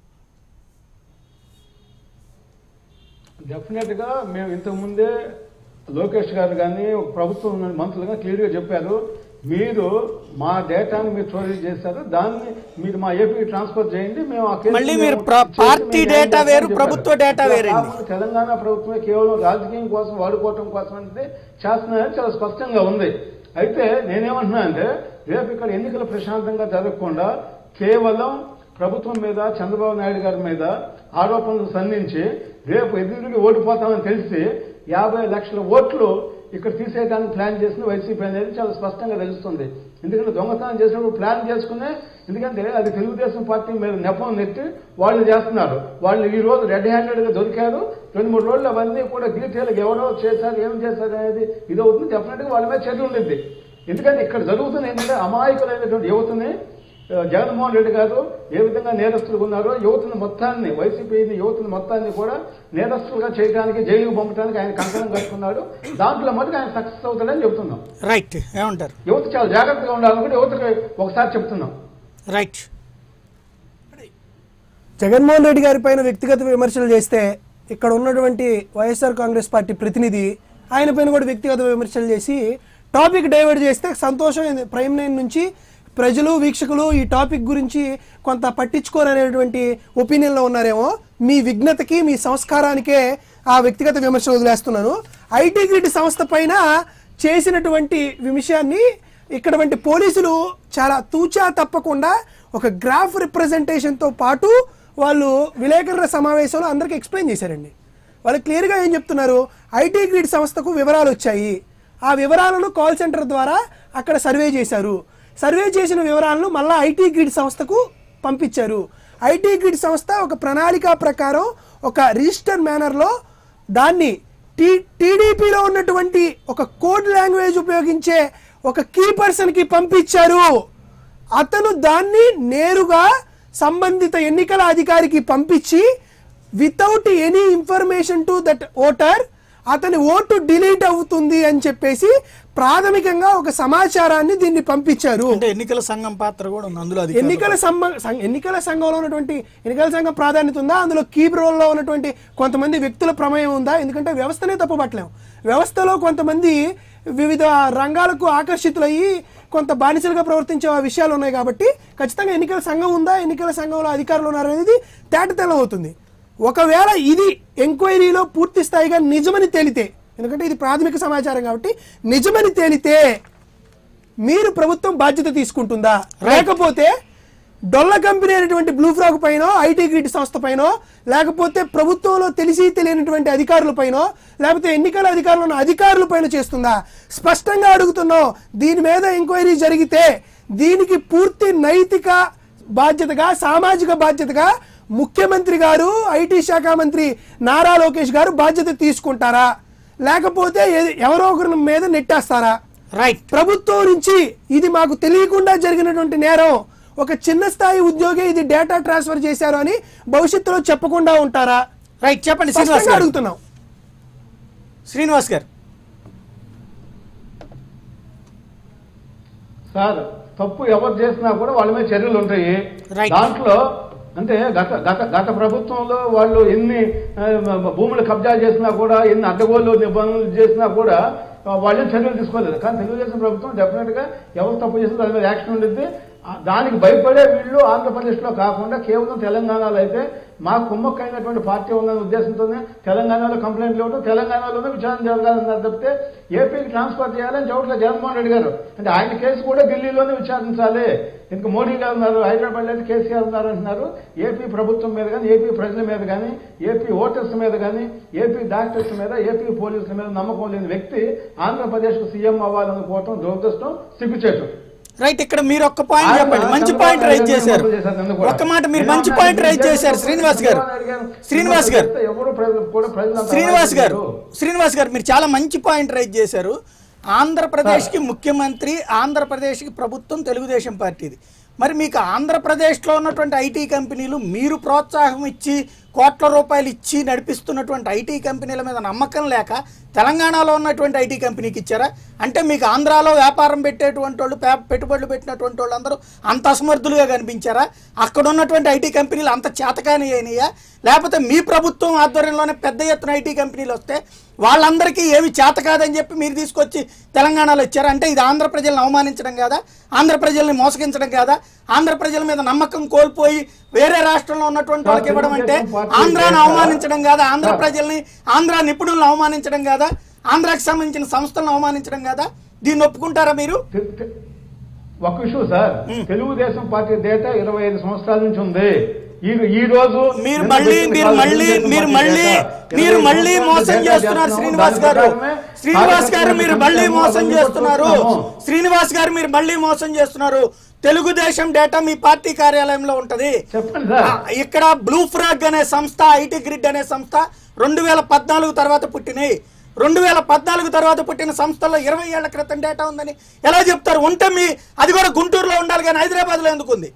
డెఫినెట్గా మేము ఇంతకుముందే లోకేష్ గారు కానీ ప్రభుత్వం మంత్రులు కానీ క్లియర్గా చెప్పారు మీరు మా డేటాని మీరు చోరీ చేశారు దాన్ని మీరు మా ఏపీకి ట్రాన్స్ఫర్ చేయండి మేము ఆ కేసు మళ్ళీ మేము మీరు ప్ర- చేసి పార్టీ మేము డేటా న్యాయం వేరు, చేస్తామని ప్రభుత్వ చెప్పారు. డేటా ఇలా వేరండి. కాకుండా తెలంగాణ ప్రభుత్వమే కేవలం రాజకీయం కోసం వాడుకోవటం కోసం అంటే చేస్తున్నారని చాలా స్పష్టంగా ఉంది అయితే నేనేమంటున్నా అంటే రేపు ఇక్కడ ఎన్నికలు ప్రశాంతంగా జరగకుండా కేవలం ప్రభుత్వం మీద చంద్రబాబు నాయుడు గారి మీద ఆరోపణలు సంధించి రేపు ఎదురుకి ఓడిపోతామని తెలిసి యాభై లక్షల ఓట్లు ఇక్కడ తీసేయడానికి ప్లాన్ చేసిన వైసీపీ అనేది చాలా స్పష్టంగా తెలుస్తుంది ఎందుకంటే దొంగతనం చేసినప్పుడు ప్లాన్ చేసుకునే ఎందుకంటే అది తెలుగుదేశం పార్టీ మీద నెపం నెట్టి వాళ్ళు చేస్తున్నారు వాళ్ళు ఈ రోజు రెడ్ హ్యాండెడ్ గా దొరికారు రెండు మూడు రోజులు అవన్నీ కూడా డీటెయిల్ ఎవరో చేశారు ఏం చేశారు అనేది ఇది అవుతుంది డెఫినెట్ గా వాళ్ళ మీద చర్య ఉండింది ఎందుకంటే ఇక్కడ జరుగుతుంది ఏంటంటే అమాయకులైనటువంటి యువతని ఆ, జగన్మోహన్ రెడ్డి గారు ఏ విధంగా నేరస్తులుగా ఉన్నారో యువతని మొత్తాన్ని వైసీపీని యువతని మొత్తాన్ని కూడా నేరస్తులుగా చేయడానికి జైలుకు పంపడానికి ఆయన కంకణం కట్టుకున్నాడు దాంట్లో మటుకు ఆయన సక్సెస్ అవుతాడని చెప్తున్నాం రైట్ ఏమంటారు యువత చాలా జాగ్రత్తగా ఉండాలని కూడా యువతకి ఒకసారి చెప్తున్నాం రైట్ జగన్మోహన్ రెడ్డి గారి పైన వ్యక్తిగత విమర్శలు చేస్తే ఇక్కడ ఉన్నటువంటి వైఎస్ఆర్ కాంగ్రెస్ పార్టీ ప్రతినిధి ఆయన పైన కూడా వ్యక్తిగత విమర్శలు చేసి టాపిక్ డైవర్ట్ చేస్తే సంతోషం ఇది. ప్రైమ్ నైన్ నుంచి ప్రజలు వీక్షకులు ఈ టాపిక్ గురించి కొంత పట్టించుకోరనేటువంటి ఒపీనియన్లో ఉన్నారేమో మీ విఘ్నతకి మీ సంస్కారానికే ఆ వ్యక్తిగత విమర్శలు వదిలేస్తున్నాను ఐటీ గ్రిడ్ సంస్థ పైన చేసినటువంటి విషయాన్ని ఇక్కడ వంటి పోలీసులు చాలా తూచా తప్పకుండా ఒక గ్రాఫ్ రిప్రజెంటేషన్తో పాటు వాళ్ళు విలేకరుల సమావేశంలో అందరికీ ఎక్స్ప్లెయిన్ చేశారండి వాళ్ళు క్లియర్గా ఏం చెప్తున్నారు ఐటీ గ్రిడ్ సంస్థకు వివరాలు వచ్చాయి ఆ వివరాలను కాల్ సెంటర్ ద్వారా అక్కడ సర్వే చేశారు సర్వే చేసిన వివరాలను మళ్ళీ ఐటీ గ్రిడ్ సంస్థకు పంపించారు ఐటీ గ్రిడ్ సంస్థ ఒక ప్రణాళిక ప్రకారం ఒక రిజిస్టర్ మేనర్లో దాన్ని టీ టీడీపీలో ఉన్నటువంటి ఒక కోడ్ లాంగ్వేజ్ ఉపయోగించే ఒక కీ పర్సన్కి పంపించారు అతను దాన్ని నేరుగా సంబంధిత ఎన్నికల అధికారికి పంపించి without any information to that voter అతని ఓటు డిలీట్ అవుతుంది అని చెప్పేసి ప్రాథమికంగా ఒక సమాచారాన్ని దీన్ని పంపించారు అంటే ఎన్నికల సంఘం పాత్ర కూడా ఉంది అందులో అది ఎన్నికల సంఘ సం- ఎన్నికల సంఘంలో ఉన్నటువంటి ఎన్నికల సంఘం ప్రాధాన్యత ఉందా అందులో కీప్ రోల్లో ఉన్నటువంటి కొంతమంది వ్యక్తుల ప్రమేయం ఉందా ఎందుకంటే వ్యవస్థనే తప్పుపట్టలేం వ్యవస్థలో కొంతమంది వివిధ రంగాలకు ఆకర్షితులయ్యి కొంత బానిసలుగా ప్రవర్తించే ఆ విషయాలు ఉన్నాయి కాబట్టి ఖచ్చితంగా ఎన్నికల సంఘం ఉందా ఎన్నికల సంఘంలో అధికారులు ఉన్నారనేది తేటతెల్లం అవుతుంది ఒకవేళ ఇది ఎంక్వైరీలో పూర్తి స్థాయిగా నిజమని తేలితే ఎందుకంటే ఇది ప్రాథమిక సమాచారం కాబట్టి నిజమని తేలితే మీరు ప్రభుత్వం బాధ్యత తీసుకుంటుందా లేకపోతే డొల్ల కంపెనీ అనేటువంటి బ్లూ ఫ్రాగ్ పైన ఐటీ గ్రిడ్ సంస్థ పైన లేకపోతే ప్రభుత్వంలో తెలిసి తెలియనటువంటి అధికారుల పైన లేకపోతే ఎన్నికల అధికారులు ఉన్న అధికారుల పైన చేస్తుందా స్పష్టంగా అడుగుతున్నాం దీని మీద ఎంక్వైరీ జరిగితే దీనికి పూర్తి నైతిక బాధ్యతగా సామాజిక బాధ్యతగా ముఖ్యమంత్రి గారు ఐటీ శాఖ మంత్రి నారా లోకేష్ గారు బాధ్యత తీసుకుంటారా లేకపోతే ఏ- ఎవరో ఒకరి మీద నెట్టేస్తారా రైట్ ప్రభుత్వం నుంచి ఇది మాకు తెలియకుండా జరిగినటువంటి నేరం ఒక చిన్న స్థాయి ఉద్యోగి ఇది డేటా ట్రాన్స్ఫర్ చేశారు అని భవిష్యత్తులో చెప్పకుండా ఉంటారా రైట్ చెప్పండి శ్రీనివాస్ స్పష్టంగా గారు అడుగుతున్నాం శ్రీనివాస్ గారు సార్ తప్పు ఎవరు చేసినా కూడా వాళ్ళ మీద చర్యలు ఉంటాయి Right. దాంట్లో అంటే గత గత గత ప్రభుత్వంలో వాళ్ళు ఎన్ని ఆ, భూములు కబ్జా చేసినా కూడా ఎన్ని అడ్డగోళ్ళు నిబంధనలు చేసినా కూడా ఆ, వాళ్ళని చర్యలు తీసుకోలేదు కానీ తెలుగుదేశం ప్రభుత్వం డెఫినెట్ గా ఎవరు తప్పు చేసినా దాని మీద యాక్షన్ ఉండిద్ది ఆ, దానికి భయపడే వీళ్ళు ఆంధ్రప్రదేశ్లో కాకుండా కేవలం తెలంగాణలో అయితే మా కుమ్మక్కైనటువంటి పార్టీ ఉందనే ఉద్దేశంతోనే తెలంగాణలో కంప్లైంట్లు ఇవ్వడం తెలంగాణలోనే విచారణ జరగాలన్నారు తప్పితే ఏపీకి ట్రాన్స్ఫర్ చేయాలని చెప్పట్లేదు జగన్మోహన్ రెడ్డి గారు అంటే ఆయన కేసు కూడా ఢిల్లీలోనే విచారించాలి ఇంకా మోడీ గారు ఉన్నారు హైదరాబాద్ అయితే కేసీఆర్ ఉన్నారు అంటున్నారు ఏపీ ప్రభుత్వం మీద కానీ ఏపీ ప్రజల మీద కానీ ఏపీ ఓటర్స్ మీద కానీ ఏపీ డాక్టర్స్ మీద ఏపీ పోలీసుల మీద నమ్మకం లేని వ్యక్తి ఆంధ్రప్రదేశ్ సీఎం అవ్వాలనుకోవటం దురదృష్టం సిగ్గుచేటు రైట్ ఇక్కడ మీరు ఒక్క పాయింట్ ఆయన చెప్పండి మంచి చంద్రబాబు పాయింట్ రైజ్ నాయుడు చేశారు గారు చేశారు నన్ను కూడా. ఒక్క మాట మీరు నేను మంచి అన్నా, పాయింట్ నేను రైజ్ చేశారు చేస్తే శ్రీనివాస్ గారు చంద్రబాబు నాయుడు గారు శ్రీనివాస్ గారు చేస్తే ఎవరు ప్రజలు కూడా ప్రజలంతా శ్రీనివాస్ గారు ఆలోచించారు. శ్రీనివాస్ గారు మీరు చాలా మంచి పాయింట్ రైజ్ చేశారు ఆంధ్రప్రదేశ్కి ముఖ్యమంత్రి ఆంధ్రప్రదేశ్కి ప్రభుత్వం తెలుగుదేశం పార్టీది మరి మీకు ఆంధ్రప్రదేశ్లో ఉన్నటువంటి ఐటీ కంపెనీలు మీరు ప్రోత్సాహం ఇచ్చి కోట్ల రూపాయలు ఇచ్చి నడిపిస్తున్నటువంటి ఐటీ కంపెనీల మీద నమ్మకం లేక తెలంగాణలో ఉన్నటువంటి ఐటీ కంపెనీకి ఇచ్చారా అంటే మీకు ఆంధ్రాలో వ్యాపారం పెట్టేటువంటి వాళ్ళు పే- పెట్టుబడులు పెట్టినటువంటి వాళ్ళందరూ అంత అసమర్థులుగా కనిపించారా అక్కడ ఉన్నటువంటి ఐటీ కంపెనీలు అంత చేతకాని అయినాయా లేకపోతే మీ ప్రభుత్వం ఆధ్వర్యంలోనే పెద్ద ఎత్తున ఐటీ కంపెనీలు వస్తే వాళ్ళందరికీ ఏమి చేత కాదని చెప్పి మీరు తీసుకొచ్చి తెలంగాణలో ఇచ్చారు అంటే ఇది ఆంధ్ర ప్రజలను అవమానించడం కాదా ఆంధ్ర ప్రజల్ని మోసగించడం కాదా ఆంధ్ర ప్రజల మీద నమ్మకం కోల్పోయి వేరే రాష్ట్రంలో ఉన్నటువంటి వాళ్ళకి ఇవ్వడం అంటే ఆంధ్రాను అవమానించడం కాదా ఆంధ్ర ప్రజల్ని ఆంధ్ర నిపుణులను అవమానించడం కాదా ఆంధ్రాకి సంబంధించిన సంస్థలను అవమానించడం కాదా దీన్ని ఒప్పుకుంటారా మీరు తె- తె- ఒక విషయం సార్ తెలుగుదేశం పార్టీ డేటా ఇరవై ఐదు సంవత్సరాల నుంచి ఉంది ఈ ఈ రోజు మీరు నిన్న మళ్ళీ పెట్టిన మీరు కాదు మళ్ళీ తెలుగుదేశం మీరు పార్టీ మళ్ళీ డేటా. మీరు ఇరవై మళ్ళీ ఐదు మోసం సంవత్సరాలు చేస్తున్నారు డేటా శ్రీనివాస్ చేస్తున్నాము. గారు దాని శ్రీనివాస్ గారు ప్రకారమే మీరు మళ్ళీ కార్యక్రమాలు మోసం అవన్నీ చేస్తున్నారు కొట్టుకుంటున్నాము. శ్రీనివాస్ గారు మీరు మళ్ళీ మోసం చేస్తున్నారు తెలుగుదేశం డేటా మీ పార్టీ కార్యాలయంలో ఉంటది చెప్పండి సార్ ఆ, ఇక్కడ బ్లూ ఫ్రాగ్ అనే సంస్థ ఐటీ గ్రిడ్ అనే సంస్థ రెండు వేల పద్నాలుగు తర్వాత పుట్టినాయి రెండు వేల పద్నాలుగు తర్వాత పుట్టిన సంస్థల్లో ఇరవై ఏళ్ల క్రితం డేటా ఉందని ఎలా చెప్తారు ఉంటే మీ అది కూడా గుంటూరులో ఉండాలి కానీ హైదరాబాద్లో ఎందుకు ఉంది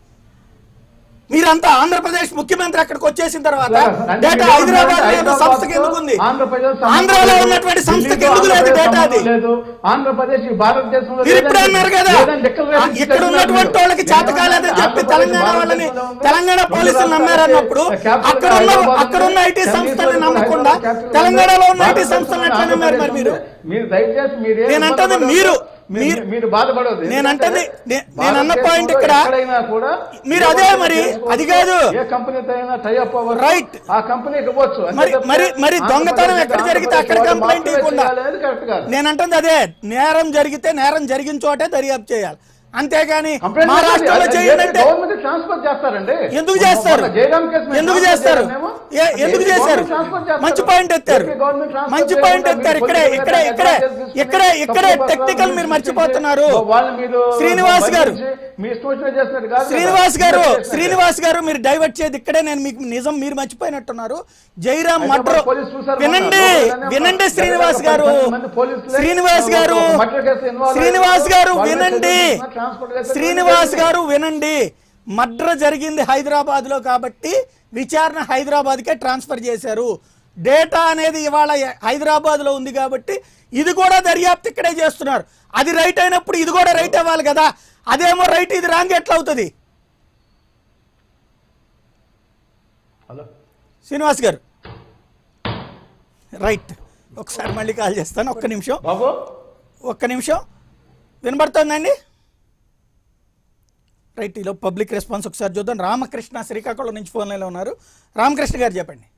మీరంతా ఆంధ్రప్రదేశ్ ముఖ్యమంత్రి అక్కడికి వచ్చేసిన తర్వాత సార్, అంటే డేటా మీరు హైదరాబాద్ లో ఉన్న హైదరాబాద్ సంస్థకి ఎందుకు ఉంది ఆంధ్రప్రదేశ్ సంబంధం ఆంధ్రాలో లేదు. ఉన్నటువంటి సంస్థకి ఢిల్లీతో ఎందుకు లేదు ఆంధ్రప్రదేశ్ డేటా అది సంబంధం లేదు ఆంధ్రప్రదేశ్ ఈ భారతదేశంలో మీరు ఇప్పుడే అన్నారు కదా లేదని declaration ఆ, ఇక్కడ చేస్తున్నారు ఉన్నటువంటి మీరు. వాళ్ళకి చేత కాలేదని చెప్పి ఆంధ్రప్రదేశ్ తెలంగాణ వాళ్ళని భారతదేశంలో ఉంది. తెలంగాణ పోలీసులు నమ్మారన్నప్పుడు క్యాపిటల్ అక్కడ ఉన్న హైదరాబాద్ అక్కడ ఉన్న ఐటీ ఉంది. సంస్థని చెన్నై నమ్మకుండా క్యాపిటల్ తెలంగాణలో ఉన్న ఐటీ భారతదేశంలో సంస్థలను ఎట్లా నమ్మారు మరి మీరు మీరు దయచేసి మీరు ఏం నేను అంటుంది బాధపడొద్దు. మీరు- మీరు మీరు- మీరు బాధపడవద్దు నేను అంటుంది నే- నేను అన్న భారతదేశంలో పాయింట్ ఇక్కడ ఎక్కడైనా కూడా మీరు ఏ అదే వర్క్ మరి, చేసుకోవచ్చు, అది కాదు. ఏ కంపెనీతో అయినా టై అప్ అవ్వచ్చు Right. ఆ కంపెనీకి ఇవ్వచ్చు అంతే మరి- తప్పితే మరి- మరి దొంగతనం ఎక్కడ జరిగితే అక్కడ ఆంధ్రప్రదేశ్ కంప్లైంట్ వాళ్ళు ఇవ్వకుండా. మాత్రమే చేయాలి, అది కరెక్ట్ కాదు నేను అంటుంది అదే నేరం జరిగితే నేరం జరిగిన చోటే దర్యాప్తు చేయాలి అంతేగాని కంప్లైంట్ మా రాష్ట్రంలో చేయండి అంటే గవర్నమెంట్ ట్రాన్స్ఫర్ చేస్తారండి ఎందుకు చేస్తారు మొన్న జయరామ్ కేసు మేము ఎందుకు transfer చేస్తారు చేయాలేమో? ఏ- ఎందుకు ఏపీ చేశారు గవర్నమెంట్ transfer చేస్తారు. మంచి పాయింట్ ఎత్తారు ఏపీ గవర్నమెంట్ transfer మంచి చేయకుండా పాయింట్ ఎత్తారు మీరు ఇక్కడే పొలిటికల్ ఇక్కడే ఇక్కడే advantage తీసుకుని ఇక్కడే ఇక్కడే తప్పుడు టెక్నికల్ పత్రాలు మీరు సృష్టించి మర్చిపోతున్నారు వాళ్ళు మీరు శ్రీనివాస్ గారు మీ ఇష్టం వచ్చినట్టు చేస్తున్నారు కాదు కదా. శ్రీనివాస్ గారు మీరు చేస్తున్నారు. శ్రీనివాస్ గారు మీరు డైవర్ట్ చేయదు ఇక్కడే నేను మీకు నిజం మీరు మర్చిపోయినట్టున్నారు జైరామ్ హైదరాబాద్ మడ్రో పోలీస్ చూశారు వినండి మొన్న. వినండి దగ్గర శ్రీనివాస్ ఒక గారు పది మంది పోలీసులే శ్రీనివాస్ ఒక గారు మర్డర్ కేసులో involve శ్రీనివాస్ గారు వాళ్ళని వినండి చదివించిన ట్రాన్స్పోర్ట్ చేస్తే శ్రీనివాస్ జరిగింది. గారు వినండి మడ్ర జరిగింది హైదరాబాద్ లో కాబట్టి విచారణ హైదరాబాద్ కే ట్రాన్స్ఫర్ చేశారు డేటా అనేది ఇవాళ హైదరాబాద్ లో ఉంది కాబట్టి ఇది కూడా దర్యాప్తు ఇక్కడే చేస్తున్నారు అది రైట్ అయినప్పుడు ఇది కూడా రైట్ అవ్వాలి కదా అదేమో రైట్ ఇది రాంగ్ ఎట్లా అవుతుంది హలో శ్రీనివాస్ గారు రైట్ ఒకసారి మళ్ళీ కాల్ చేస్తాను ఒక్క నిమిషం బాబు ఒక్క నిమిషం వినబడుతోందండి రైట్ ఈలో పబ్లిక్ రెస్పాన్స్ ఒకసారి చూద్దాం రామకృష్ణ శ్రీకాకుళం నుంచి ఫోన్ లైన్లో ఉన్నారు రామకృష్ణ గారు చెప్పండి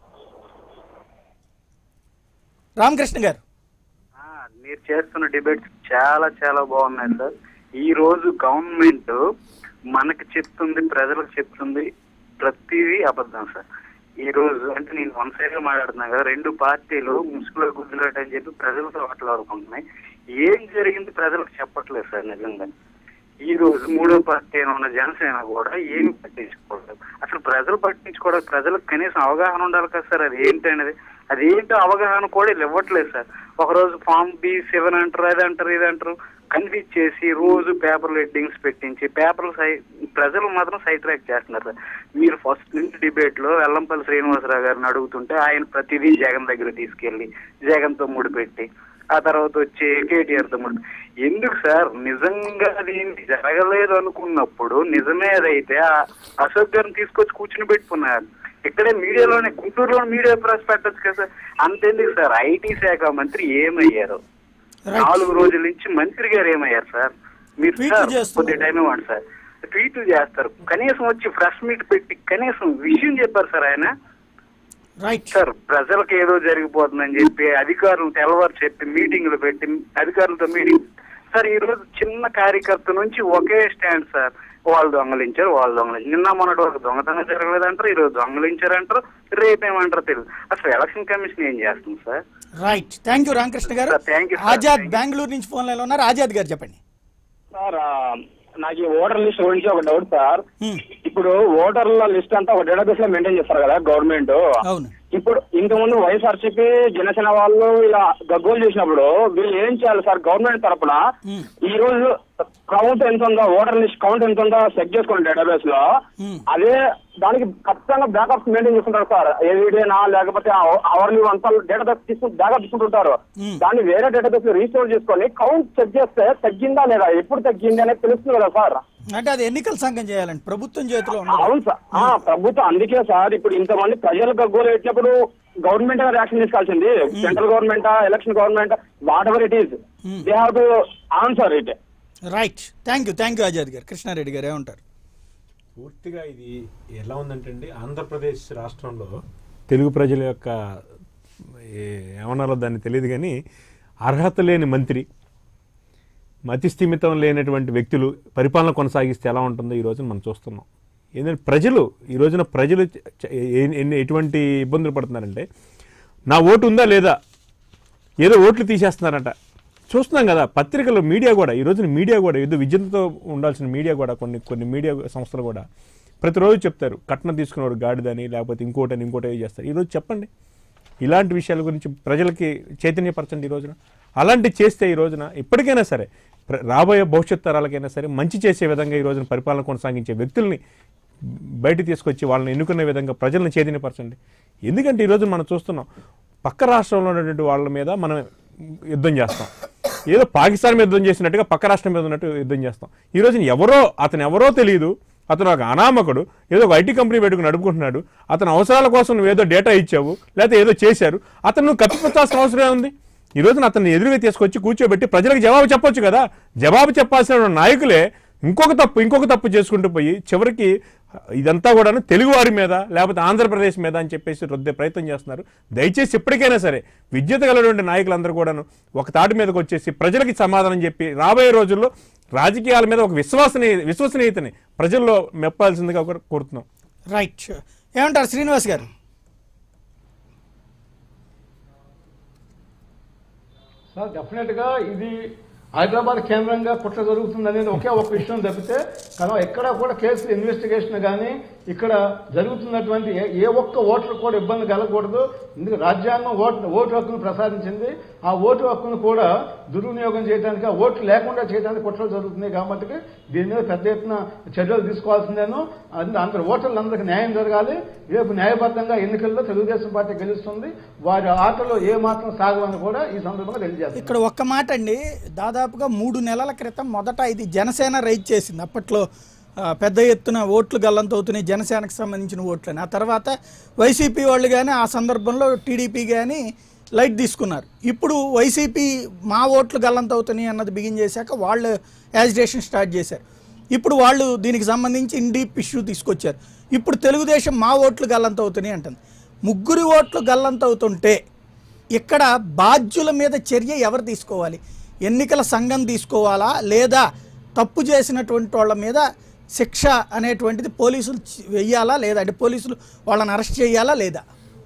రామకృష్ణ గారు ఆ, మీరు చేస్తున్న డిబేట్స్ చాలా చాలా బాగున్నాయి సార్ ఈ రోజు గవర్నమెంట్ మనకి చెప్తుంది ప్రజలకు చెప్తుంది ప్రతిదీ అబద్ధం సార్ ఈ రోజు అంటే నేను వన్ సైడ్ గా మాట్లాడుతున్నా కదా రెండు పార్టీలు ముసుగులో గుద్దులాట అని చెప్పి ప్రజలతో మాట్లాడుకుంటున్నాయి ఏం జరిగింది ప్రజలకు చెప్పట్లేదు సార్ నిజంగా ఈ రోజు మూడో పార్టీ అయిన ఉన్న జనసేన కూడా ఏమి పట్టించుకోవట్లేదు అసలు ప్రజలు పట్టించుకోవడం ప్రజలకు కనీసం అవగాహన ఉండాలి కదా సార్ అది ఏంటి అనేది అది ఏంటో అవగాహన కూడా వీళ్ళు ఇవ్వట్లేదు సార్ ఒక రోజు ఫామ్ బి సెవెన్ అంటారు అది అంటారు ఇది అంటారు కన్ఫ్యూజ్ చేసి రోజు పేపర్ హెడ్డింగ్స్ పెట్టించి పేపర్లు సై ప్రజలు మాత్రం సైట్ ట్రాక్ చేస్తున్నారు సార్ మీరు ఫస్ట్ నుంచి డిబేట్ లో వెల్లంపల్లి శ్రీనివాసరావు గారిని అడుగుతుంటే ఆయన ప్రతిదీ జగన్ దగ్గర తీసుకెళ్లి జగన్ తో ముడిపెట్టి ఆ తర్వాత వచ్చి కేటీఆర్ తో ముడి ఎందుకు సార్ నిజంగా అది జరగలేదు అనుకున్నప్పుడు నిజమే అదైతే ఆ అశోక్ గారిని తీసుకొచ్చి కూర్చుని పెట్టుకున్నారు ఇక్కడే మీడియాలోనే గుంటూరులో మీడియా ప్రెస్ పెట్టచ్చు కదా సార్ అంతెందుకు సార్ ఐటీ శాఖ మంత్రి ఏమయ్యారు రైట్ నాలుగు రోజుల నుంచి మంత్రి గారు ఏమయ్యారు సార్ మీరు ట్వీట్లు సార్ చేస్తున్నారు. కొద్ది టైం ఇవ్వండి సార్ ట్వీట్లు చేస్తారు కనీసం వచ్చి ప్రెస్ మీట్ పెట్టి కనీసం విషయం చెప్పారు సార్ ఆయన రైట్ సార్ ప్రజలకు ఏదో జరిగిపోతుందని చెప్పి అధికారులు తెల్లవారు చెప్పి మీటింగ్లు పెట్టి అధికారులతో మీటింగ్ సార్ ఈ రోజు చిన్న కార్యకర్త నుంచి ఒకే స్టాండ్ సార్ వాళ్ళు దొంగలించారు వాళ్ళు దొంగలించారు నిన్న మొన్నటి వరకు దొంగతనం జరగలేదంటారు ఈ రోజు దొంగలించారంటారు రేపేమంటారో తెలియదు అసలు ఎలక్షన్ కమిషన్ ఏం చేస్తుంది sir right thank you Ramakrishna garu Sir, thank you, sir. Azad Thank you. Bengaluru నుంచి ఫోన్ లైన్లో ఉన్నారు ఆజాద్ గారు చెప్పండి సార్ ఆ, నాకు ఈ ఓటర్ లిస్ట్ గురించి ఒక డౌట్ సార్ హ్మ్. ఇప్పుడు ఓటర్ల లిస్ట్ అంతా ఒక డేటాబేస్ లో మెయింటైన్ చేస్తారు కదా గవర్నమెంట్ అవును ఇప్పుడు ఇంతకుముందు వైఎస్ఆర్సీపీ జనసేన వాళ్ళు ఇలా గగ్గోలు చేసినప్పుడు వీళ్ళు ఏం చేయాలి సార్ గవర్నమెంట్ తరపున ఈ రోజు కౌంట్ ఎంత ఉందో ఓటర్ లిస్ట్ కౌంట్ ఎంత ఉందో చెక్ చేసుకోండి డేటాబేస్ లో అదే దానికి ఖచ్చితంగా బ్యాకప్స్ మెయింటైన్ చేసుకుంటారు సార్ ఎవ్రీడేనా లేకపోతే అవర్లీ అంతా డేటాబేస్ తీసుకుని బ్యాకప్ తీసుకుంటుంటారు దాన్ని వేరే డేటాబేస్ లో రీస్టోర్ చేసుకొని కౌంట్ చెక్ చేస్తే తగ్గిందా లేదా ఎప్పుడు తగ్గింది అనేది తెలుస్తుంది కదా సార్ అంటే అది ఎన్నికల సంఘం చేయాలండి ప్రభుత్వం చేతిలో ఉండదు అవును సార్ ఆ, ప్రభుత్వం అందుకే సార్ ఇప్పుడు ఇంతమంది ప్రజలు గగ్గోలు పెట్టినప్పుడు గవర్నమెంట్ రియాక్షన్ తీసుకోవాల్సింది central government election government what ever it is they have to answer it right thank you thank you Azad గారు కృష్ణారెడ్డి గారు ఏమంటారు పూర్తిగా ఇది ఎలా ఉందంటే అండి ఆంధ్రప్రదేశ్ రాష్ట్రంలో తెలుగు ప్రజల యొక్క ఏ- ఏమన్నారో దాన్ని తెలియదు కానీ అర్హత లేని మంత్రి మతి స్థిమితం లేనటువంటి వ్యక్తులు పరిపాలన కొనసాగిస్తే ఎలా ఉంటుందో ఈ రోజున మనం చూస్తున్నాం ఏంటంటే ప్రజలు ఈ రోజున ప్రజలు చ- చ- ఏ- ఎన్ని ఎటువంటి ఇబ్బందులు పడుతున్నారంటే నా ఓటు ఉందా లేదా ఏదో ఓట్లు తీసేస్తున్నారంట చూస్తున్నాం కదా పత్రికలు మీడియా కూడా ఈ రోజున మీడియా కూడా ఏదో విద్యతో ఉండాల్సిన మీడియా కూడా కొన్ని కొన్ని మీడియా సంస్థలు కూడా ప్రతిరోజు చెప్తారు కట్నం తీసుకున్నవాడు గాడిదని లేకపోతే ఇంకోటని ఇంకోటి చేస్తారు ఈరోజు చెప్పండి ఇలాంటి విషయాల గురించి ప్రజలకి చైతన్యపరచండి ఈ రోజున అలాంటి చేస్తే ఈ రోజున ఇప్పటికైనా సరే ప్ర- రాబోయే భవిష్యత్ తరాలకైనా సరే మంచి చేసే విధంగా ఈ రోజున పరిపాలన కొనసాగించే వ్యక్తుల్ని బయట తీసుకొచ్చి వాళ్ళని ఎన్నుకునే విధంగా ప్రజలను చైతన్యపరచండి ఎందుకంటే ఈరోజు మనం చూస్తున్నాం పక్క రాష్ట్రంలో ఉన్నటువంటి వాళ్ళ మీద మనం యుద్ధం చేస్తాం ఏదో పాకిస్తాన్ మీద యుద్ధం చేసినట్టుగా పక్క రాష్ట్రం మీద ఉన్నట్టు యుద్ధం చేస్తాం ఈ రోజున ఎవరో అతను ఎవరో తెలియదు అతను ఒక అనామకుడు ఏదో ఒక ఐటీ కంపెనీ పెట్టుకుని నడుపుకుంటున్నాడు అతని అవసరాల కోసం నువ్వు ఏదో డేటా ఇచ్చావు లేకపోతే ఏదో చేశారు అతను నువ్వు కప్పిపుచ్చాల్సిన అవసరం ఉంది ఈ రోజున అతన్ని ఎదురుగా తీసుకొచ్చి కూర్చోబెట్టి ప్రజలకు జవాబు చెప్పొచ్చు కదా జవాబు చెప్పాల్సిన నాయకులే ఇంకొక తప్పు ఇంకొక తప్పు చేసుకుంటూ పోయి చివరికి ఇదంతా కూడాను తెలుగువారి మీద లేకపోతే ఆంధ్రప్రదేశ్ మీద అని చెప్పేసి రుద్దే ప్రయత్నం చేస్తున్నారు దయచేసి ఇప్పటికైనా సరే విద్యుత్ కలిగినటువంటి నాయకులందరూ కూడాను ఒక తాటి మీదకి వచ్చేసి ప్రజలకి సమాధానం చెప్పి రాబోయే రోజుల్లో రాజకీయాల మీద ఒక విశ్వసనీయ విశ్వసనీయతని ప్రజల్లో మెప్పాల్సిందిగా కూడా కోరుతున్నాం రైట్ ఏమంటారు శ్రీనివాస్ గారు సార్ డెఫినెట్ గా ఇది హైదరాబాద్ కేంద్రంగా కుట్ర జరుగుతుంది అనేది ఒకే ఒక విషయం తప్పితే కానీ ఎక్కడ కూడా కేసు ఇన్వెస్టిగేషన్ కానీ ఇక్కడ జరుగుతున్నటువంటి ఏ- ఏ ఒక్క ఓటర్ కూడా ఇబ్బంది కలగకూడదు ఎందుకంటే రాజ్యాంగం ఓటు ఓటు హక్కును ప్రసాదించింది ఆ ఓటు హక్కును కూడా దుర్వినియోగం చేయడానికి ఆ ఓట్లు లేకుండా చేయడానికి కుట్రలు జరుగుతున్నాయి కాబట్టి దీని మీద పెద్ద ఎత్తున చర్యలు తీసుకోవాల్సిందేను అంద- అందరు ఓటర్లందరికీ న్యాయం జరగాలి రేపు న్యాయబద్ధంగా ఎన్నికల్లో తెలుగుదేశం పార్టీ గెలుస్తుంది వారి ఆటలో ఏ మాత్రం సాగవని కూడా ఈ సందర్భంగా తెలియజేస్తారు ఇక్కడ ఒక్క మాట అండి దాదాపుగా మూడు నెలల క్రితం మొదట ఇది జనసేన రైజ్ చేసింది అప్పట్లో ఆ, పెద్ద ఎత్తున ఓట్లు గల్లంతవుతున్నాయి జనసేనకు సంబంధించిన ఓట్లని ఆ తర్వాత వైసీపీ వాళ్ళు కానీ ఆ సందర్భంలో టీడీపీ కానీ లైట్ తీసుకున్నారు ఇప్పుడు వైసీపీ మా ఓట్లు గల్లంతవుతున్నాయి అన్నది బిగిన్ చేశాక వాళ్ళు యాజిటేషన్ స్టార్ట్ చేశారు ఇప్పుడు వాళ్ళు దీనికి సంబంధించి ఇండీప్ ఇష్యూ తీసుకొచ్చారు ఇప్పుడు తెలుగుదేశం మా ఓట్లు గల్లంతవుతున్నాయి అంటుంది ముగ్గురు ఓట్లు గల్లంతవుతుంటే ఇక్కడ బాధ్యుల మీద చర్య ఎవరు తీసుకోవాలి ఎన్నికల సంఘం తీసుకోవాలా లేదా తప్పు చేసినటువంటి వాళ్ళ మీద శిక్ష అనేటువంటిది పోలీసులు చి- వెయ్యాలా లేదా అంటే పోలీసులు వాళ్ళని అరెస్ట్ చేయాలా లేదా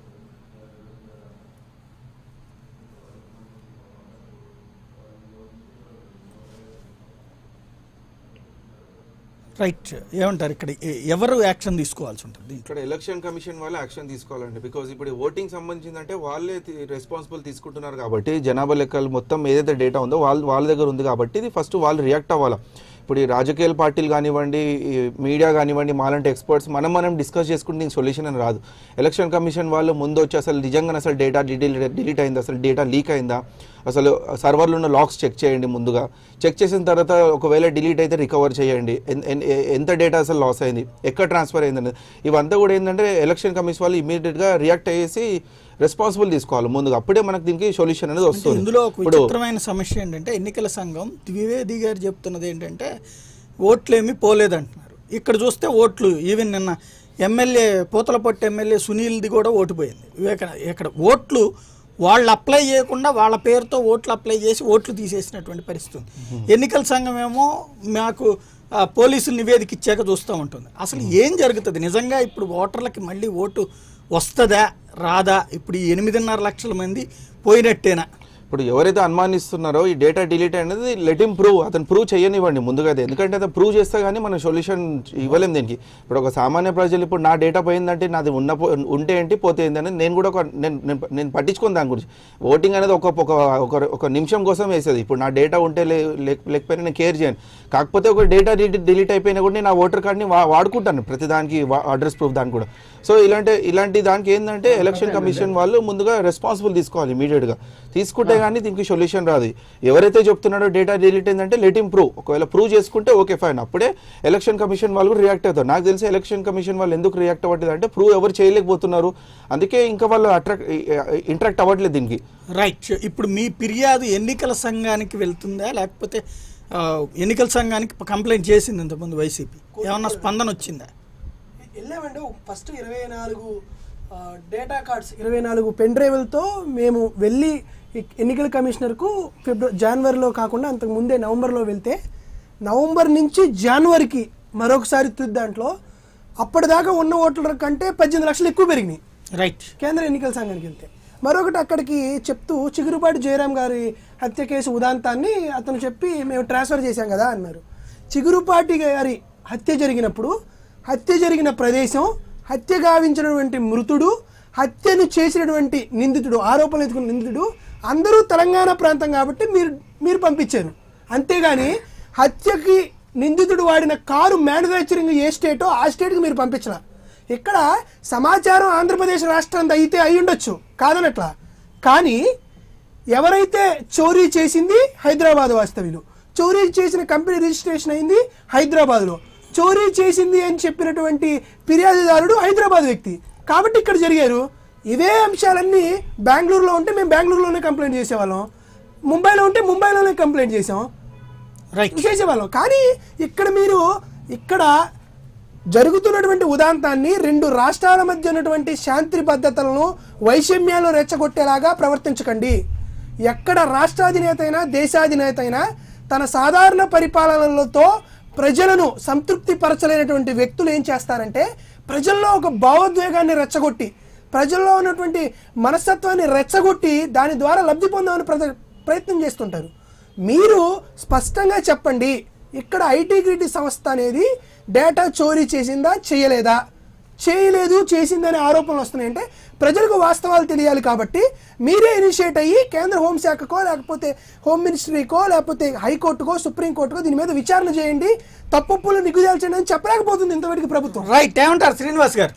రైట్ ఏమంటారు ఇక్కడ ఎ- ఎవరు యాక్షన్ తీసుకోవాల్సి ఉంటుంది దీంట్లో ఇక్కడ ఎలక్షన్ కమిషన్ వాళ్ళే యాక్షన్ తీసుకోవాలండి బికాజ్ ఇప్పుడు ఓటింగ్ సంబంధించిందంటే వాళ్ళే రెస్పాన్సిబుల్ తీసుకుంటున్నారు కాబట్టి జనాభా లెక్కలు మొత్తం ఏదైతే డేటా ఉందో వాళ్ళ వాళ్ళ దగ్గర ఉంది కాబట్టి ఇది ఫస్ట్ వాళ్ళు రియాక్ట్ అవ్వాలి ఇప్పుడు ఈ రాజకీయ పార్టీలు కానివ్వండి ఈ మీడియా కానివ్వండి మాలాంటి ఎక్స్పర్ట్స్ మనం మనం డిస్కస్ చేసుకుంటే దీనికి సొల్యూషన్ అని రాదు ఎలక్షన్ కమిషన్ వాళ్ళు ముందు వచ్చి అసలు నిజంగా అసలు డేటా డిలీట్ అయిందా అసలు డేటా లీక్ అయిందా అసలు సర్వర్లో ఉన్న లాక్స్ చెక్ చేయండి ముందుగా చెక్ చేసిన తర్వాత ఒకవేళ డిలీట్ అయితే రికవర్ చేయండి ఎన్- ఎన్- ఎ- ఎంత డేటా అసలు లాస్ అయింది ఎక్కడ ట్రాన్స్ఫర్ అయింది ఇవంతా కూడా ఏంటంటే ఎలక్షన్ కమిషన్ వాళ్ళు ఇమీడియట్గా రియాక్ట్ అయ్యేసి రెస్పాన్సిబుల్ తీసుకోవాలి ముందుగా అప్పుడే మనకు దీనికి సొల్యూషన్ అనేది అంటే వస్తుంది ఇందులో ఒక ఇప్పుడు విచిత్రమైన సమస్య ఏంటంటే ఎన్నికల సంఘం ద్వివేది గారు చెప్తున్నది ఏంటంటే ఓట్లేమి పోలేదంటున్నారు ఇక్కడ చూస్తే ఓట్లు ఈవెన్ నిన్న ఎమ్మెల్యే పూతలపట్టు ఎమ్మెల్యే సునీల్ది కూడా ఓటు పోయింది వివేక ఇక్కడ ఓట్లు వాళ్ళు అప్లై చేయకుండా వాళ్ళ పేరుతో ఓట్లు అప్లై చేసి ఓట్లు తీసేసినటువంటి పరిస్థితి ఉంది ఎన్నికల సంఘం ఏమో మాకు ఆ, పోలీసులు నివేదిక ఇచ్చాక చూస్తూ ఉంటుంది అసలు ఏం జరుగుతుంది నిజంగా ఇప్పుడు ఓటర్లకి మళ్ళీ ఓటు వస్తుందా రాదా ఇప్పుడు ఈ ఎనిమిదిన్నర లక్షల మంది పోయినట్టేనా ఇప్పుడు ఎవరైతే అనుమానిస్తున్నారో ఈ డేటా డిలీట్ అనేది లెట్ ఇమ్ ప్రూవ్ అతను ప్రూవ్ చేయనివ్వండి ముందుగా అయితే ఎందుకంటే అతను ప్రూవ్ చేస్తే కానీ మనం సొల్యూషన్ ఇవ్వలేం దీనికి ఇప్పుడు ఒక సామాన్య ప్రజలు ఇప్పుడు నా డేటా పోయిందంటే నాది ఉన్న పో- ఉంటే ఏంటి పోతే ఏంటి అనేది నేను కూడా ఒక నేను నేను- నేను పట్టించుకోను దాని గురించి ఓటింగ్ అనేది ఒక ఒక ఒక ఒక నిమిషం కోసం వేసేది ఇప్పుడు నా డేటా ఉంటే లే లేక- లేకపోయినా నేను కేర్ చేయను కాకపోతే ఒక డేటా డిలీట్ అయిపోయినా కూడా నేను ఆ ఓటర్ కార్డ్ని వా వాడుకుంటాను ప్రతి దానికి అడ్రస్ ప్రూఫ్ దానికి కూడా సో ఇలాంటి ఇలాంటి దానికి ఏంటంటే ఎలక్షన్ కమిషన్ వాళ్ళు ముందుగా రెస్పాన్సిబుల్ తీసుకోవాలి ఇమీడియట్గా తీసుకుంటే కానీ దీనికి సొల్యూషన్ రాదు ఎవరైతే చెప్తున్నాడో డేటా డిలీట్ అయిందంటే లెట్ ఇం ప్రూవ్ ఒకవేళ ప్రూవ్ చేసుకుంటే ఓకే ఫైన్ అప్పుడే ఎలక్షన్ కమిషన్ వాళ్ళు కూడా రియాక్ట్ అవుతారు నాకు తెలిసి ఎలక్షన్ కమిషన్ వాళ్ళు ఎందుకు రియాక్ట్ అవ్వట్లేదు అంటే ప్రూవ్ ఎవరు చేయలేకపోతున్నారు అందుకే ఇంకా వాళ్ళు అట్రాక్ట్ ఇంటరాక్ట్ అవ్వట్లేదు దీనికి రైట్ ఇప్పుడు మీ ఫిర్యాదు ఎన్నికల సంఘానికి వెళ్తుందా లేకపోతే ఆ, ఎన్నికల సంఘానికి కంప్లైంట్ చేసింది ఇంతకుముందు వైసీపీ ఏమన్నా స్పందన వచ్చిందా వెళ్ళామంటే ఫస్ట్ ఇరవై నాలుగు ఆ, డేటా కార్డ్స్ ఇరవై నాలుగు పెన్ డ్రైవ్లతో మేము వెళ్ళి ఈ ఎన్నికల కమిషనర్కు ఫిబ్రవరి జనవరిలో కాకుండా అంతకు ముందే నవంబర్లో వెళ్తే నవంబర్ నుంచి జనవరికి మరొకసారి తుది దాంట్లో అప్పటిదాకా ఉన్న ఓట్ల కంటే పద్దెనిమిది లక్షలు ఎక్కువ పెరిగినాయి రైట్ కేంద్ర ఎన్నికల సంఘానికి వెళ్తే మరొకటి అక్కడికి చెప్తూ చిగురుపాటి జయరాం గారి హత్య కేసు ఉదాంతాన్ని అతను చెప్పి మేము ట్రాన్స్ఫర్ చేశాం కదా అన్నారు చిగురుపాటి గారి హత్య జరిగినప్పుడు హత్య జరిగిన ప్రదేశం హత్య గావించినటువంటి మృతుడు హత్యను చేసినటువంటి నిందితుడు ఆరోపణలు ఎత్తుకున్న నిందితుడు అందరూ తెలంగాణ ప్రాంతం కాబట్టి మీరు మీరు పంపించారు అంతేగాని హత్యకి నిందితుడు వాడిన కారు మ్యానుఫ్యాక్చరింగ్ ఏ స్టేటో ఆ స్టేట్కి మీరు పంపించలా ఇక్కడ సమాచారం ఆంధ్రప్రదేశ్ రాష్ట్రం అయితే అయి ఉండొచ్చు కాదనట్లా కానీ ఎవరైతే చోరీ చేసింది హైదరాబాద్ వాస్తవ్యులు చోరీ చేసిన కంపెనీ రిజిస్ట్రేషన్ అయింది హైదరాబాద్లో చోరీ చేసింది అని చెప్పినటువంటి ఫిర్యాదుదారుడు హైదరాబాద్ వ్యక్తి కాబట్టి ఇక్కడ జరిగారు ఇవే అంశాలన్నీ బెంగళూరులో ఉంటే మేము బెంగళూరులోనే కంప్లైంట్ చేసేవాళ్ళం ముంబైలో ఉంటే ముంబైలోనే కంప్లైంట్ చేసాం రైట్ చేసేవాళ్ళం కానీ ఇక్కడ మీరు ఇక్కడ జరుగుతున్నటువంటి ఉదాంతాన్ని రెండు రాష్ట్రాల మధ్య ఉన్నటువంటి శాంతి భద్రతలను వైషమ్యాలు రెచ్చగొట్టేలాగా ప్రవర్తించకండి ఎక్కడ రాష్ట్రాధినేత అయినా దేశాధినేత అయినా తన సాధారణ పరిపాలనలతో ప్రజలను సంతృప్తి పరచలేనటువంటి వ్యక్తులు ఏం చేస్తారంటే ప్రజల్లో ఒక భావోద్వేగాన్ని రెచ్చగొట్టి ప్రజల్లో ఉన్నటువంటి మనస్తత్వాన్ని రెచ్చగొట్టి దాని ద్వారా లబ్ధి పొందామని ప్రద- ప్రయత్నం చేస్తుంటారు మీరు స్పష్టంగా చెప్పండి ఇక్కడ ఐటీ గ్రిడ్ సంస్థ అనేది డేటా చోరీ చేసిందా చేయలేదా చేయలేదు చేసిందనే ఆరోపణలు వస్తున్నాయంటే ప్రజలకు వాస్తవాలు తెలియాలి కాబట్టి మీరే ఇనిషియేట్ అయ్యి కేంద్ర హోంశాఖకో లేకపోతే హోమ్ మినిస్ట్రీకో లేకపోతే హైకోర్టుకో సుప్రీంకోర్టుకో దీని మీద విచారణ చేయండి తప్పులు నిగ్గుదేల్చండి అని చెప్పలేకపోతుంది ఇంతవరకు ప్రభుత్వం రైట్ ఏమంటారు శ్రీనివాస్ గారు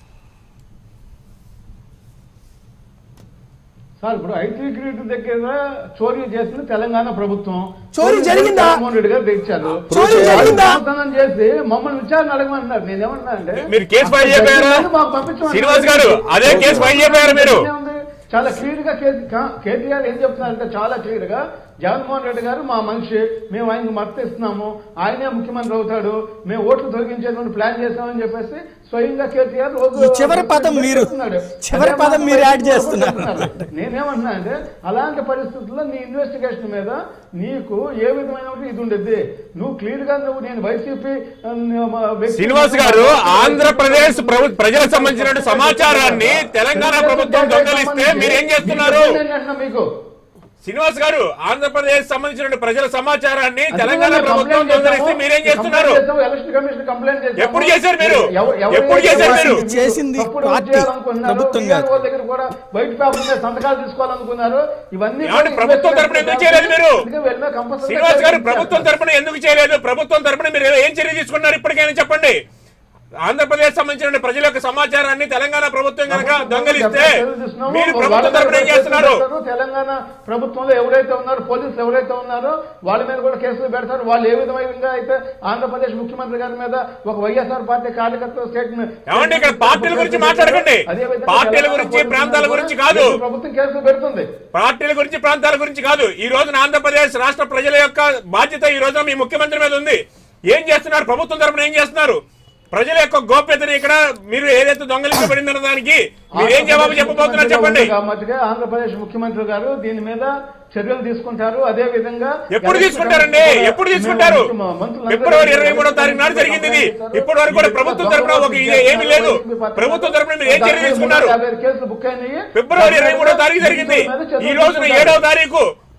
సార్ ఇప్పుడు ఐటీ గ్రిడ్ దగ్గర చోరీ చేసింది తెలంగాణ ప్రభుత్వం చోరీ జరిగిందా? జగన్మోహన్ రెడ్డి గారు తెచ్చారు చోరీ జరిగిందా? దొంగతనం చేసి మమ్మల్ని విచారణ అడగమంటున్నారు నేనేమన్నా అంటే మీరు కేసు ఫైల్ చేయకపోయారా? మాకు పంపించమన్నారు. శ్రీనివాస్ గారు, అదే కేసు ఫైల్ చేయకపోయారా మీరు? ఏముంది? చాలా క్లియర్ గా కే- కా- కేటీఆర్ ఏం చెప్తున్నారంటే చాలా క్లియర్ గా జగన్మోహన్ రెడ్డి గారు మా మనిషి మేము ఆయనకు మద్దతు ఇస్తున్నాము ఆయనే ముఖ్యమంత్రి అవుతాడు మేము ఓట్లు తొలగించేటువంటి ప్లాన్ చేస్తామని చెప్పేసి స్వయంగా కేటీఆర్ రోజు ఈ చివరి పదం మీరు- చెప్తున్నాడు. చివరి అదే పదం మా మీరు యాడ్ పరిస్థితులు చేస్తున్నారు. చెప్తున్నారు. నేనేమంటున్నా అంటే అలాంటి పరిస్థితుల్లో నీ ఇన్వెస్టిగేషన్ మీద నీకు ఏ విధమైన ఇది ఉండేది నువ్వు క్లియర్ గా నువ్వు నేను వైసీపీ శ్రీనివాస్ గారు ఆంధ్రప్రదేశ్ ప్రభు- ప్రజలకు సంబంధించిన సమాచారాన్ని తెలంగాణ ప్రభుత్వం దొంగలిస్తే మీరేం చేస్తున్నారు మీకు శ్రీనివాస్ గారు ఆంధ్రప్రదేశ్ సంబంధించిన ప్రజల సమాచారాన్ని తెలంగాణ ప్రభుత్వం దొంగలిస్తే మీరేం చేస్తున్నారు ఎలక్షన్ కమిషన్ కంప్లైంట్ చేశాము. ఎప్పుడు చేశారు మీరు? ఎవ- ఎవరు ఎప్పుడు చేశారు మీరు? చేశారు? చేసింది తప్పుడు పార్టీ, చేయాలనుకున్నారు. ప్రభుత్వం కాదు. VRO దగ్గర కూడా వైట్ పేపర్ మీద సంతకాలు తీసుకోవాలనుకున్నారు ఇవన్నీ ఏమండి, కూడా ప్రభుత్వం తరపున ఎందుకు చేయలేదు మీరు? అందుకే వెళ్ళినా compulsory శ్రీనివాస్ గారు చేయాలి. ప్రభుత్వం తరపున ఎందుకు చేయలేదు ప్రభుత్వం తరపున మీరు ఏం చర్య తీసుకున్నారు ఇప్పటికైనా చెప్పండి ఆంధ్రప్రదేశ్ సంబంధించిన ప్రజల యొక్క సమాచారాన్ని తెలంగాణ ప్రభుత్వం కనుక దొంగలిస్తే మీరు ప్రభుత్వం తరపున ఏం చేస్తున్నారు తెలంగాణ ప్రభుత్వంలో ఎవరైతే ఉన్నారో పోలీసులు ఎవరైతే ఉన్నారో వాళ్ళ మీద కూడా కేసులు పెడతారు వాళ్ళు ఏ విధంగా అయితే ఆంధ్రప్రదేశ్ ముఖ్యమంత్రి గారి మీద ఒక వైఎస్ఆర్ పార్టీ కార్యకర్త స్టేట్మెంట్ ఏమండి ఇక్కడ పార్టీల గురించి మాట్లాడకండి అదే విధంగా పార్టీల తెలంగాణ గురించి పోలీసులు ప్రాంతాల కూడా గురించి కాదు ప్రభుత్వం కేసులు పెడుతుంది పార్టీల గురించి ప్రాంతాల గురించి కాదు ఈ రోజున ఆంధ్రప్రదేశ్ రాష్ట్ర ప్రజల యొక్క బాధ్యత ఈ రోజున మీ ముఖ్యమంత్రి మీద ఉంది ఏం చేస్తున్నారు ప్రభుత్వం తరపున ఏం చేస్తున్నారు ప్రజల యొక్క గోప్యతని ఇక్కడ మీరు ఏదైతే దొంగలించబడిందన్న దానికి మీరు ఏం జవాబు చెప్పబోతున్నారు చెప్పండి మట్టుగా ఆంధ్రప్రదేశ్ ముఖ్యమంత్రి గారు దీని మీద చర్యలు తీసుకుంటారు అదే విధంగా ఎప్పుడు తీసుకుంటారండి ఎప్పుడు తీసుకుంటారు ఫిబ్రవరి ఇరవై మూడో తారీఖు నాడు జరిగింది ఇది ఇప్పటి వరకు కూడా ప్రభుత్వం తరపున ఒక ఇది ఏమీ లేదు ప్రభుత్వం తరపున మీరు ఏం చర్య తీసుకున్నారు కేసులు బుక్ అయినాయి ఫిబ్రవరి ఇరవై మూడో తారీఖు జరిగింది ఈ రోజున ఏడవ తారీఖు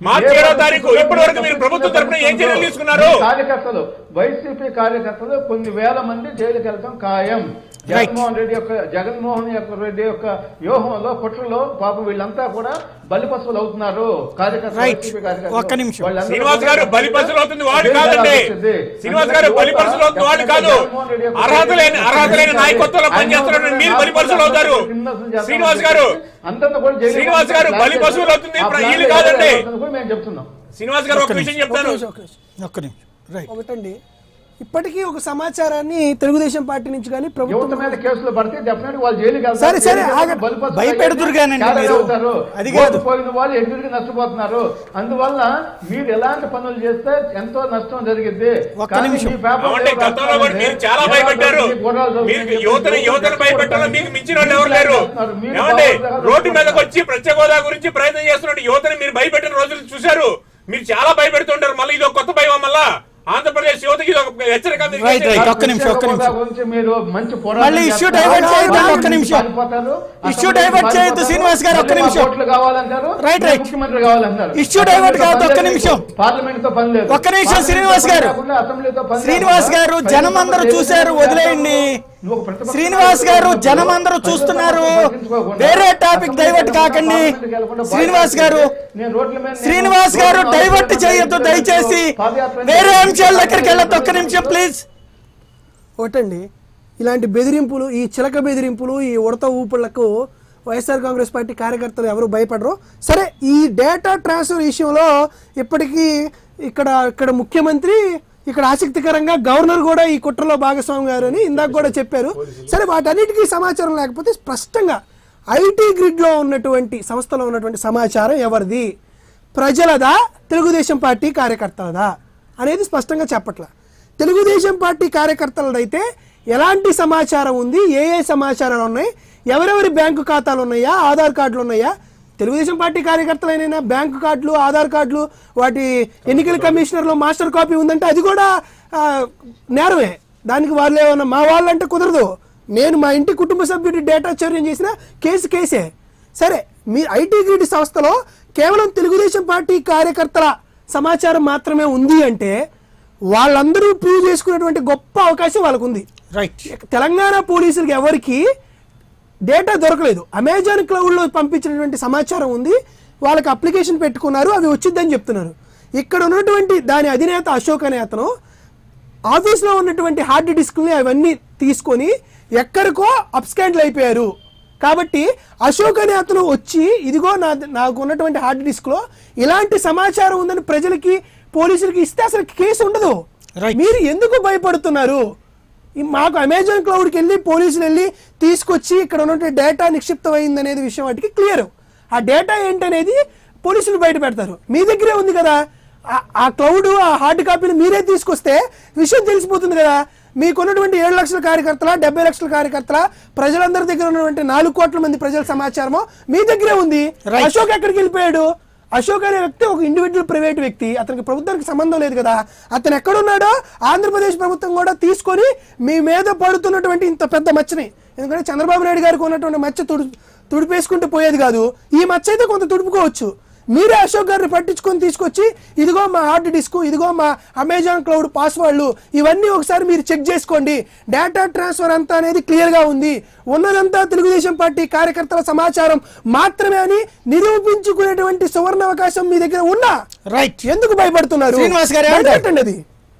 మార్చి ఏ ఏడో రోజు తారీఖు కూడా ఇప్పటి వరకు మీరు మీరు ప్రభుత్వం తరపున ఏం చర్యలు మీ తీసుకున్నారు కార్యకర్తలు వైసీపీ కార్యకర్తలు కొన్ని వేల మంది జైలుకి వెళ్తాం ఖాయం జగన్మోహన్ రెడ్డి యొక్క జగన్మోహన్ యొక్క రెడ్డి యొక్క వ్యూహంలో కుట్రలో పాపం వీళ్ళంతా కూడా బలిపశువులు అవుతున్నారు కార్యకర్తలు Right. వైసీపీ కార్యకర్తలు. ఒక్క నిమిషం. వాళ్ళందరూ శ్రీనివాస్ కూడా గారు బలిపశులు అవుతుంది వాడు జైలు కాదండి వెళ్ళాల్సింది. శ్రీనివాస్ గారు అందుకని బలిపశులు అవుతుంది వాడు కాదు జగన్మోహన్ రెడ్డి యొక్క అర్హత లేని అర్హత లేని నాయకత్వంలో పనిచేస్తున్న మీరు బలిపశులు అవుతారు శ్రీనివాస్ గారు అంతా కూడా జైలు శ్రీనివాస్ గారు బలి పశువులు అవుతుంది, ఆ ప్లాన్ వీళ్ళు కాదండి. అవుతుంది కూడా మేము చెప్తున్నాం శ్రీనివాస్ గారు ఒక విషయం చెప్తాను ఒక నిమిషం, ఒక నిమిషం. ఒక్క నిమిషం రైట్ ఒకటండి ఇప్పటికీ ఒక సమాచారాన్ని తెలుగుదేశం పార్టీ నుంచి కానీ యువత ప్రభుత్వం మీద కేసులు పడితే డెఫినెట్ వాళ్ళు జైలుకి వెళ్తారు. సరే, సరే, జైలుకి ఆగండి. బలిపశువులు భయపెడుతురు అయ్యి కానండి క్యారెట్ మీరు. అవుతారు. అది కాదు. ఓడిపోయిన వాళ్ళు ఎదురుగా నష్టపోతున్నారు అందువల్ల మీరు ఎలాంటి పనులు చేస్తే ఎంతో నష్టం జరిగింది ఒక్క కానీ నిమిషం. మీ పేపర్లో అంటే ఏం గతంలో కూడా మీరు చాలా రాస్తున్నారంటే భయపెట్టారు మీ గొడవలు మీరు జరుగుతాయి. యువతను యువతను భయపెట్టాలో మీకు మించిన వాళ్ళు ఎవరు లేరు మీరు ఏమండి బాగా రోడ్డు మీదకి వచ్చి ప్రత్యేక హోదా గురించి ప్రయత్నం చేస్తున్నట్టు యువతని మీరు భయపెట్టిన రోజులు చూశారు మీరు చాలా భయపెడుతుంటారు మళ్ళీ ఇది ఒక కొత్త భయం మళ్ళా ఆంధ్రప్రదేశ్ యువతకి ఇది ఒక హెచ్చరిక మీరు Right, right. చేసేది. ఒక్క నిమిషం, ఒక్క నిమిషం. గురించి మీరు మంచి పోరాటం మళ్ళీ issue చేస్తారు. divert చేయొద్దు, ఒక్క నిమిషం. పారిపోతారు. Issue అసెంబ్లీకి divert చేయొద్దు, పారిపోతారు. శ్రీనివాస్ గారు, ఒక్క మళ్ళీ మా నిమిషం. ఓట్లు కావాలంటారు Right, మళ్ళీ right. ముఖ్యమంత్రి కావాలంటారు Issue divert కావద్దు, ఒక్క నిమిషం. పార్లమెంట్ తో పని లేదు ఒక్క నిమిషం, పార్లమెంట్తో శ్రీనివాస్ పని గారు. లేకుండా అసెంబ్లీతో పని శ్రీనివాస్ లేకుండా గారు, ప్రజలు జనం అందరూ ప్రజలు చూశారు, ప్రజలు వదిలేయండి. నువ్వు ఒక ప్రతిపక్ష శ్రీనివాస్ గారు నాయకుడు జనం అందరూ ప్రజల చూస్తున్నారు పట్ల పట్టించుకోకుండా వేరే టాపిక్ అసెంబ్లీకి డైవర్ట్ వెళ్ళకుండా, కాకండి పార్లమెంట్కి వెళ్ళకుండా శ్రీనివాస్ గారు నేను రోడ్ల మీద నేను శ్రీనివాస్ గారు రోడ్ల మీద డైవర్ట్ పాదయాత్ర చేయొద్దు దయచేసి పాదయాత్ర వేరే అంశాల దగ్గరికి వెళ్ళొద్దు ఒక్క నిమిషం ప్లీజ్ ఒకటండి ఇలాంటి బెదిరింపులు ఈ చిలక బెదిరింపులు ఈ ఉడత ఊపులకు వైఎస్ఆర్ కాంగ్రెస్ పార్టీ కార్యకర్తలు ఎవరు భయపడరు సరే ఈ డేటా ట్రాన్స్ఫర్ విషయంలో ఇప్పటికీ ఇక్కడ ఇక్కడ ముఖ్యమంత్రి ఇక్కడ ఆసక్తికరంగా గవర్నర్ కూడా ఈ కుట్రలో భాగస్వామి గారు అని ఇందాక కూడా చెప్పారు సరే వాటన్నిటికీ సమాచారం లేకపోతే స్పష్టంగా ఐటీ గ్రిడ్లో ఉన్నటువంటి సంస్థలో ఉన్నటువంటి సమాచారం ఎవరిది ప్రజలదా తెలుగుదేశం పార్టీ కార్యకర్తలదా అనేది స్పష్టంగా చెప్పట్ల తెలుగుదేశం పార్టీ కార్యకర్తలదైతే ఎలాంటి సమాచారం ఉంది ఏ ఏ సమాచారాలు ఉన్నాయి ఎవరెవరి బ్యాంకు ఖాతాలు ఉన్నాయా ఆధార్ కార్డులు ఉన్నాయా తెలుగుదేశం పార్టీ కార్యకర్తలైనా బ్యాంకు కార్డులు ఆధార్ కార్డులు వాటి ఎన్నికల కమిషనర్లో మాస్టర్ కాపీ ఉందంటే అది కూడా ఆ, నేరమే దానికి వాళ్ళు ఏమన్నా మా వాళ్ళంటే కుదరదు నేను మా ఇంటి కుటుంబ సభ్యుడి డేటా చౌర్యం చేసిన కేసు కేసే సరే మీ ఐటీ గ్రిడ్ సంస్థలో కేవలం తెలుగుదేశం పార్టీ కార్యకర్తల సమాచారం మాత్రమే ఉంది అంటే వాళ్ళందరూ ప్రూవ్ చేసుకునేటువంటి గొప్ప అవకాశం వాళ్ళకు ఉంది రైట్ తెలంగాణ పోలీసులకు ఎవరికి డేటా దొరకలేదు అమెజాన్ క్లౌడ్లో పంపించినటువంటి సమాచారం ఉంది వాళ్ళకి అప్లికేషన్ పెట్టుకున్నారు అవి వచ్చిద్దని చెప్తున్నారు ఇక్కడ ఉన్నటువంటి దాని అధినేత అశోక్ అనే అతను ఆఫీస్లో ఉన్నటువంటి హార్డ్ డిస్క్ని అవన్నీ తీసుకొని ఎక్కడికో అప్స్కాండ్లు అయిపోయారు కాబట్టి అశోక్ అనే అతను వచ్చి ఇదిగో నా నాకు ఉన్నటువంటి హార్డ్ డిస్క్లో ఇలాంటి సమాచారం ఉందని ప్రజలకి పోలీసులకి ఇస్తే అసలు కేసు ఉండదు Right. మీరు ఎందుకు భయపడుతున్నారు ఈ మాకు అమెజాన్ క్లౌడ్కి వెళ్ళి పోలీసులు వెళ్ళి తీసుకొచ్చి ఇక్కడ ఉన్నటువంటి డేటా నిక్షిప్తమైంది అనేది విషయం వాటికి క్లియర్ ఆ డేటా ఏంటనేది పోలీసులు బయట పెడతారు మీ దగ్గరే ఉంది కదా ఆ- ఆ క్లౌడ్ ఆ హార్డ్ కాపీని మీరే తీసుకొస్తే విషయం తెలిసిపోతుంది కదా మీకున్నటువంటి ఏడు లక్షల కార్యకర్తల డెబ్బై లక్షల కార్యకర్తల ప్రజలందరి దగ్గర ఉన్నటువంటి నాలుగు కోట్ల మంది ప్రజల సమాచారము మీ దగ్గరే ఉంది Right. అశోక్ ఎక్కడికి వెళ్ళిపోయాడు అశోక్ అనే వ్యక్తి ఒక ఇండివిజువల్ ప్రైవేట్ వ్యక్తి అతనికి ప్రభుత్వానికి సంబంధం లేదు కదా అతను ఎక్కడున్నాడో ఆంధ్రప్రదేశ్ ప్రభుత్వం కూడా తీసుకొని మీ మీద పడుతున్నటువంటి ఇంత పెద్ద మచ్చని ఎందుకంటే చంద్రబాబు నాయుడు గారికి ఉన్నటువంటి మచ్చ తుడు తుడిపేసుకుంటూ పోయేది కాదు ఈ మచ్చ అయితే కొంత తుడుపుకోవచ్చు మీరే అశోక్ గారిని పట్టించుకొని తీసుకొచ్చి ఇదిగో మా హార్డ్ డిస్క్ ఇదిగో మా అమెజాన్ క్లౌడ్ పాస్వర్డ్లు ఇవన్నీ ఒకసారి మీరు చెక్ చేసుకోండి డేటా ట్రాన్స్ఫర్ అంతా అనేది క్లియర్గా ఉంది ఉన్నదంతా తెలుగుదేశం పార్టీ కార్యకర్తల సమాచారం మాత్రమే అని నిరూపించుకునేటువంటి సువర్ణ అవకాశం మీ దగ్గర ఉన్నా రైట్ ఎందుకు భయపడుతున్నారు శ్రీనివాస్ గారు ఏమంటారు? భయపెట్టండి అది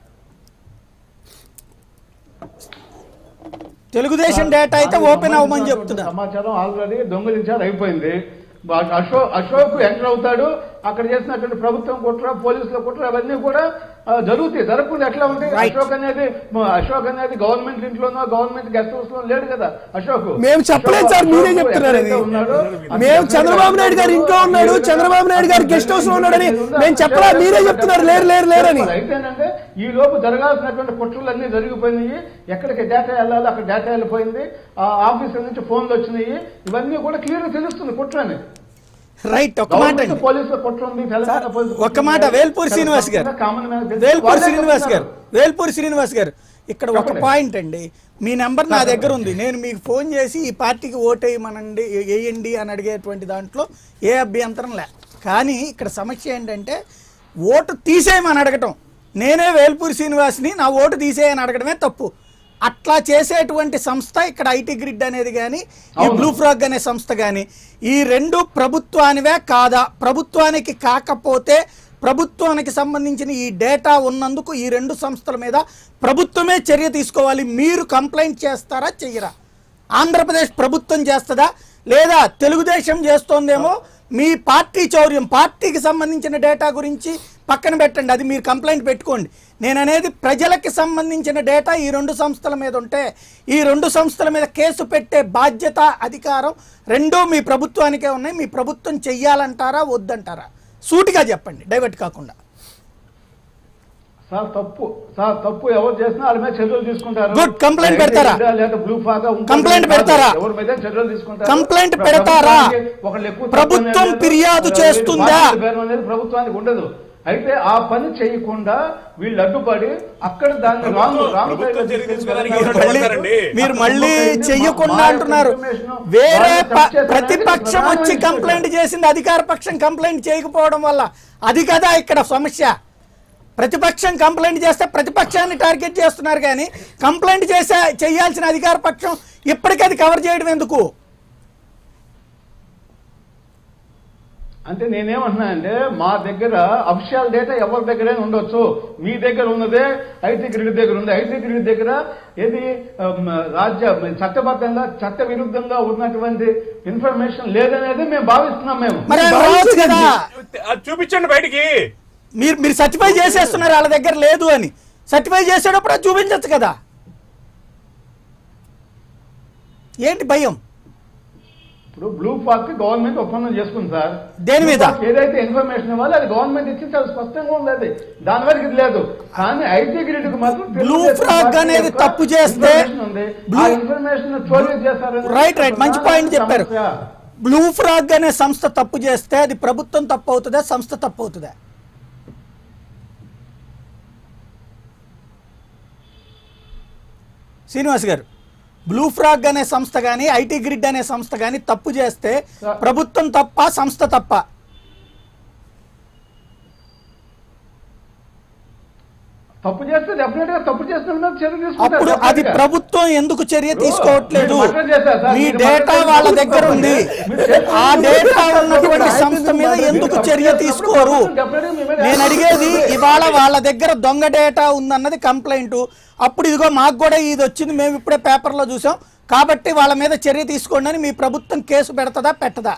తెలుగుదేశం డేటా అయితే ఓపెన్ అవ్వమని చెప్తున్నారు సమాచారం ఆల్రెడీ దొంగిలించారు అయిపోయింది బా- అశోక్ అశోక్ ఎంటర్ అవుతాడు అక్కడ చేసినటువంటి ప్రభుత్వం కుట్ర పోలీసుల కుట్ర అవన్నీ కూడా ఆ, జరుగుతాయి జరగకుండా ఎట్లా ఉంటాయి Right. అశోక్ అనేది మ- అశోక్ అనేది గవర్నమెంట్ ఇంట్లోనో గవర్నమెంట్ గెస్ట్ హౌస్ లో లేడు కదా అశోక్ మేము చెప్పలేదు సార్ మీరే అశోక్ చెప్తున్నారు అది ఎక్కడైతే ఉన్నాడో, మేము చంద్రబాబు నాయుడు గారు ఇంట్లో ఉన్నాడు చంద్రబాబు నాయుడు గారు గెస్ట్ హౌస్ లో ఉన్నాడని మేము చెప్పలా మీరే చెప్తున్నారు లేరు లేరు లేరని అయితే ఏంటంటే ఈ లోపు జరగాల్సినటువంటి కుట్రలన్నీ జరిగిపోయినాయి ఎక్కడికి డేటా వెళ్ళాలో అక్కడ డేటా వెళ్ళిపోయింది ఆ ఆఫీసుల నుంచి ఫోన్లు వచ్చినాయి ఇవన్నీ కూడా క్లియర్ గా తెలుస్తుంది కుట్ర అని రైట్ ఒక మాట గవర్నమెంట్ అండి పోలీసుల కుట్ర ఉంది తెలంగాణ పోలీసుల కుట్ర ఒక్క మాట ఉంది. వేల్పూరి శ్రీనివాస్ గారు కామన్ మ్యాన్ తెలుసు. వేల్పూరి వాళ్ళే శ్రీనివాస్ గారు చెప్తున్నారు. వేల్పూరి శ్రీనివాస్ గారు ఇక్కడ ఒక చెప్పండి. పాయింట్ అండి మీ నెంబర్ నా దగ్గర ఉంది నేను మీకు ఫోన్ చేసి ఈ పార్టీకి ఓటేయమనండి వేయండి అని అడిగేటువంటి దాంట్లో ఏ అభ్యంతరం లే కానీ ఇక్కడ సమస్య ఏంటంటే ఓటు తీసేయమని అడగటం నేనే వేల్పూరి శ్రీనివాస్ని నా ఓటు తీసేయని అడగడమే తప్పు అట్లా చేసేటువంటి సంస్థ ఇక్కడ ఐటీ గ్రిడ్ అనేది కానీ ఈ బ్లూ ఫ్రాగ్ అనే సంస్థ కానీ ఈ రెండు ప్రభుత్వానివే కాదా ప్రభుత్వానికి కాకపోతే ప్రభుత్వానికి సంబంధించిన ఈ డేటా ఉన్నందుకు ఈ రెండు సంస్థల మీద ప్రభుత్వమే చర్య తీసుకోవాలి మీరు కంప్లైంట్ చేస్తారా చెయ్యరా ఆంధ్రప్రదేశ్ ప్రభుత్వం చేస్తుందా లేదా తెలుగుదేశం చేస్తోందేమో మీ పార్టీ చౌర్యం పార్టీకి సంబంధించిన డేటా గురించి పక్కన పెట్టండి అది మీరు కంప్లైంట్ పెట్టుకోండి నేను అనేది ప్రజలకి సంబంధించిన డేటా ఈ రెండు సంస్థల మీద ఉంటే ఈ రెండు సంస్థల మీద కేసు పెట్టే బాధ్యత అధికారం రెండూ మీ ప్రభుత్వానికే ఉన్నాయి మీ ప్రభుత్వం చెయ్యాలంటారా వద్దంటారా సూటిగా చెప్పండి డైవర్ట్ కాకుండా సార్ తప్పు సార్ తప్పు ఎవరు చేసినా వాళ్ళ మీద చర్యలు తీసుకుంటారు Good. Complaint పెడతారా? లేదా బ్లూ ఫాగా Complaint పెడతారా? ఎవరి మీద చర్యలు తీసుకుంటారు Complaint ప్ర- పెడతారా? ప్రభుత్వానికి ఒకళ్ళు ఎక్కువ తక్కువ ప్రభుత్వం అనేది లేదు. ఫిర్యాదు వీళ్ళు చేస్తుందా? బాధ్యత బేరం అనేది ప్రభుత్వానికి ఉండదు అయితే ఆ పని చేయకుండా వీళ్ళు అడ్డుపడి అక్కడ దాన్ని రాంగ్ రాంగ్ ప్రభుత్వం చర్య తీసుకోవడానికి మీరు మళ్ళీ పడతారండి. మీరు మళ్ళీ చెయ్యకుండా అంటున్నారు వేరే ప- ప్రతిపక్షం వచ్చి కంప్లైంట్ చేసింది అధికార పక్షం కంప్లైంట్ చేయకపోవడం వల్ల అది కదా ఇక్కడ సమస్య ప్రతిపక్షం కంప్లైంట్ చేస్తే ప్రతిపక్షాన్ని టార్గెట్ చేస్తున్నారు కానీ కంప్లైంట్ చేసే చేయాల్సిన అధికార పక్షం ఇప్పటికది కవర్ చేయడం ఎందుకు అంటే నేనేమంటున్నా అంటే మా దగ్గర అఫిషియల్ డేటా ఎవరి దగ్గరైనా ఉండొచ్చు మీ దగ్గర ఉన్నదే ఐటీ గ్రిడ్ దగ్గర ఉంది ఐటీ గ్రిడ్ దగ్గర ఏది ఉమ్, రాజ్య చట్టబద్ధంగా చట్ట విరుద్ధంగా ఉన్నటువంటి ఇన్ఫర్మేషన్ లేదనేది మేము భావిస్తున్నాం మేము మరి ఆయన రావచ్చు కదా అది చూపించండి బయటికి మీరు మీరు సర్టిఫై చేసేస్తున్నారు వాళ్ళ దగ్గర లేదు అని సర్టిఫై చేసేటప్పుడు అది చూపించచ్చు కదా ఏంటి భయం ఇప్పుడు బ్లూ ఫాక్ గవర్నమెంట్ ఒప్పందం చేసుకుంది సార్ దేని మీద? Blue Park ఏదైతే ఇన్ఫర్మేషన్ ఇవ్వాలో అది గవర్నమెంట్ ఇచ్చి చాలా స్పష్టంగా ఉంది అది దాని వరకు ఇది లేదు కానీ ఐటీ గ్రిడ్ కు మాత్రం Blue తెలుగుదేశం Flag పార్టీ అనేది యొక్క తప్పు చేస్తే information ఉంది ఆ Blue- ఇన్ఫర్మేషన్ చోరీ చేశారని రైట్ రైట్ మంచి పాయింట్ చెప్పారు సమస్య. బ్లూ ఫ్రాగ్ అనే సంస్థ తప్పు చేస్తే అది ప్రభుత్వం తప్పు అవుతుందా సంస్థ తప్పు అవుతుందా శ్రీనివాస్ గారు బ్లూ ఫ్రాగ్ అనే సంస్థ కానీ ఐటీ గ్రిడ్ అనే సంస్థ కానీ తప్పు చేస్తే ప్రభుత్వం తప్ప సంస్థ తప్ప తప్పు చేస్తే డెఫినెట్ గా తప్పు చేసిన మీద చర్య తీసుకుంటారు అప్పుడు అది definitely గా. ప్రభుత్వం ఎందుకు చర్య తీసుకోవట్లేదు మీరు మర్డర్ చేశారు సార్. మీ మీరు డేటా మర్డర్ వాళ్ళ చేశారు. దగ్గర ఉంది మీరు చేశారు. ఆ డేటా ఉన్నటువంటి సంస్థ మీద ఎందుకు చర్య తీసుకోరు నేను అడిగేది ఇవాళ వాళ్ళ దగ్గర దొంగ డేటా ఉందన్నది కంప్లైంట్ అప్పుడు ఇదిగో మాకు కూడా ఇది వచ్చింది మేము ఇప్పుడే పేపర్లో చూసాం కాబట్టి వాళ్ళ మీద చర్య తీసుకోండి అని మీ ప్రభుత్వం కేసు పెడతదా పెట్టదా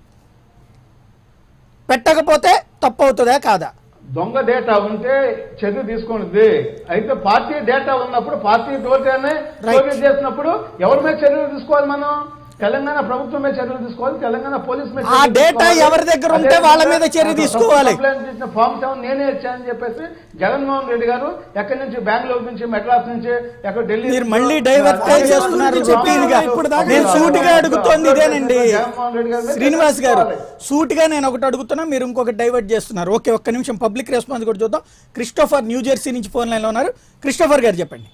పెట్టకపోతే తప్పు అవుతుందా కాదా దొంగ డేటా ఉంటే చర్య తీసుకున్నది అయితే పార్టీ డేటా ఉన్నప్పుడు పార్టీ డోటానే చోరీ చేసినప్పుడు ఎవరి మీద చర్యలు తీసుకోవాలి మనం తెలంగాణ ప్రభుత్వం మీద చర్యలు తీసుకోవాలి తెలంగాణ పోలీస్ మీద ఆ చర్యలు డేటా తీసుకోవాలి. ఎవరి దగ్గర ఉంటే అదే వాళ్ళ విధంగా మీద చర్య తప్పు తీసుకోవాలి. కంప్లైంట్ చేసిన ఫామ్ సెవెన్ నేనే ఇచ్చానని చెప్పేసి జగన్మోహన్ రెడ్డి గారు ఎక్కడి నుంచి బెంగళూరు నుంచి మెడ్రాస్ నుంచి ఎక్కడ ఢిల్లీ మీరు మళ్ళీ డైవర్ట్ చేస్తున్నారు చెప్పిదిగా నేను సూటిగా అడుగుతోంది ఇదేనండి జగన్మోహన్ రెడ్డి గారి మీద శ్రీనివాస్ గారు తీసుకోవాలి. సూటిగా నేను ఒకటి అడుగుతున్నా మీరు ఇంకొకటి డైవర్ట్ చేస్తున్నారు ఓకే ఒక్క నిమిషం పబ్లిక్ రెస్పాన్స్ కూడా చూద్దాం క్రిస్టోఫర్ న్యూ జెర్సీ నుంచి ఫోన్ లైన్లో ఉన్నారు క్రిస్టోఫర్ గారు చెప్పండి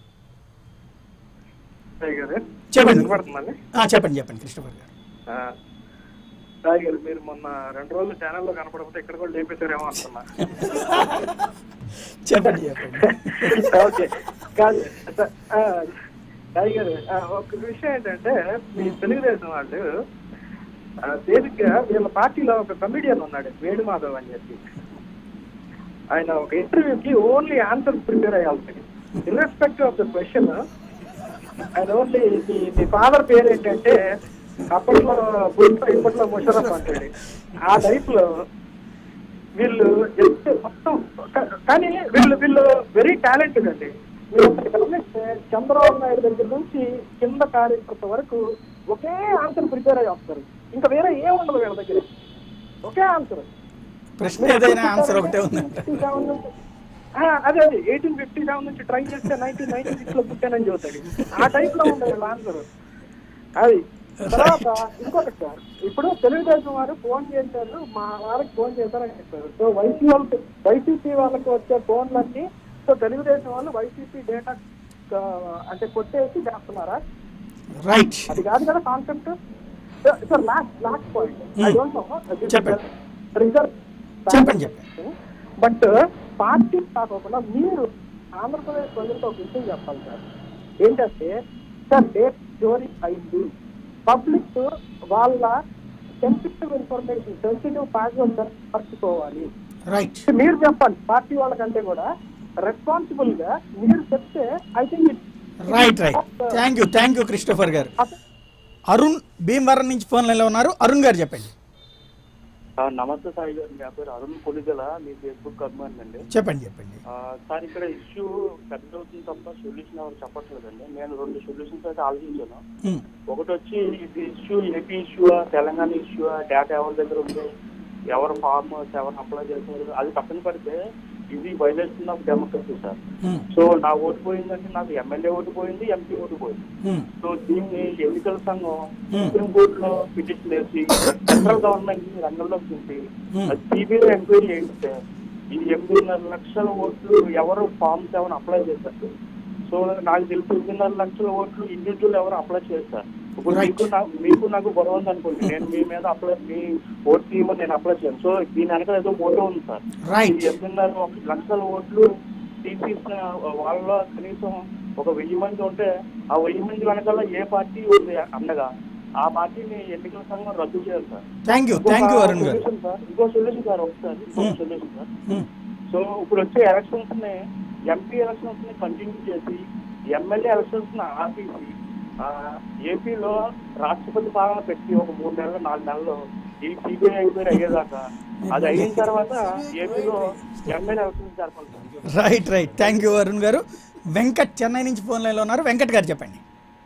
చెప్పండి వినపడుతుందండి ఆ, చెప్పండి చెప్పండి క్రిస్టోఫర్ గారు ఆ, సాయి గారు మీరు మొన్న రెండు రోజులు ఛానల్లో కనపడకపోతే ఇక్కడ కూడా లేపేశారేమో అనుకున్నా చెప్పండి చెప్పండి ఓకే కాదు స- ఆ, సాయి గారు ఆ, ఒక విషయం ఏంటంటే మీ తెలుగుదేశం వాళ్ళు ఆ, బేసిక్గా వీళ్ళ పార్టీలో ఒక కమిడియన్ ఉన్నాడు వేణుమాధవ్ అని చెప్పి ఆయన ఒక ఇంటర్వ్యూకి ఓన్లీ ఆన్సర్ ప్రిపేర్ అయ్యాల్సి ఇర్రెస్పెక్టివ్ ఆఫ్ ద క్వశ్చన్ ఆయన ఓన్లీ మీ మీ ఫాదర్ పేరు ఏంటంటే అప్పట్లో బుల్ఫా ఇప్పట్లో ముషరఫ్ అంటాడు ఆ టైప్ లో వీళ్ళు just మొత్తం కా- కానీ వీళ్ళు వీళ్ళు వెరీ టాలెంటెడ్ అండి మీరు ఒకటి గమనిస్తే చంద్రబాబు నాయుడు దగ్గర నుంచి కింద కార్యకర్త వరకు ఒకే ఆన్సర్ ప్రిపేర్ అయ్యి వస్తారు ఇంకా వేరే ఏ ఉండదు వీళ్ళ దగ్గర ఒకే ఆన్సర్ ప్రశ్న ఏదైనా ఆన్సర్ ఒకటే ఉందంట ఆ, అదే అదే ఎయిటీన్ ఫిఫ్టీ సెవెన్ నుంచి ట్రై చేస్తే నైన్టీన్ నైన్టీ సిక్స్ లో పుట్టానని చెబుతాడు ఆ టైప్ లో ఉంది వీళ్ళ ఆన్సర్ అది తర్వాత ఇంకొకటి సార్ ఇప్పుడు తెలుగుదేశం వారు ఫోన్ చేశారు మా వాళ్ళకి ఫోన్ చేశారని చెప్పారు సో వైసీ వాళ్ళకి వైసీపీ వాళ్ళకి వచ్చే ఫోన్లన్నీ సో తెలుగుదేశం వాళ్ళు వైసీపీ డేటా అంటే కొట్టేసి చేస్తున్నారా రైట్ అది కాదు కదా concept sir last last point I don't know చెప్పండి. రిజర్వ్ చెప్పండి చెప్పండి బట్ పార్టీ కాకుండా మీరు ఆంధ్రప్రదేశ్ ప్రజలకు ఒక విషయం చెప్పాలి సార్ ఏంటంటే సార్ డేట్ చోరీ అయింది పబ్లిక్ వాళ్ళ సెన్సిటివ్ ఇన్ఫర్మేషన్ సెన్సిటివ్ పాస్వర్డ్ మర్చిపోవాలి రైట్ మీరు చెప్పండి పార్టీ వాళ్ళకంటే కూడా రెస్పాన్సిబుల్ గా మీరు చెప్తే I think right right thank you thank you Christopher garu Arun Bhimavaram నుంచి ఫోన్ లైన్లో ఉన్నారు అరుణ్ గారు చెప్పండి ఆ, నమస్తే సాయి గారు నా పేరు అరుణ్ కొలిగల మీ ఫేస్బుక్ అభిమాని అండి చెప్పండి చెప్పండి ఆ, సార్ ఇక్కడ ఇష్యూ పెద్ద అవుతుంది తప్ప సొల్యూషన్ ఎవరు చెప్పట్లేదండి నేను రెండు సొల్యూషన్స్ అయితే ఆలోచించాను ఉమ్, ఒకటి వచ్చి ఇది issue AP issue Telangana issue data ఎవరి దగ్గర ఉంది ఎవరు ఫార్మ్ ఎవరు అప్లై చేశారు అది పక్కన పెడితే ఇది violation of democracy sir um, so నా ఓటు పోయిందంటే నాకు ఎమ్మెల్యే ఓటు పోయింది ఎంపీ ఓటు పోయింది ఉమ్, సో దీన్ని ఎన్నికల సంఘం Hmm. సుప్రీం కోర్టులో పిటిషన్ వేసి సెంట్రల్ గవర్నమెంట్ ని రంగంలోకి దింపి Hmm. అది సిబిఐ ఎంక్వైరీ చేయిస్తే ఈ ఎనిమిదిన్నర లక్షల ఓట్లు ఎవరు ఫామ్ సెవెన్ అప్లై చేశారు సో నాకు తెలిసి ఎనిమిదిన్నర లక్షల ఓట్లు ఇండివిజువల్ ఎవరు అప్లై చేస్తారు ఇప్పుడు Right. మీకు నా- మీకు నాకు గొడవ ఉంది అనుకోండి నేను మీ మీద అప్లై మీ ఓటు తీయమని నేను అప్లై చేయను సో దీని వెనక ఏదో మోటో ఉంది సార్ Right. ఈ ఎనిమిదిన్నర ఒక లక్షల ఓట్లు తీసిన వాళ్ళలో కనీసం ఒక వెయ్యి మంది ఉంటే ఆ వెయ్యి మంది వెనకాల ఏ పార్టీ ఉంది అండగా ఆ పార్టీని ఎన్నికల సంఘం రద్దు చేయాలి sir thank you thank you Arun garu solution sir ఇంకో సొల్యూషన్ సార్ ఒకసారి ఇంకో Hmm. Solution sir um, so ఇప్పుడు వచ్చే ఎలక్షన్స్ ని ఎంపీ ఎలక్షన్స్ ని కంటిన్యూ చేసి ఎమ్మెల్యే ఎలక్షన్స్ ని ఆపేసి ఆ, ఏపీలో రాష్ట్రపతి పాలన పెట్టి ఒక మూడు నెలలు నాలుగు నెలలు ఈ సిబిఐ ఎంక్వైరీ అయ్యేదాకా అది అయిన తర్వాత ఏపీలో ఎమ్మెల్యే ఎలక్షన్స్ జరపాలి sir right right thank you Arun garu Venkat Chennai నుంచి ఫోన్ లైన్లో ఉన్నారు వెంకట్ గారు చెప్పండి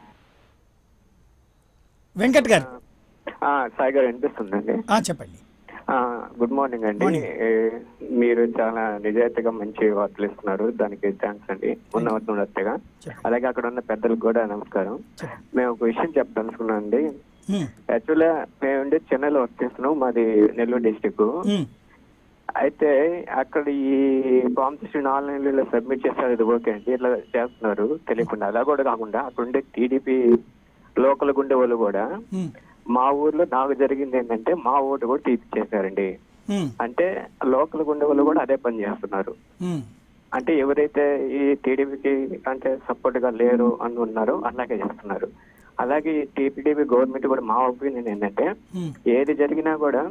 వెంకట్ గారు ఆ, సాయి గారు వినిపిస్తుందండి ఆ, చెప్పండి ఆ, గుడ్ మార్నింగ్ అండి మార్నింగ్. ఏ, మీరు చాలా నిజాయితీగా మంచి వార్తలు ఇస్తున్నారు దానికి థ్యాంక్స్ అండి ఉన్న ఉన్నట్టుగా అలాగే అక్కడ ఉన్న పెద్దలకు కూడా నమస్కారం మేము ఒక విషయం చెప్పదలుచుకున్నాం అండి ఉమ్, యాక్చువల్గా మేము ఉండే చెన్నైలో వర్క్ చేస్తున్నాం మాది నెల్లూరు డిస్టిక్ ఉమ్, అయితే అక్కడ ఈ ఫామ్స్ ఆన్లైన్ లో సబ్మిట్ చేస్తారు ఇది ఓకే అండి ఇట్లా చేస్తున్నారు తెలియకుండా అలా కూడా కాకుండా అక్కడ ఉండే టీడీపీ లోకల్ గుండె వాళ్ళు కూడా ఉమ్, మా ఊర్లో నాకు జరిగింది ఏంటంటే మా ఓటు కూడా తీపిచ్చేసారండి ఉమ్, అంటే లోకల్ గుండె వాళ్ళు కూడా అదే పని చేస్తున్నారు ఉమ్, అంటే ఎవరైతే ఈ టీడీపీకి అంటే సపోర్ట్ గా లేరు అని ఉన్నారో అలాగే చేస్తున్నారు అలాగే ఈ టీడీపీ గవర్నమెంట్ కూడా మా ఒపీనియన్ ఏంటంటే ఉమ్. ఏది జరిగినా కూడా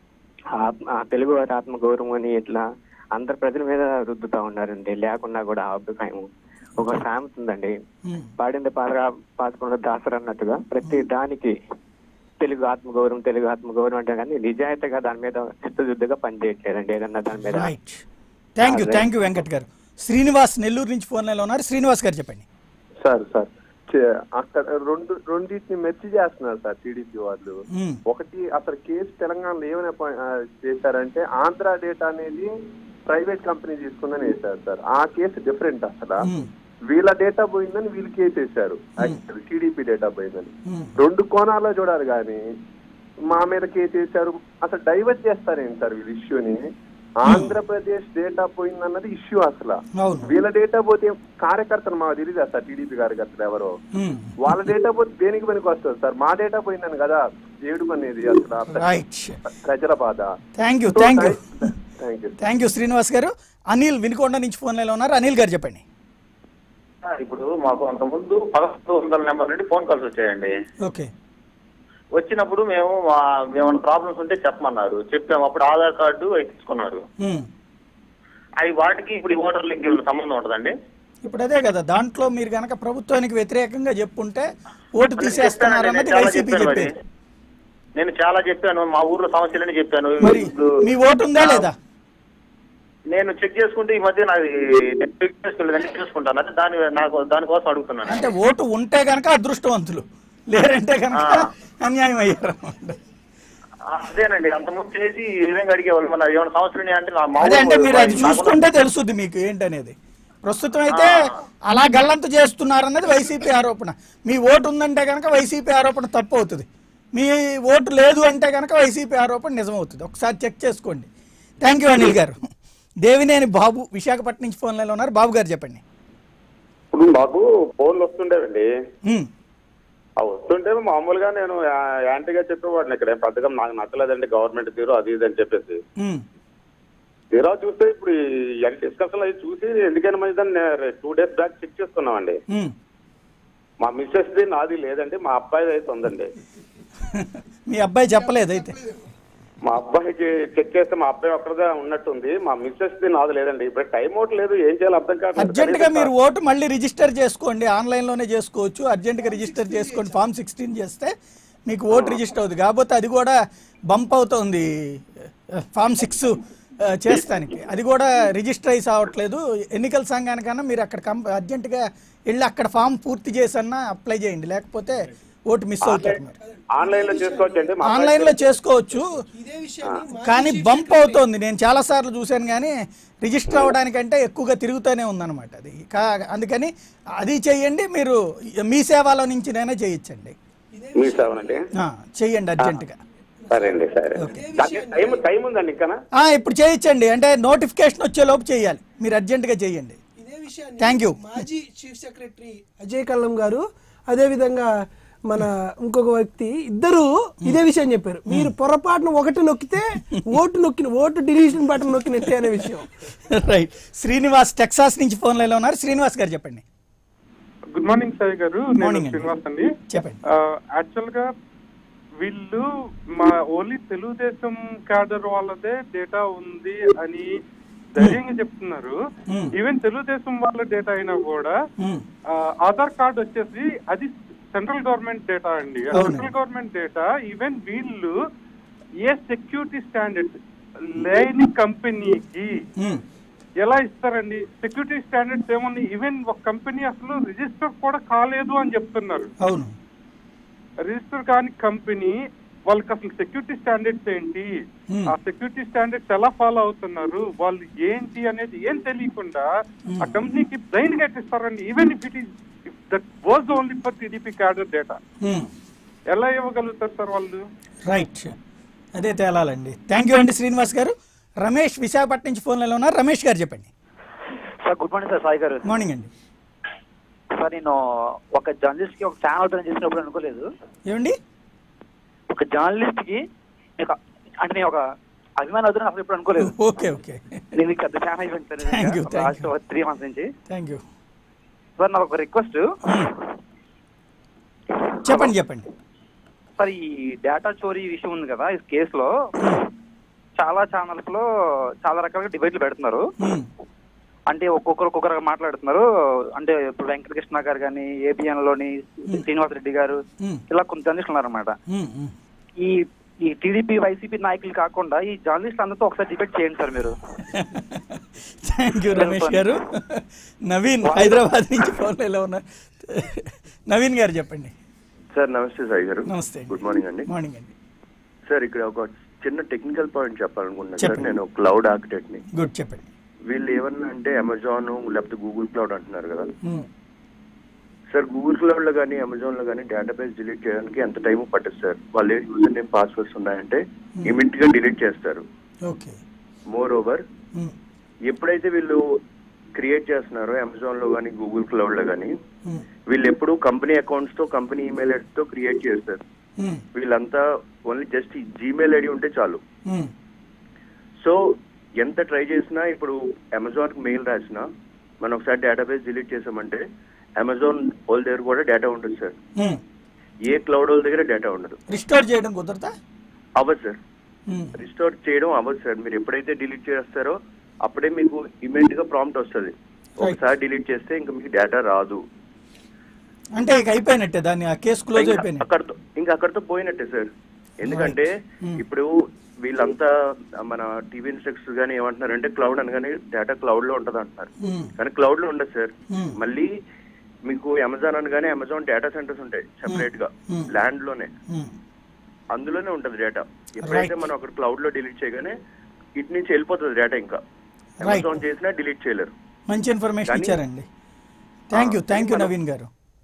ఆ- ఆ తెలుగు వారి ఆత్మ గౌరవం అని ఇట్లా అందరి ప్రజల మీద రుద్దుతా ఉన్నారండి లేకున్నా కూడా ఆ అభిప్రాయం ఒక సామెత ఉందండి ఉమ్. పాడింది పాదగా పాదకుండా దాసరు అన్నట్టుగా ప్రతి దానికి తెలుగు ఆత్మ గౌరవం తెలుగు ఆత్మ గౌరవం అంటే కానీ నిజాయితీగా దాని మీద చిత్తశుద్ధిగా పనిచేయట్లేదండి ఏదన్నా దాని మీద right thank you thank you Venkat garu Srinivas Nellore నుంచి ఫోన్ లైన్లో ఉన్నారు శ్రీనివాస్ గారు చెప్పండి సార్ సార్ చే- అక్కడ రెండు రెండింటిని మెర్చి చేస్తున్నారు సార్ టీడీపీ వాళ్ళు ఉమ్, ఒకటి అసలు కేసు తెలంగాణలో ఏమని అపాయి- ఆ, చేశారంటే ఆంధ్ర డేటా అనేది ప్రైవేట్ కంపెనీ తీసుకుందని వేశారు సార్ ఆ కేసు డిఫరెంట్ అసలు ఉమ్, వీళ్ళ డేటా పోయిందని వీళ్ళు కేసు వేశారు యాక్చువల్లీ టీడీపీ డేటా పోయిందని ఉమ్. రెండు కోణాల్లో చూడాలి కానీ మా మీద కేసు వేశారు అసలు డైవర్ట్ చేస్తారేంటి సార్ వీళ్ళు ఇష్యూని ఆంధ్రప్రదేశ్ డేటా పోయిందన్నది ఇష్యూ అసలు అవును వీళ్ళ డేటా పోతే కార్యకర్తలు మాకు తెలియదు సార్ టీడీపీ కార్యకర్తలు ఎవరో ఉమ్, వాళ్ళ డేటా పోతే దేనికి పనికి వస్తుంది సార్ మా డేటా పోయిందని కదా ఏడుపు అనేది అసలు ఆ ప్ర- రైట్ ప్రజల బాధ thank you thank you thank you thank you Srinivas garu Anil Vinukonda నుంచి ఫోన్ లైన్లో ఉన్నారు అనిల్ గారు చెప్పండి ఇప్పుడు మాకు అంతకుముందు పదకొండు వందల నెంబర్ నుండి ఫోన్ కాల్స్ వచ్చాయండి ఓకే వచ్చినప్పుడు మేము మా- ఏమైనా ప్రాబ్లమ్స్ ఉంటే చెప్పమన్నారు చెప్పాము అప్పుడు ఆధార్ కార్డు అవి తీసుకున్నారు ఉమ్. అవి వాటికి ఇప్పుడు ఈ ఓటర్ లింక్ సంబంధం ఉంటుందండి ఇప్పుడు అదే కదా దాంట్లో మీరు గనక ప్రభుత్వానికి వ్యతిరేకంగా చెప్పుంటే ఓటు తీసేస్తున్నారన్నది చాలా వైసీపీ చెప్పాను మరి. చెప్పేది నేను చాలా చెప్పాను మా ఊర్లో సమస్యలని చెప్పాను మరి ఇప్పుడు మీ ఓటు ఉందా లేదా నేను చెక్ చేసుకుంటే ఈ మధ్య నాది నేను చెక్ చేసుకోలేదండి చేసుకుంటాను అదే దాని నాకు దానికోసం అడుగుతున్నాను అంటే ఓటు ఉంటే గనక అదృష్టవంతులు లేరంటే గనక అన్యాయం అయ్యారు ఆ, అదేనండి అంతకుముందు చేసి ఈ విధంగా అడిగేవాళ్ళు మన ఏమైనా సమస్యలు అంటే నా మా అదే అంటే ఊరు- మీరు అది నాకు- చూసుకుంటే తెలుస్తుంది మీకు ఏంటనేది ప్రస్తుతం అయితే అలా గల్లంతు చేస్తున్నారన్నది వైసీపీ ఆరోపణ మీ ఓటు ఉందంటే కనుక వైసీపీ ఆరోపణ తప్పు అవుతుంది మీ ఓటు లేదు అంటే కనుక వైసీపీ ఆరోపణ నిజమవుతుంది ఒకసారి చెక్ చేసుకోండి థ్యాంక్ యూ అనిల్ గారు దేవినేని బాబు విశాఖపట్నం నుంచి ఫోన్ లైన్లో ఉన్నారు బాబు గారు చెప్పండి ఇప్పుడు మాకు ఫోన్లు వస్తుండేవండి ఉమ్, ఆ వస్తుంటే మామూలుగా నేను యా- యాంటీగా చెప్పేవాడిని ఇక్కడ ఏం పథకం నాకు నచ్చలేదండి గవర్నమెంట్ తీరు అది ఇది అని చెప్పేసి ఉమ్, తీరా చూస్తే ఇప్పుడు ఈ డిస్కషన్ అవి చూసి ఎందుకైనా మంచిదని టూ డేస్ బ్యాక్ చెక్ చేసుకున్నామండి ఉమ్. మా మిస్సెస్ ది నాది లేదండి మా అబ్బాయి అయితే ఉందండి మీ అబ్బాయి చెప్పలేదు అయితే మా అబ్బాయికి చెక్ చేస్తే మా అబ్బాయి ఒక్కరిదే ఉన్నట్టుంది మా మిస్సెస్ ది నాది లేదండి ఇప్పుడు టైం అవుట్ లేదు ఏం చేయాలి అర్థం కాదు అర్జెంట్ గా మీరు ఓటు మళ్ళీ రిజిస్టర్ చేసుకోండి ఆన్లైన్ లోనే చేసుకోవచ్చు అర్జెంట్ గా రిజిస్టర్ చేసుకోండి ఫామ్ సిక్స్టీన్ చేస్తే మీకు ఓటు రిజిస్టర్ అవుతుంది కాకపోతే అది కూడా బంప్ అవుతుంది ఫామ్ సిక్స్ చేస్తానికి అది కూడా రిజిస్టర్ అయి సావట్లేదు ఎన్నికల సంఘానికన్నా మీరు అక్కడ కం అర్జెంటుగా వెళ్ళి అక్కడ ఫామ్ పూర్తి చేసన్నా అప్లై చేయండి లేకపోతే ఓటు మిస్ అవుతారు మీరు ఆన్లైన్ లో చేసుకోవచ్చండి మా అబ్బాయి ఆన్లైన్ లో చేసుకోవచ్చు కానీ బంప్ అవుతోంది నేను చాలా సార్లు చూశాను కానీ రిజిస్టర్ అవ్వడానికంటే ఎక్కువగా తిరుగుతూనే ఉందన్నమాట అది కా- అందుకని అది చెయ్యండి మీరు మీ సేవలో నుంచి నేనే చేయించండి మీ సేవనండి ఆ, చెయ్యండి అర్జెంటుగా సరే అండి సరే దానికి టైం టైం ఉందండి ఇంకానా ఆ, ఇప్పుడు చేయించండి అంటే నోటిఫికేషన్ వచ్చే లోపు చేయాలి మీరు అర్జెంటుగా చేయండి థ్యాంక్ యూ మాజీ చీఫ్ సెక్రటరీ అజయ్ కల్లం గారు అదేవిధంగా మన ఇంకొక వ్యక్తి ఇద్దరు ఇదే విషయం చెప్పారు మీరు పొరపాటున ఒకటి నొక్కితే ఓటు నొక్కిన ఓటు డిలీషన్ బటన్ నొక్కినట్టే అనే విషయం రైట్ శ్రీనివాస్ టెక్సాస్ నుంచి ఫోన్ లైన్లో ఉన్నారు శ్రీనివాస్ గారు చెప్పండి గుడ్ మార్నింగ్ సాయి గారు నేను Morning అండి. శ్రీనివాస్ అండి చెప్పండి యాక్చువల్ గా వీళ్ళు మా ఓన్లీ తెలుగుదేశం క్యాడర్ వాళ్ళదే డేటా ఉంది అని ధైర్యంగా చెప్తున్నారు Hmm. ఈవెన్ తెలుగుదేశం వాళ్ళ డేటా అయినా కూడా ఉమ్, ఆ, ఆధార్ కార్డ్ వచ్చేసి అది సెంట్రల్ గవర్నమెంట్ డేటా అండి అవును. సెంట్రల్ గవర్నమెంట్ డేటా ఈవెన్ వీళ్ళు ఏ సెక్యూరిటీ స్టాండర్డ్స్ లేని కంపెనీకి ఉమ్, ఎలా ఇస్తారండి సెక్యూరిటీ స్టాండర్డ్స్ ఏముంది ఈవెన్ ఒక కంపెనీ అసలు రిజిస్టర్ కూడా కాలేదు అని చెప్తున్నారు అవును రిజిస్టర్ కాని కంపెనీ వాళ్ళకి అసలు సెక్యూరిటీ స్టాండర్డ్స్ ఏంటి Hmm. ఆ సెక్యూరిటీ స్టాండర్డ్స్ ఎలా ఫాలో అవుతున్నారు వాళ్ళు ఏంటి అనేది ఏం తెలియకుండా ఆ కంపెనీకి బ్లైండ్ గా ఇస్తారండి even if it is that was only for TDP cadre data um. ఎలా ఇవ్వగలుగుతారు సార్ వాళ్ళు రైట్ అదే తేలాలండి థ్యాంక్ యూ అండి శ్రీనివాస్ గారు రమేష్ విశాఖపట్నం నుంచి ఫోన్ లైన్లో ఉన్నారు రమేష్ గారు చెప్పండి sir good morning sir Sai గారు మార్నింగ్ అండి సార్ నేను ఒక జర్నలిస్ట్ కి ఒక ఛానల్ ఓపెన్ చేసినప్పుడు అనుకోలేదు ఏమండి ఒక జర్నలిస్ట్ కి ఒక- అంటే నేను ఒక అభిమానం అవుతున్నాను అసలు ఇప్పుడు అనుకోలేదు ఓకే ఓకే నేను మీకు పెద్ద ఫ్యాన్ అయిపోయింది sir Thank you, thank last three months నుంచి థ్యాంక్ యూ సార్ నాకు ఒక రిక్వెస్ట్ చెప్పండి చెప్పండి సార్ ఈ డేటా చోరీ విషయం ఉంది కదా ఈ కేసులో చాలా ఛానల్స్ లో చాలా రకాలుగా డిబేట్లు పెడుతున్నారు ఉమ్, అంటే ఒక్కొక్కరు ఒక్కొక్కరు మాట్లాడుతున్నారు అంటే ఇప్పుడు వెంకటకృష్ణ గారు కానీ ఏబిఎన్ లోని శ్రీనివాస్ రెడ్డి గారు ఉమ్, ఇలా కొన్ని జర్నలిస్టులు ఉన్నారన్నమాట ఉమ్, ఉమ్. ఈ ఈ టీడీపీ వైసీపీ నాయకులు కాకుండా ఈ జర్నలిస్ట్ అందరితో ఒకసారి డిబేట్ చేయండి సార్ మీరు థ్యాంక్ యూ రమేష్ గారు నవీన్ హైదరాబాద్ నుంచి ఫోన్ లైన్లో ఉన్నారు నవీన్ గారు చెప్పండి సార్ నమస్తే సాయి గారు నమస్తే గుడ్ మార్నింగ్ అండి మార్నింగ్ అండి సార్ ఇక్కడ ఒక చిన్న టెక్నికల్ పాయింట్ చెప్పాలనుకుంటున్నాను సార్ చెప్పండి. నేను క్లౌడ్ ఆర్కిటెక్ట్ ని గుడ్ చెప్పండి వీళ్ళు ఏమన్నా అంటే అమెజాన్ లేకపోతే గూగుల్ క్లౌడ్ అంటున్నారు కదా ఉమ్, సార్ గూగుల్ క్లౌడ్ లో కానీ అమెజాన్ లో కానీ డేటాబేస్ డిలీట్ చేయడానికి ఎంత టైం పట్టదు సార్ వాళ్ళు ఏ యూజర్ నేమ్ పాస్వర్డ్స్ ఉన్నాయంటే ఇమీడియట్ గా డిలీట్ చేస్తారు ఓకే మోర్ ఓవర్ ఉమ్, ఎప్పుడైతే వీళ్ళు క్రియేట్ చేస్తున్నారో అమెజాన్ లో కానీ గూగుల్ క్లౌడ్ లో కానీ ఉమ్, వీళ్ళు ఎప్పుడు కంపెనీ అకౌంట్స్ తో కంపెనీ ఈమెయిల్ ఐడి తో క్రియేట్ చేస్తారు ఉమ్, వీళ్ళంతా ఓన్లీ జస్ట్ జీమెయిల్ ఐడి ఉంటే చాలు ఉమ్, సో ఎంత ట్రై చేసినా ఇప్పుడు అమెజాన్ కి మెయిల్ రాసినా మనం ఒకసారి డేటాబేస్ డిలీట్ చేసామంటే అమెజాన్ వాళ్ళ దగ్గర కూడా డేటా ఉంటుంది సార్ ఉమ్. ఏ క్లౌడ్ వాళ్ళ దగ్గర డేటా ఉండదు రిస్టోర్ చేయడం కుదరదా అవ్వదు సార్ ఉమ్, రిస్టోర్ చేయడం అవ్వదు సార్ మీరు ఎప్పుడైతే డిలీట్ చేస్తారో అప్పుడే మీకు ఇమీడియట్ గా ప్రాంప్ట్ వస్తుంది ఒకసారి డిలీట్ చేస్తే ఇంకా మీకు డేటా రాదు అంటే ఇక అయిపోయినట్టే దాన్ని ఆ కేసు క్లోజ్ ఇంకా అయిపోయినట్టు అక్కడతో ఇంకా అక్కడతో పోయినట్టే సార్ ఎందుకంటే ఇప్పుడు వీళ్ళంతా మన టీవీ ఇన్స్ట్రక్టర్స్ కానీ ఏమంటున్నారంటే క్లౌడ్ అనగానే డేటా క్లౌడ్ లో ఉంటది అంటున్నారు ఉమ్, కానీ క్లౌడ్ లో ఉండదు సార్ ఉమ్, మళ్ళీ మీకు అమెజాన్ అనగానే అమెజాన్ డేటా సెంటర్స్ ఉంటాయి సెపరేట్ గా Hmm. ల్యాండ్ లోనే ఉమ్. అందులోనే ఉంటది డేటా ఎప్పుడైతే మనం అక్కడ క్లౌడ్ లో డిలీట్ చేయగానే ఇటు నుంచి వెళ్ళిపోతుంది డేటా ఇంకా అమెజాన్ చేసినా డిలీట్ చేయలేరు మంచి ఇన్ఫర్మేషన్ కానీ- ఇచ్చారండి thank you thank you Naveen గారు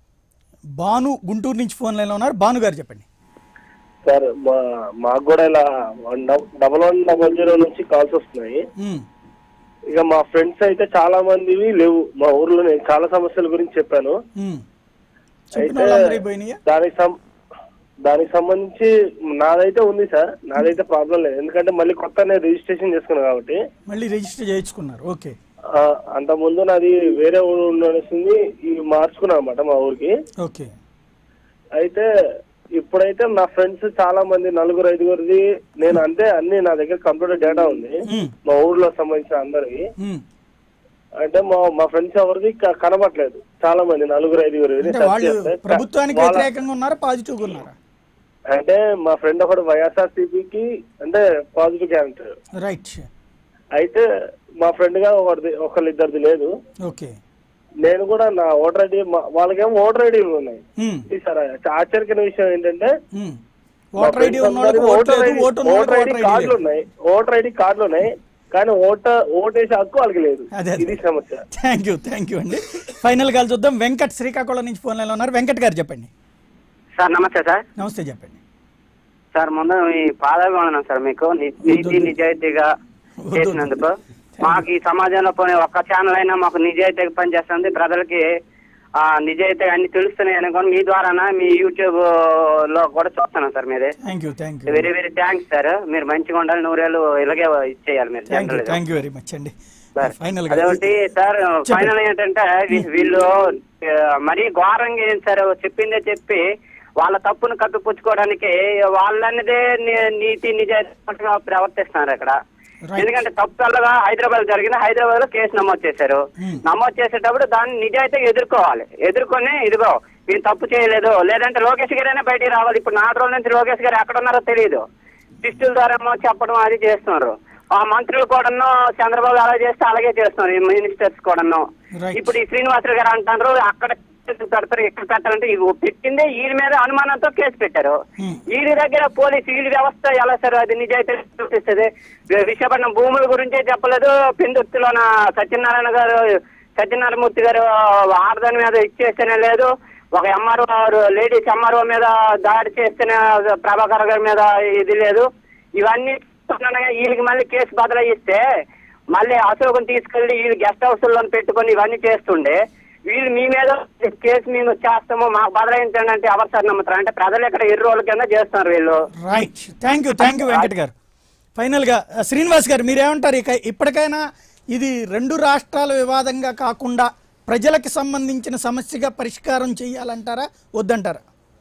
భాను గుంటూరు నుంచి ఫోన్ లైన్లో ఉన్నారు భాను గారు చెప్పండి సార్ మా మాకు కూడా ఇలా డబల్ వన్ డబల్ జీరో నుంచి కాల్స్ వస్తున్నాయి ఉమ్, ఇక మా ఫ్రెండ్స్ అయితే చాలా మందివి లేవు మా ఊర్లో నేను చాలా సమస్యల గురించి చెప్పాను ఉమ్, చెప్పిన అయితే వాళ్ళందరికీ పోయినాయా దానికి సం దానికి సంబంధించి నాదైతే ఉంది సార్ నాదైతే ప్రాబ్లం లేదు ఎందుకంటే మళ్ళీ కొత్త నేను రిజిస్ట్రేషన్ చేసుకున్నాను కాబట్టి మళ్ళీ రిజిస్టర్ చేయించుకున్నారు ఓకే ఆ, అంత ముందు నాది వేరే ఊరు ఉండేసింది ఇవి మార్చుకున్నాను అనమాట మా ఊరికి ఓకే అయితే ఇప్పుడైతే నా ఫ్రెండ్స్ చాలా మంది నలుగురు ఐదుగురిది నేను అంతే అన్ని నా దగ్గర కంప్యూటర్ డేటా ఉంది మా ఊర్లో సంబంధించిన అందరికి ఉమ్. అంటే మా మా ఫ్రెండ్స్ ఎవరిది క- కనబట్లేదు చాలా మంది నలుగురు ఐదుగురు అంటే వాళ్ళు ప్రభుత్వానికి వ్యతిరేకంగా ఉన్నారా పాజిటివ్గా ఉన్నారా అంటే మా ఫ్రెండ్ ఒకడు వైఎస్ఆర్సీపీకి అంటే పాజిటివ్ క్యారెక్టర్ రైట్ అయితే మా ఫ్రెండ్ గా ఒకరిది ఒకళ్ళిద్దరిది లేదు ఓకే నేను కూడా నా ఓటర్ ఐడి వాళ్ళకేమో ఓటర్ ఐడీలు ఉన్నాయి ఉమ్. ఇది సార్ ఆశ్చర్యకరమైన విషయం ఏంటంటే ఉమ్. మా ఓటర్ ఐడి friends ఉన్న వాళ్ళకి అందరికీ ఓటు లేదు ఓటర్ ఓటు ఉన్న ఓటర్ వాళ్ళకి ఐడి ఓటర్ ఐడి కార్డులు లేదు ఉన్నాయి ఓటర్ ఐడి కార్డులు ఉన్నాయి కానీ ఓటర్ ఓటేసే హక్కు వాళ్ళకి లేదు అదే అదే. ఇది సమస్య థ్యాంక్ యూ థ్యాంక్ యూ అండి ఫైనల్ గా చూద్దాం వెంకట్ శ్రీకాకుళం నుంచి ఫోన్ లైన్లో ఉన్నారు వెంకట్ గారు చెప్పండి సార్ నమస్తే సార్ నమస్తే చెప్పండి సార్ ముందు మీ పాదాభివందనం సార్ మీకు ని- నీతి నిజాయితీగా చేసినందుకు మాకు ఈ సమాజంలో పోనీ ఒక్క ఛానల్ అయినా మాకు నిజాయితీగా పనిచేస్తుంది ప్రజలకి ఆ నిజాయితీ అన్ని తెలుస్తున్నాయి అనుకోని మీ ద్వారానా మీ యూట్యూబ్ లో కూడా చూస్తున్నాం సార్ మీది thank you thank you very very thanks sir మీరు మంచిగా ఉండాలి నూరేళ్ళు ఇలాగే ఇచ్చేయాలి మీరు thank you general thank you very much అండి ఫైనల్ గా అదొకటి సార్ ఫైనల్ ఏంటంటే వీ- వీళ్ళు ఆ, మరీ ఘోరంగా ఏం సార్ చెప్పిందే చెప్పి వాళ్ళ తప్పును కప్పిపుచ్చుకోవడానికి వాళ్ళన్నదే ని- నీతి నిజాయితీగా ప్రవర్తిస్తున్నారు అక్కడ ఎందుకంటే తప్పు వల్లగా హైదరాబాద్ జరిగిన హైదరాబాద్ లో కేసు నమోదు చేశారు నమోదు చేసేటప్పుడు దాన్ని నిజాయితీగా ఎదుర్కోవాలి ఎదుర్కొని ఇదిగో మేము తప్పు చేయలేదు లేదంటే లోకేష్ గారైనా బయటికి రావాలి ఇప్పుడు నాలుగు రోజుల నుంచి లోకేష్ గారు ఎక్కడ ఉన్నారో తెలియదు శిష్యుల ద్వారా ఏమో చెప్పడం అది చేస్తున్నారు ఆ మంత్రులు కూడాను చంద్రబాబు అలా చేస్తే అలాగే చేస్తున్నారు ఈ మినిస్టర్స్ కూడాను ఇప్పుడు ఈ శ్రీనివాసరావు గారు అంటారు అక్కడ కేసు పెడతారు ఇక్కడ పెట్టారంటే ఇవి పెట్టిందే వీళ్ళ మీద అనుమానంతో కేసు పెట్టారు వీళ్ళ దగ్గర పోలీసు వీళ్ళ వ్యవస్థ ఎలా సార్ అది నిజాయితీ చూపిస్తుంది విశాఖపట్నం భూముల గురించే చెప్పలేదు పిందుర్తిలోన సత్యనారాయణ గారు సత్యనారాయణమూర్తి గారు ఆర్దాని మీద ఇచ్చేస్తేనే లేదు ఒక ఎంఆర్ఓ లేడీస్ ఎంఆర్ఓ మీద దాడి చేస్తేనే ప్రభాకర్ గారి మీద ఇది లేదు ఇవన్నీ చూస్తుండగా వీళ్ళకి మళ్ళీ కేసు బదలాయిస్తే మళ్ళీ అశోకం తీసుకెళ్లి వీళ్ళు గెస్ట్ హౌస్ లో పెట్టుకొని ఇవన్నీ చేస్తుండే వీళ్ళు మీ మీద కేసు మేము చేస్తాము మాకు బదలాయించండి అంటే ఎవరు సార్ నమ్ముతారు అంటే ప్రజలు ఇక్కడ ఎర్ర రోజుల కింద చేస్తున్నారు వీళ్ళు right thank you thank you Venkat గారు ఫైనల్ గా ఆ, శ్రీనివాస్ గారు మీరేమంటారు ఇక ఇప్పటికైనా ఇది రెండు రాష్ట్రాల వివాదంగా కాకుండా ప్రజలకు సంబంధించిన సమస్యగా పరిష్కారం చేయాలంటారా వద్దంటారా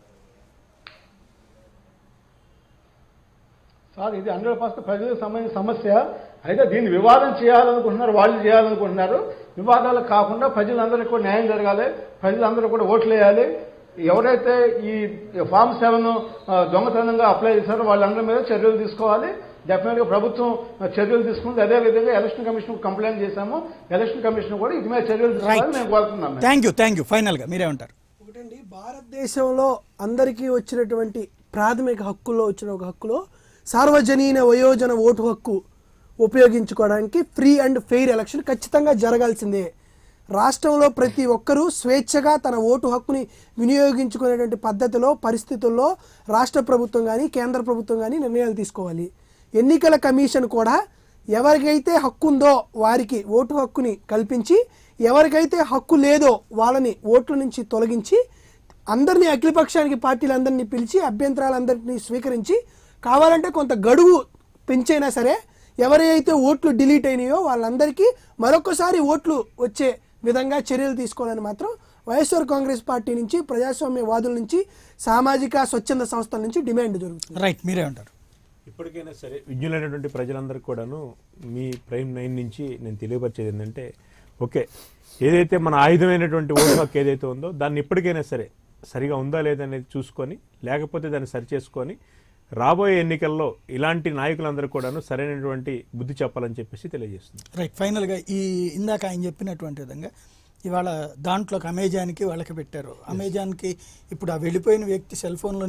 సార్ ఇది హండ్రెడ్ పర్సెంట్ ప్రజలకు సంబంధించిన సమస్య అయితే దీన్ని వివాదం చేయాలనుకుంటున్నారు వాళ్ళు చేయాలనుకుంటున్నారు వివాదాలు కాకుండా ప్రజలందరికీ కూడా న్యాయం జరగాలి ప్రజలందరూ కూడా ఓట్లు వేయాలి ఎవరైతే ఈ ఫామ్ సెవెన్ దొంగతనంగా అప్లై చేశారో వాళ్ళందరి మీద చర్యలు తీసుకోవాలి డెఫినెట్ గా ప్రభుత్వం చర్యలు తీసుకుంది అదే విధంగా ఎలక్షన్ కమిషన్ కంప్లైంట్ చేశాము ఎలక్షన్ కమిషన్ కూడా ఇది మీద చర్యలు తీసుకోవాలని మేము కోరుతున్నాం మేము. Thank you thank you final గా మీరేమంటారు భారతదేశంలో అందరికీ వచ్చినటువంటి ప్రాథమిక హక్కుల్లో వచ్చిన ఒక హక్కులో సార్వజనీన వయోజన ఓటు హక్కు ఉపయోగించుకోవడానికి ఫ్రీ అండ్ ఫెయిర్ ఎలక్షన్ ఖచ్చితంగా జరగాల్సిందే రాష్ట్రంలో ప్రతి ఒక్కరూ స్వేచ్ఛగా తన ఓటు హక్కుని వినియోగించుకునేటువంటి పద్ధతిలో పరిస్థితుల్లో రాష్ట్ర ప్రభుత్వం కానీ కేంద్ర ప్రభుత్వం కానీ నిర్ణయాలు తీసుకోవాలి ఎన్నికల కమిషన్ కూడా ఎవరికైతే హక్కు ఉందో వారికి ఓటు హక్కుని కల్పించి ఎవరికైతే హక్కు లేదో వాళ్ళని ఓట్ల నుంచి తొలగించి అందరినీ అఖిలపక్షానికి పార్టీలందరినీ పిలిచి అభ్యంతరాలందరినీ స్వీకరించి కావాలంటే కొంత గడువు పెంచైనా సరే ఎవరైతే ఓట్లు డిలీట్ అయినాయో వాళ్ళందరికీ మరొకసారి ఓట్లు వచ్చే విధంగా చర్యలు తీసుకోవాలని మాత్రం వైఎస్ఆర్ కాంగ్రెస్ పార్టీ నుంచి ప్రజాస్వామ్యవాదుల నుంచి సామాజిక స్వచ్ఛంద సంస్థల నుంచి డిమాండ్ జరుగుతుంది రైట్ మీరేమంటారు ఇప్పటికైనా సరే విజ్ఞులైనటువంటి ప్రజలందరికీ కూడాను మీ ప్రైమ్ నైన్ నుంచి నేను తెలియపరిచేది ఏంటంటే ఓకే ఏదైతే మన ఆయుధమైనటువంటి ఓటు హక్కు ఏదైతే ఉందో దాన్ని ఇప్పటికైనా సరే సరిగా ఉందా లేదనేది చూసుకొని లేకపోతే దాన్ని సరి చేసుకొని రాబోయే ఎన్నికల్లో ఇలాంటి నాయకులందరూ కూడాను సరైనటువంటి బుద్ధి చెప్పాలని చెప్పేసి తెలియజేస్తుంది రైట్ ఫైనల్గా ఈ ఇందాక ఆయన చెప్పినటువంటి విధంగా ఇవాళ దాంట్లోకి అమెజాన్కి వాళ్ళకి పెట్టారు అమెజాన్కి ఇప్పుడు ఆ వెళ్ళిపోయిన వ్యక్తి సెల్ ఫోన్లో నుంచి అయినా సరే దాంట్లోకి లాగిన్ అయ్యి డిలీట్ చేసేయచ్చు అది సాధ్యమా మళ్ళీ ఈ ప్రభుత్వం చేసే విధానం ప్రకారం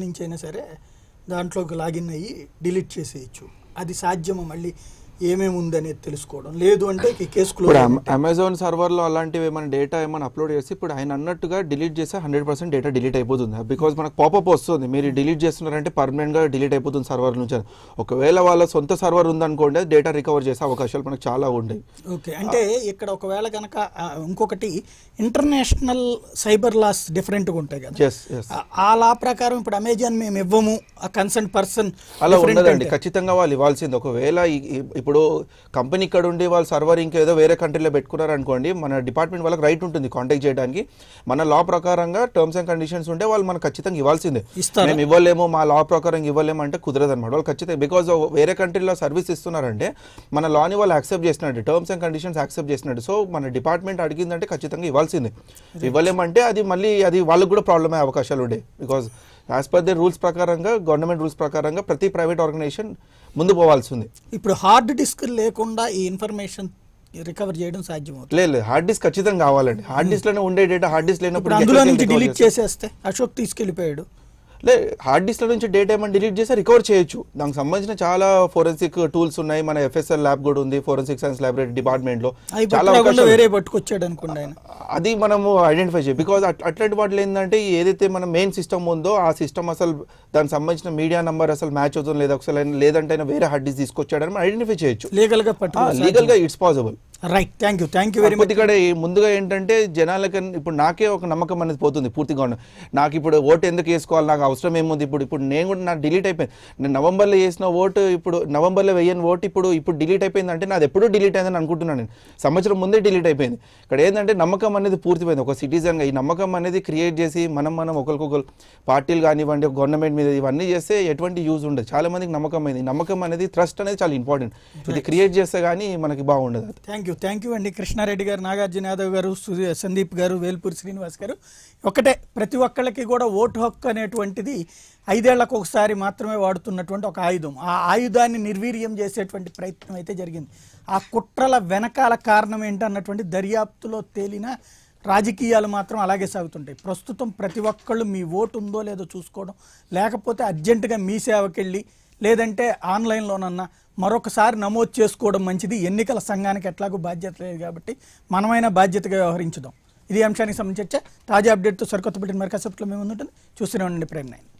ఏమేమి ఉంది అనేది తెలుసుకోవడం లేదు అంటే ఈ కేసు ఇప్పుడు క్లోజ్ అమ- అమెజాన్ సర్వర్లో అలాంటివి ఏమైనా డేటా ఏమైనా అప్లోడ్ చేసి ఇప్పుడు ఆయన అన్నట్టుగా డిలీట్ చేస్తే హండ్రెడ్ పర్సెంట్ డేటా డిలీట్ అయిపోతుంది బికాజ్ మనకు పాపప్ వస్తుంది మీరు డిలీట్ చేస్తున్నారంటే పర్మనెంట్గా డిలీట్ అయిపోతుంది సర్వర్ నుంచి అని. ఒకవేళ వాళ్ళ సొంత సర్వర్ ఉందనుకోండి డేటా రికవర్ చేసే అవకాశాలు మనకు చాలా ఉంటాయి ఓకే అంటే ఇక్కడ ఒకవేళ కనుక ఆ, ఇంకొకటి ఇంటర్నేషనల్ సైబర్ లాస్ డిఫరెంట్గా ఉంటాయి కదా Yes, yes. ఆ- ఆ లా ప్రకారం ఇప్పుడు అమెజాన్ మేము ఇవ్వము ఆ కన్సర్న్ పర్సన్ అలా ఉండదండి ఖచ్చితంగా వాళ్ళు ఇవ్వాల్సింది ఒకవేళ ఈ- ఈ- ఇప్పుడు కంపెనీ ఇక్కడ ఉండి వాళ్ళు సర్వర్ ఇంకేదో వేరే కంట్రీలో పెట్టుకున్నారు అనుకోండి మన డిపార్ట్మెంట్ వాళ్ళకి రైట్ ఉంటుంది కాంటాక్ట్ చేయడానికి మన లా ప్రకారంగా టర్మ్స్ అండ్ కండిషన్స్ ఉంటే వాళ్ళు మనకు ఖచ్చితంగా ఇవ్వాల్సిందే ఇస్తారా? మేము ఇవ్వలేము మా లా ప్రకారం ఇవ్వలేము అంటే కుదరదు అనమాట వాళ్ళు ఖచ్చితంగా బికాజ్ వేరే కంట్రీలో సర్వీస్ ఇస్తున్నారంటే మన లాని వాళ్ళు యాక్సెప్ట్ చేసినట్టు టర్మ్స్ అండ్ కండిషన్స్ యాక్సెప్ట్ చేసినట్టు సో మన డిపార్ట్మెంట్ అడిగిందంటే ఖచ్చితంగా ఇవ్వాల్సిందే ఇవ్వలేమంటే అది మళ్ళీ అది వాళ్ళకి కూడా ప్రాబ్లమ్ అయ్యే అవకాశాలు ఉండే because as per the rules ప్రకారంగా గవర్నమెంట్ రూల్స్ ప్రకారంగా ప్రతి ప్రైవేట్ ఆర్గనైజేషన్ ముందు పోవాల్సి ఉంది ఇప్పుడు హార్డ్ డిస్క్ లేకుండా ఈ ఇన్ఫర్మేషన్ రికవర్ చేయడం సాధ్యమవుతుంది లేదు లేదు హార్డ్ డిస్క్ ఖచ్చితంగా కావాలండి హార్డ్ డిస్క్ లోనే ఉండే డేటా హార్డ్ డిస్క్ ఇప్పుడు లేనప్పుడు అందులో ఎక్కడికి నుంచి recover డిలీట్ చేస్తారు? చేసేస్తే అశోక్ తీసుకెళ్ళిపోయాడు లే హార్డ్ డిస్క్ నుంచి డేటా ఏమైనా డిలీట్ చేస్తే రికవర్ చేయొచ్చు దానికి సంబంధించిన చాలా ఫోరెన్సిక్ టూల్స్ ఉన్నాయి మన ఎఫ్ఎస్ఎల్ ల్యాబ్ కూడా ఉంది ఫోరెన్సిక్ సైన్స్ లైబ్రరీ డిపార్ట్మెంట్ లో అవి చాలా పట్టుకోకుండా అవకాశాలు వేరే పట్టుకొచ్చాడు అనుకోండి ఆయన అది మనము ఐడెంటిఫై చేయాలి బికాజ్ అట్లాంటి వాటిలో ఏంటంటే ఏదైతే మన మెయిన్ సిస్టమ్ ఉందో ఆ సిస్టమ్ అసలు దానికి సంబంధించిన మీడియా నంబర్ అసలు మ్యాచ్ అవుతుంది లేదా ఒకసారి ఆయన- లేదంటే ఆయన వేరే హార్డ్ డిస్క్ తీసుకొచ్చాడని మనం ఐడెంటిఫై చేయొచ్చు లీగల్ గా పట్టుకో లీగల్ గా it's possible right thank you thank you very much కాకపోతే ఇక్కడ ఈ ముందుగా ఏంటంటే జనాలకి ఇప్పుడు నాకే ఒక నమ్మకం అనేది పోతుంది పూర్తిగా ఉన్న- నాకు ఇప్పుడు ఓటు ఎందుకు వేసుకోవాలి నాకు అవసరం ఏముంది ఇప్పుడు ఇప్పుడు నేను కూడా నాకు డిలీట్ అయిపోయింది నేను నవంబర్లో వేసిన ఓటు ఇప్పుడు నవంబర్లో వేయని ఓటు ఇప్పుడు ఇప్పుడు డిలీట్ అయిపోయింది అంటే నాది ఎప్పుడూ డిలీట్ అయిందని అనుకుంటున్నాను నేను సంవత్సరం ముందే డిలీట్ అయిపోయింది ఇక్కడ ఏంటంటే నమ్మకం అనేది పూర్తిపోయింది ఒక సిటిజన్గా ఈ నమ్మకం అనేది క్రియేట్ చేసి మనం మనం ఒకరికొకరు పార్టీలు కానివ్వండి గవర్నమెంట్ మీద ఇవన్నీ చేస్తే ఎటువంటి యూజ్ ఉండదు చాలా మందికి నమ్మకం అయింది ఈ నమ్మకం అనేది ట్రస్ట్ అనేది చాలా ఇంపార్టెంట్ ఇది క్రియేట్ చేస్తే కానీ మనకి బాగుండదు అది థ్యాంక్ యూ థ్యాంక్ యూ అండి కృష్ణారెడ్డి గారు నాగార్జున యాదవ్ గారు సూర్య సందీప్ గారు వేల్పూరి శ్రీనివాస్ గారు ఒకటే ప్రతి ఒక్కళ్ళకి కూడా ఓటు హక్కు అనేటువంటిది ఐదేళ్లకు ఒకసారి మాత్రమే వాడుతున్నటువంటి ఒక ఆయుధం ఆ ఆయుధాన్ని నిర్వీర్యం చేసేటువంటి ప్రయత్నం అయితే జరిగింది ఆ కుట్రల వెనకాల కారణం ఏంటన్నటువంటి దర్యాప్తులో తేలిన రాజకీయాలు మాత్రం అలాగే సాగుతుంటాయి ప్రస్తుతం ప్రతి ఒక్కళ్ళు మీ ఓటు ఉందో లేదో చూసుకోవడం లేకపోతే అర్జెంటుగా మీ సేవకెళ్ళి లేదంటే ఆన్లైన్లోనన్నా మరొకసారి నమోదు చేసుకోవడం మంచిది ఎన్నికల సంఘానికి ఎట్లాగో బాధ్యత లేదు కాబట్టి మనమైనా బాధ్యతగా వ్యవహరించుదాం ఇది ఈ అంశానికి సంబంధించి చర్చ తాజా అప్డేట్తో సరికొత్త బిడ్డ మరి కాసేపట్లో మేము ఉంటుంది చూస్తూనే ఉండండి ప్రేమ్ నైన్